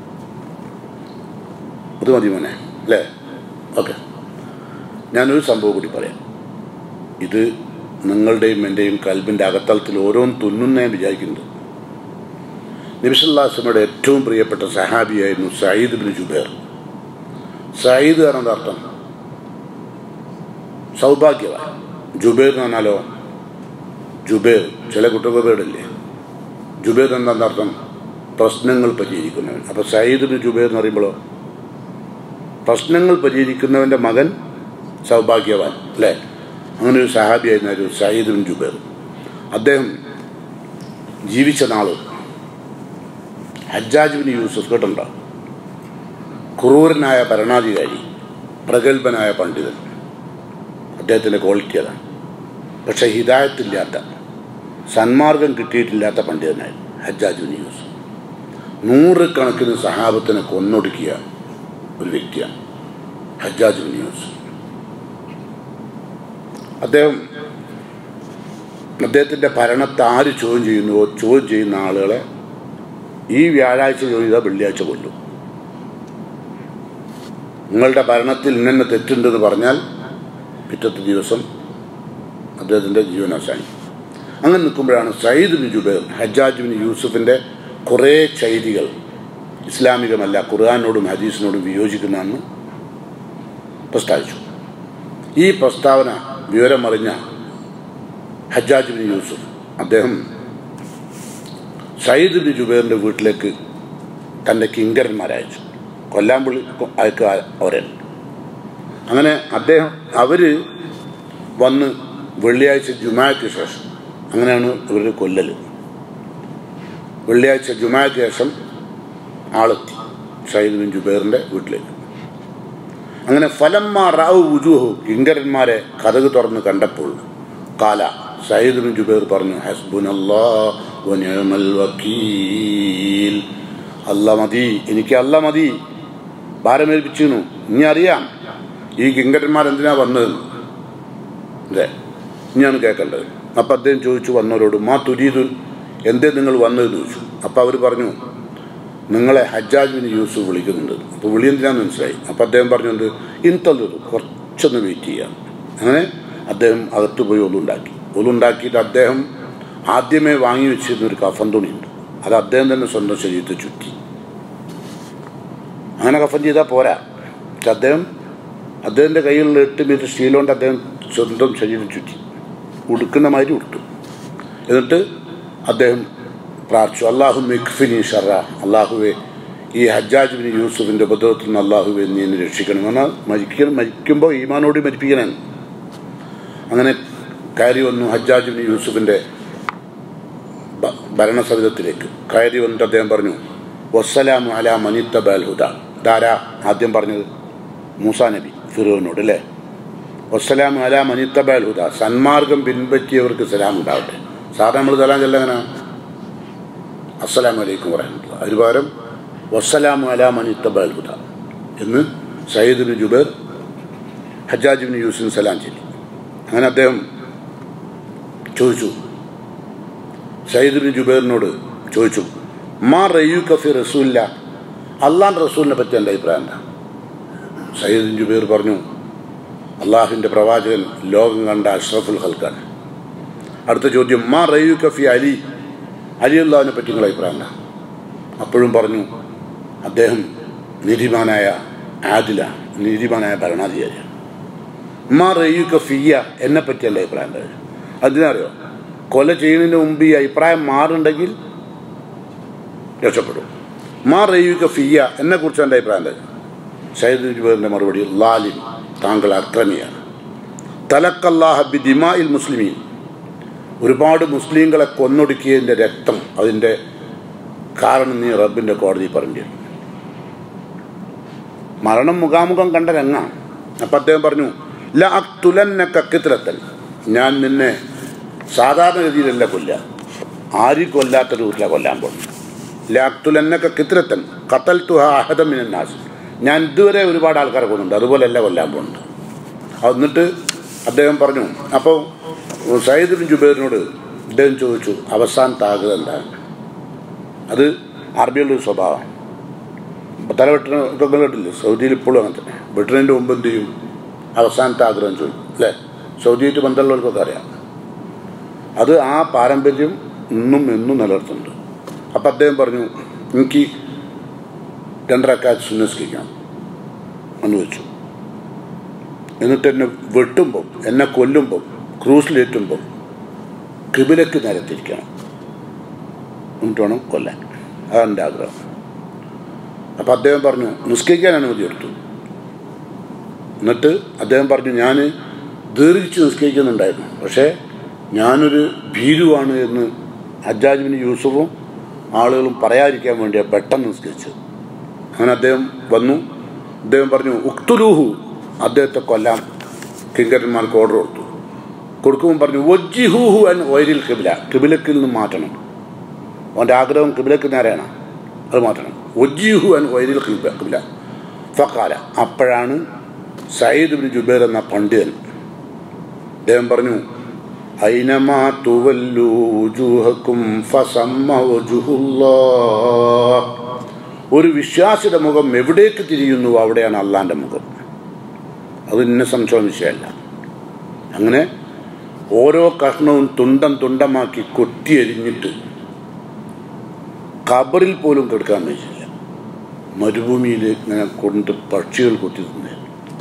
അത് മതി മോനെ അല്ലേ ഓക്കെ ഞാനൊരു സംഭവം കൂടി പറയാം ഇത് നിങ്ങളുടെയും എൻ്റെയും കൽബിൻ്റെ അകത്തളത്തിൽ ഓരോന്ന് തുന്നുന്ന ഞാൻ വിചാരിക്കുന്നത് നബിസുല്ലാസ്മയുടെ ഏറ്റവും പ്രിയപ്പെട്ട സഹാബിയായിരുന്നു സയ്യിദ് ബിൻ ജുബേർ സയ്യിദ് കാരണം അർത്ഥം സൗഭാഗ്യവാൻ ജുബേർ എന്ന് പറഞ്ഞാലോ ജുബേർ ചില കുട്ടികൾ പേടില്ലേ ജുബേർ എന്താണെന്ന് അർത്ഥം പ്രശ്നങ്ങൾ പരിഹരിക്കുന്നവൻ അപ്പോൾ സയ്യിദ് ബിൻ ജുബേർ എന്ന് പറയുമ്പോഴോ പ്രശ്നങ്ങൾ പരിഹരിക്കുന്നവൻ്റെ മകൻ സൗഭാഗ്യവാൻ അല്ലേ അങ്ങനെ ഒരു സഹാബിയായിരുന്ന ഒരു സയ്യിദ് ബിൻ ജുബേർ അദ്ദേഹം ജീവിച്ച നാൾ ഹജ്ജാജ് ബിൻ യൂസുഫ് കേട്ടുണ്ടോ ക്രൂരനായ ഭരണാധികാരി പ്രഗത്ഭനായ പണ്ഡിതൻ അദ്ദേഹത്തിൻ്റെ ക്വാളിറ്റി അതാണ് പക്ഷേ ഹിദായത്തില്ലാത്ത സന്മാർഗം കിട്ടിയിട്ടില്ലാത്ത പണ്ഡിതനായിരുന്നു ഹജ്ജാജ് ബിൻ യൂസുഫ് നൂറുകണക്കിന് സഹാബത്തിനെ കൊന്നൊടുക്കിയ ഒരു വ്യക്തിയാണ് ഹജ്ജാജ് ബിൻ യൂസുഫ് അദ്ദേഹം അദ്ദേഹത്തിൻ്റെ ഭരണത്തെ ആര് ചോദ്യം ചെയ്യുന്നുവോ ചോദ്യം ചെയ്യുന്ന ആളുകളെ ഈ വ്യാഴാഴ്ച ചോദ്യം ചെയ്താൽ വെള്ളിയാഴ്ച കൊല്ലും നിങ്ങളുടെ ഭരണത്തിൽ ഇന്നെ തെറ്റുണ്ടെന്ന് പറഞ്ഞാൽ പിറ്റത്തെ ദിവസം അദ്ദേഹത്തിൻ്റെ ജീവൻ അവസാനിക്കും അങ്ങനെ നിൽക്കുമ്പോഴാണ് Saeed bin Jubair Hajjaj bin യൂസുഫിൻ്റെ കുറേ ചൈതികൾ ഇസ്ലാമികമല്ല ഖുർആാനോടും ഹദീസിനോടും വിയോജിക്കുന്നതെന്ന് പ്രസ്താവിച്ചു ഈ പ്രസ്താവന വിവരമറിഞ്ഞ ഹജ്ജാജ് ബിൻ യൂസുഫ് അദ്ദേഹം സയ്യിദ് ബിൻ ജുബൈറിൻ്റെ വീട്ടിലേക്ക് തൻ്റെ കിങ്കരന്മാരയച്ചു കൊല്ലാൻ വിളി അയക്കുക അവരെ അങ്ങനെ അദ്ദേഹം അവർ വന്ന് വെള്ളിയാഴ്ച ജുമാക്ക് ശേഷം അങ്ങനെയാണ് ഇവരുടെ കൊല്ലൽ വെള്ളിയാഴ്ച ജുമാക്ക് ശേഷം ആളെത്തി സയ്യിദ് ബിൻ ജുബൈറിൻ്റെ വീട്ടിലേക്ക് അങ്ങനെ ഫലമ്മ റാവു ഉജുഹു കിങ്കരന്മാരെ കഥക് തുറന്ന് കണ്ടപ്പോൾ കാല സയ്യിദ് ബിൻ ജുബൈർ പറഞ്ഞു ഹസ്ബുനല്ലാ വനിഅമൽ വക്കീൽ അല്ല മതി എനിക്ക് അല്ല മതി ഭാരമേൽപ്പിച്ചിരുന്നു ഇനി അറിയാം ഈ കിങ്കരന്മാർ എന്തിനാ വന്നത് അതെ ഇനിയാണ് കേൾക്കേണ്ടത് അപ്പം അദ്ദേഹം ചോദിച്ചു വന്നവരോട് മാ തുരീതു എന്തേ നിങ്ങൾ വന്നതെന്ന് ചോദിച്ചു അപ്പം അവർ പറഞ്ഞു നിങ്ങളെ ഹജ്ജാജ് ബിൻ യൂസുഫ് വിളിക്കുന്നുണ്ട് അപ്പോൾ വിളി എന്തിനാന്ന് മനസ്സിലായി അപ്പം അദ്ദേഹം പറഞ്ഞുകൊണ്ട് ഇൻതല്ലൊരു കുറച്ചൊന്ന് വെയിറ്റ് ചെയ്യാം അങ്ങനെ അദ്ദേഹം അകത്ത് പോയി ഒന്നുണ്ടാക്കി ഒന്നുണ്ടാക്കിയിട്ട് അദ്ദേഹം ആദ്യമേ വാങ്ങി വെച്ചിരുന്ന ഒരു കഫൻ തുണിയുണ്ട് അത് അദ്ദേഹം തന്നെ സ്വന്തം ശരീരത്തെ ചുറ്റി അങ്ങനെ കഫൻ ചെയ്താൽ പോരാ പക്ഷെ അദ്ദേഹം അദ്ദേഹത്തിൻ്റെ കയ്യിലുള്ള എട്ട് മീറ്റർ സ്റ്റീൽ കൊണ്ട് അദ്ദേഹം സ്വന്തം ശരീരം ചുറ്റി ഉടുക്കുന്ന മാതിരി ഉടുത്തു എന്നിട്ട് അദ്ദേഹം പ്രാർത്ഥിച്ചു അള്ളാഹു മിഖ്ഫിനി ഷറ അള്ളാഹുവെ ഈ ഹജ്ജാജ് ബിൻ യൂസുഫിൻ്റെ ഉപദ്രവത്തിൽ നിന്ന് അള്ളാഹുവെ നീ എന്നെ രക്ഷിക്കണം എന്നാൽ മരിക്കണം മരിക്കുമ്പോൾ ഈമാനോട് മരിപ്പിക്കണം അങ്ങനെ കയറി വന്നു ഹജ്ജാജ് ബിൻ യൂസുഫിൻ്റെ ഭരണസവിധത്തിലേക്ക് കയറി വന്നിട്ട് അദ്ദേഹം പറഞ്ഞു വസ്സലാമു അല മനിത്ത ബാൽഹുദ ധാരാ ആദ്യം പറഞ്ഞത് മൂസാ നബി ഫിറോവിനോട് അല്ലേ വസ്സലാമു അല മനിത്ത ബാൽഹുദ സന്മാർഗം പിൻപറ്റിയവർക്ക് സലാം ഉണ്ടാവട്ടെ സാധാരണ നമ്മൾ സലാം ചെല്ലങ്ങനെ അസ്സലാമു അലൈക്കും പറയാനുള്ള അതിന് പകരം വസ്സലാമു അല മനിത്ത ബാൽഹുദ എന്ന് സയ്യിദ് ജുബൈർ ഹജ്ജാജ് ബിൻ യൂസിന് സലാം ചൊല്ലി അങ്ങനെ അദ്ദേഹം ചോദിച്ചു സയ്യിദ് ബിൻ ജുബൈറിനോട് ചോദിച്ചു മാ റയ്യു കഫി റസൂല്ല അള്ളാൻ റസൂലിനെ പറ്റി എൻ്റെ അഭിപ്രായം എന്താ സയ്യിദ് ബിൻ ജുബൈർ പറഞ്ഞു അള്ളാഹുവിൻ്റെ പ്രവാചകൻ ലോകം കണ്ട അഷ്റഫുൽ ഹൽക്കാണ് അടുത്ത ചോദ്യം മാ റയ്യു കഫി അലി അലി അള്ളാഹിനെ പറ്റി നിങ്ങളുടെ അഭിപ്രായം എന്താ അപ്പോഴും പറഞ്ഞു അദ്ദേഹം നീതിമാനായ ആദില നീതിമാനായ ഭരണാധികാരിയാണ് മാ റയ്യു കഫിയ എന്നെ പറ്റി എൻ്റെ അഭിപ്രായം എന്താ അതിനറിയോ കൊല ചെയ്യുന്നതിന് മുമ്പ് ഈ അഭിപ്രായം മാറുണ്ടെങ്കിൽ രക്ഷപ്പെടും മാ റയ്യുക ഫിയ എന്നെ കുറിച്ച് എൻ്റെ അഭിപ്രായം എന്താ സയ്യിദ് ജുബൈറിൻ്റെ മറുപടി ലാലിം താങ്കൾ അക്രമിയാണ് തലക്കല്ലാഹ ബി ദിമായിൽ മുസ്ലിമീൻ ഒരുപാട് മുസ്ലിങ്ങളെ കൊന്നൊടുക്കിയതിൻ്റെ രക്തം അതിൻ്റെ കാരണം നീ റബ്ബിൻ്റെ കോടതി പറഞ്ഞു മരണം മുഖാമുഖം കണ്ട രംഗാണ് അപ്പം അദ്ദേഹം പറഞ്ഞു ല അക്തുലന്നെ കക്കിത്തിലത്തൽ ഞാൻ നിന്നെ സാധാരണഗതിയിലല്ല കൊല്ല ആരും കൊല്ലാത്ത രൂപത്തിലാണ് കൊല്ലാൻ പോകുന്നത് ലാക്തുലന്നൊക്കെ കിത്തിരത്തൻ കത്തൽ തുഹ അഹദമിനാസ് ഞാൻ ഇതുവരെ ഒരുപാട് ആൾക്കാരെ കൊന്നുണ്ട് അതുപോലെയല്ല കൊല്ലാൻ പോകുന്നുണ്ട് എന്നിട്ട് അദ്ദേഹം പറഞ്ഞു അപ്പോൾ സയ്യിദ് ബിൻ ജുബൈറിനോട് അദ്ദേഹം ചോദിച്ചു അവസാനത്തെ ആഗ്രഹം എന്താണ് അത് അറബിയുള്ളൊരു സ്വഭാവം തല വെട്ടണ ഇതൊക്കെ കേട്ടില്ലേ സൗദിയിൽ ഇപ്പോഴും അങ്ങനെ തന്നെ വെട്ടണതിൻ്റെ മുമ്പ് എന്ത് ചെയ്യും അവസാനത്തെ ആഗ്രഹം ചോദിക്കും അല്ലേ സൗദിയായിട്ട് ബന്ധമുള്ളവർക്കൊക്കെ അറിയാം അത് ആ പാരമ്പര്യം ഇന്നും എന്നും നിലനിർത്തുന്നുണ്ട് അപ്പം അദ്ദേഹം പറഞ്ഞു എനിക്ക് രണ്ടരക്കാറ്റ് സുന്നസ്കരിക്കണം എന്ന് വെച്ചു എന്നിട്ട് എന്നെ വെട്ടുമ്പോൾ എന്നെ കൊല്ലുമ്പോൾ ക്രൂസിലേറ്റുമ്പോൾ കിബിലക്ക് നിരത്തിരിക്കണം എന്നിട്ട് വേണം കൊല്ലാൻ അതാണ് എൻ്റെ ആഗ്രഹം അപ്പം അദ്ദേഹം പറഞ്ഞു നിസ്കരിക്കാൻ അനുമതി എടുത്തു എന്നിട്ട് അദ്ദേഹം പറഞ്ഞു ഞാൻ ദീർഘിച്ച് നിസ്കരിക്കുന്നുണ്ടായിരുന്നു പക്ഷേ ഞാനൊരു ഭീരുവാണ് എന്ന് ഹജ്ജാജ് ബിൻ യൂസുഫും ആളുകളും പറയാതിരിക്കാൻ വേണ്ടി പെട്ടെന്ന് നിസ്കരിച്ചു അങ്ങനെ അദ്ദേഹം വന്നു അദ്ദേഹം പറഞ്ഞു ഉക്തുലൂഹു അദ്ദേഹത്തെ കൊല്ലാൻ കിങ്കരന്മാർക്ക് ഓർഡർ കൊടുത്തു കൊടുക്കുമ്പോൾ പറഞ്ഞു ഒജ്ജിഹൂഹു അൻ വൈരിൽ കിബില കിബിലക്കിൽ നിന്ന് മാറ്റണം അവൻ്റെ ആഗ്രഹം കിബിലക്ക് നേരെയാണ് അത് മാറ്റണം ഒജ്ജിഹു അൻ വൈരിൽ കിബില ഫക്കാല അപ്പോഴാണ് സയ്യിദ് ബിൻ ജുബൈർ എന്ന പണ്ഡിതൻ അദ്ദേഹം പറഞ്ഞു ഐനമാ തുവല്ലു വുജൂഹക്കും ഫസമ്മ വജുഹുല്ലാഹ് ഒരു വിശ്വാസിയുടെ മുഖം എവിടേക്ക് തിരിയുന്നു അവിടെയാണ് അള്ളാന്റെ മുഖം അത് ഇന്ന സംശയം വിഷയമല്ല അങ്ങനെ ഓരോ കഷ്ണവും തുണ്ടം തുണ്ടമാക്കി കൊത്തിയെരിഞ്ഞിട്ട് ഖബറിൽ പോലും കെടുക്കാൻ പറ്റില്ല മരുഭൂമിയിൽ ഇങ്ങനെ കൊണ്ട് പക്ഷികൾ കൊത്തി തിന്നേ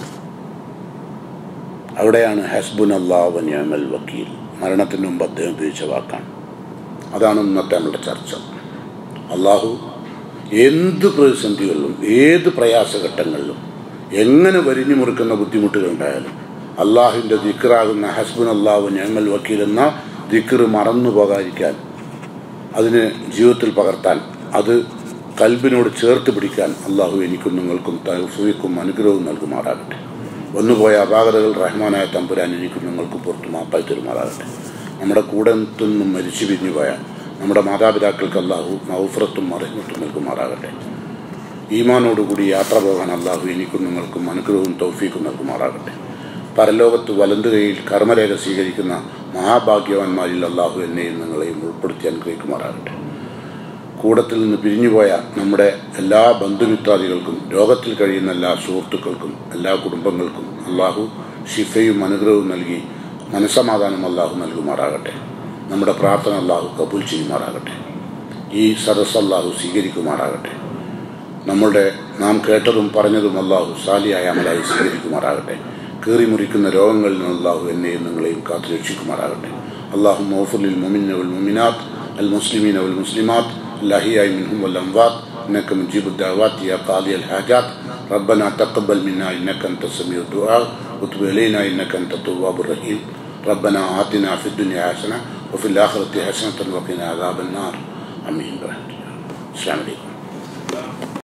അവിടെയാണ് ഹസ്ബുൻ അള്ളാഹ് നിയമൽ വക്കീൽ മരണത്തിന് മുമ്പ് അദ്ദേഹം ഉപയോഗിച്ച വാക്കാണ് അതാണ് ഇന്നത്തെ നമ്മുടെ ചർച്ച അള്ളാഹു എന്ത് പ്രതിസന്ധികളിലും ഏത് പ്രയാസഘട്ടങ്ങളിലും എങ്ങനെ വരിഞ്ഞു മുറുക്കുന്ന ബുദ്ധിമുട്ടുകൾ ഉണ്ടായാലും അള്ളാഹുവിൻ്റെ ദിക്കറാകുന്ന ഹസ്ബുൻ അള്ളാഹു ഞമ്മൽ വക്കീൽ എന്ന ദിക്കറ് മറന്നു പോകാതിരിക്കാൻ അതിന് ജീവിതത്തിൽ പകർത്താൻ അത് കൽബിനോട് ചേർത്ത് പിടിക്കാൻ അള്ളാഹു എനിക്കും നിങ്ങൾക്കും തൗഫീക്കും അനുഗ്രഹവും നൽകുമാറാകട്ടെ വന്നുപോയ അപാകതകൾ റഹ്മാനായ തമ്പുരാൻ എനിക്കും നിങ്ങൾക്കും പുറത്തു മാപ്പായി തരുമാറാകട്ടെ നമ്മുടെ കൂടെ നിന്നും മരിച്ചു പിരിഞ്ഞു പോയ നമ്മുടെ മാതാപിതാക്കൾക്ക് അള്ളാഹു മൗഫറത്തും മറിഞ്ഞിട്ടും നൽകുമാറാകട്ടെ ഈമാനോടുകൂടി യാത്ര പോകാൻ അള്ളാഹു എനിക്കും നിങ്ങൾക്കും അനുഗ്രഹവും തൗഫീക്കും നൽകുമാറാകട്ടെ പരലോകത്ത് വലന്ത് കൈയിൽ കർമ്മരേഖ സ്വീകരിക്കുന്ന മഹാഭാഗ്യവാന്മാരിൽ അള്ളാഹു എന്നെയും നിങ്ങളെയും ഉൾപ്പെടുത്തി അനുഗ്രഹിക്കുമാറാകട്ടെ കൂടത്തിൽ നിന്ന് പിരിഞ്ഞുപോയ നമ്മുടെ എല്ലാ ബന്ധുമിത്രാദികൾക്കും രോഗത്തിൽ കഴിയുന്ന എല്ലാ സുഹൃത്തുക്കൾക്കും എല്ലാ കുടുംബങ്ങൾക്കും അള്ളാഹു ഷിഫയും അനുഗ്രഹവും നൽകി മനസമാധാനം അള്ളാഹു നൽകുമാറാകട്ടെ നമ്മുടെ പ്രാർത്ഥന അള്ളാഹു കബൂൽ ചെയ്യുമാറാകട്ടെ ഈ സദസ് അള്ളാഹു സ്വീകരിക്കുമാറാകട്ടെ നമ്മളുടെ നാം കേട്ടതും പറഞ്ഞതും അള്ളാഹു സാലിയായ അമലായി സ്വീകരിക്കുമാറാകട്ടെ കീറി മുറിക്കുന്ന രോഗങ്ങളിൽ നിന്ന് അള്ളാഹു എന്നെയും നിങ്ങളെയും കാത്തു രക്ഷിക്കുമാറാകട്ടെ അള്ളാഹു മൗഫുലിൽ മുമിൻ വൽ മുമിനാത്ത് അൽ മുസ്ലിമീൻ വൽ മുസ്ലിമാത്ത് الأحياء منهم والأموات إنك مجيب الدعوات يا قاضي الحاجات ربنا تقبل منا إنك أنت السميع الدعاء وتب إلينا إنك أنت التواب الرحيم ربنا آتنا في الدنيا حسنة وفي الآخرة حسنة وقنا عذاب النار آمين برحمتك السلام عليكم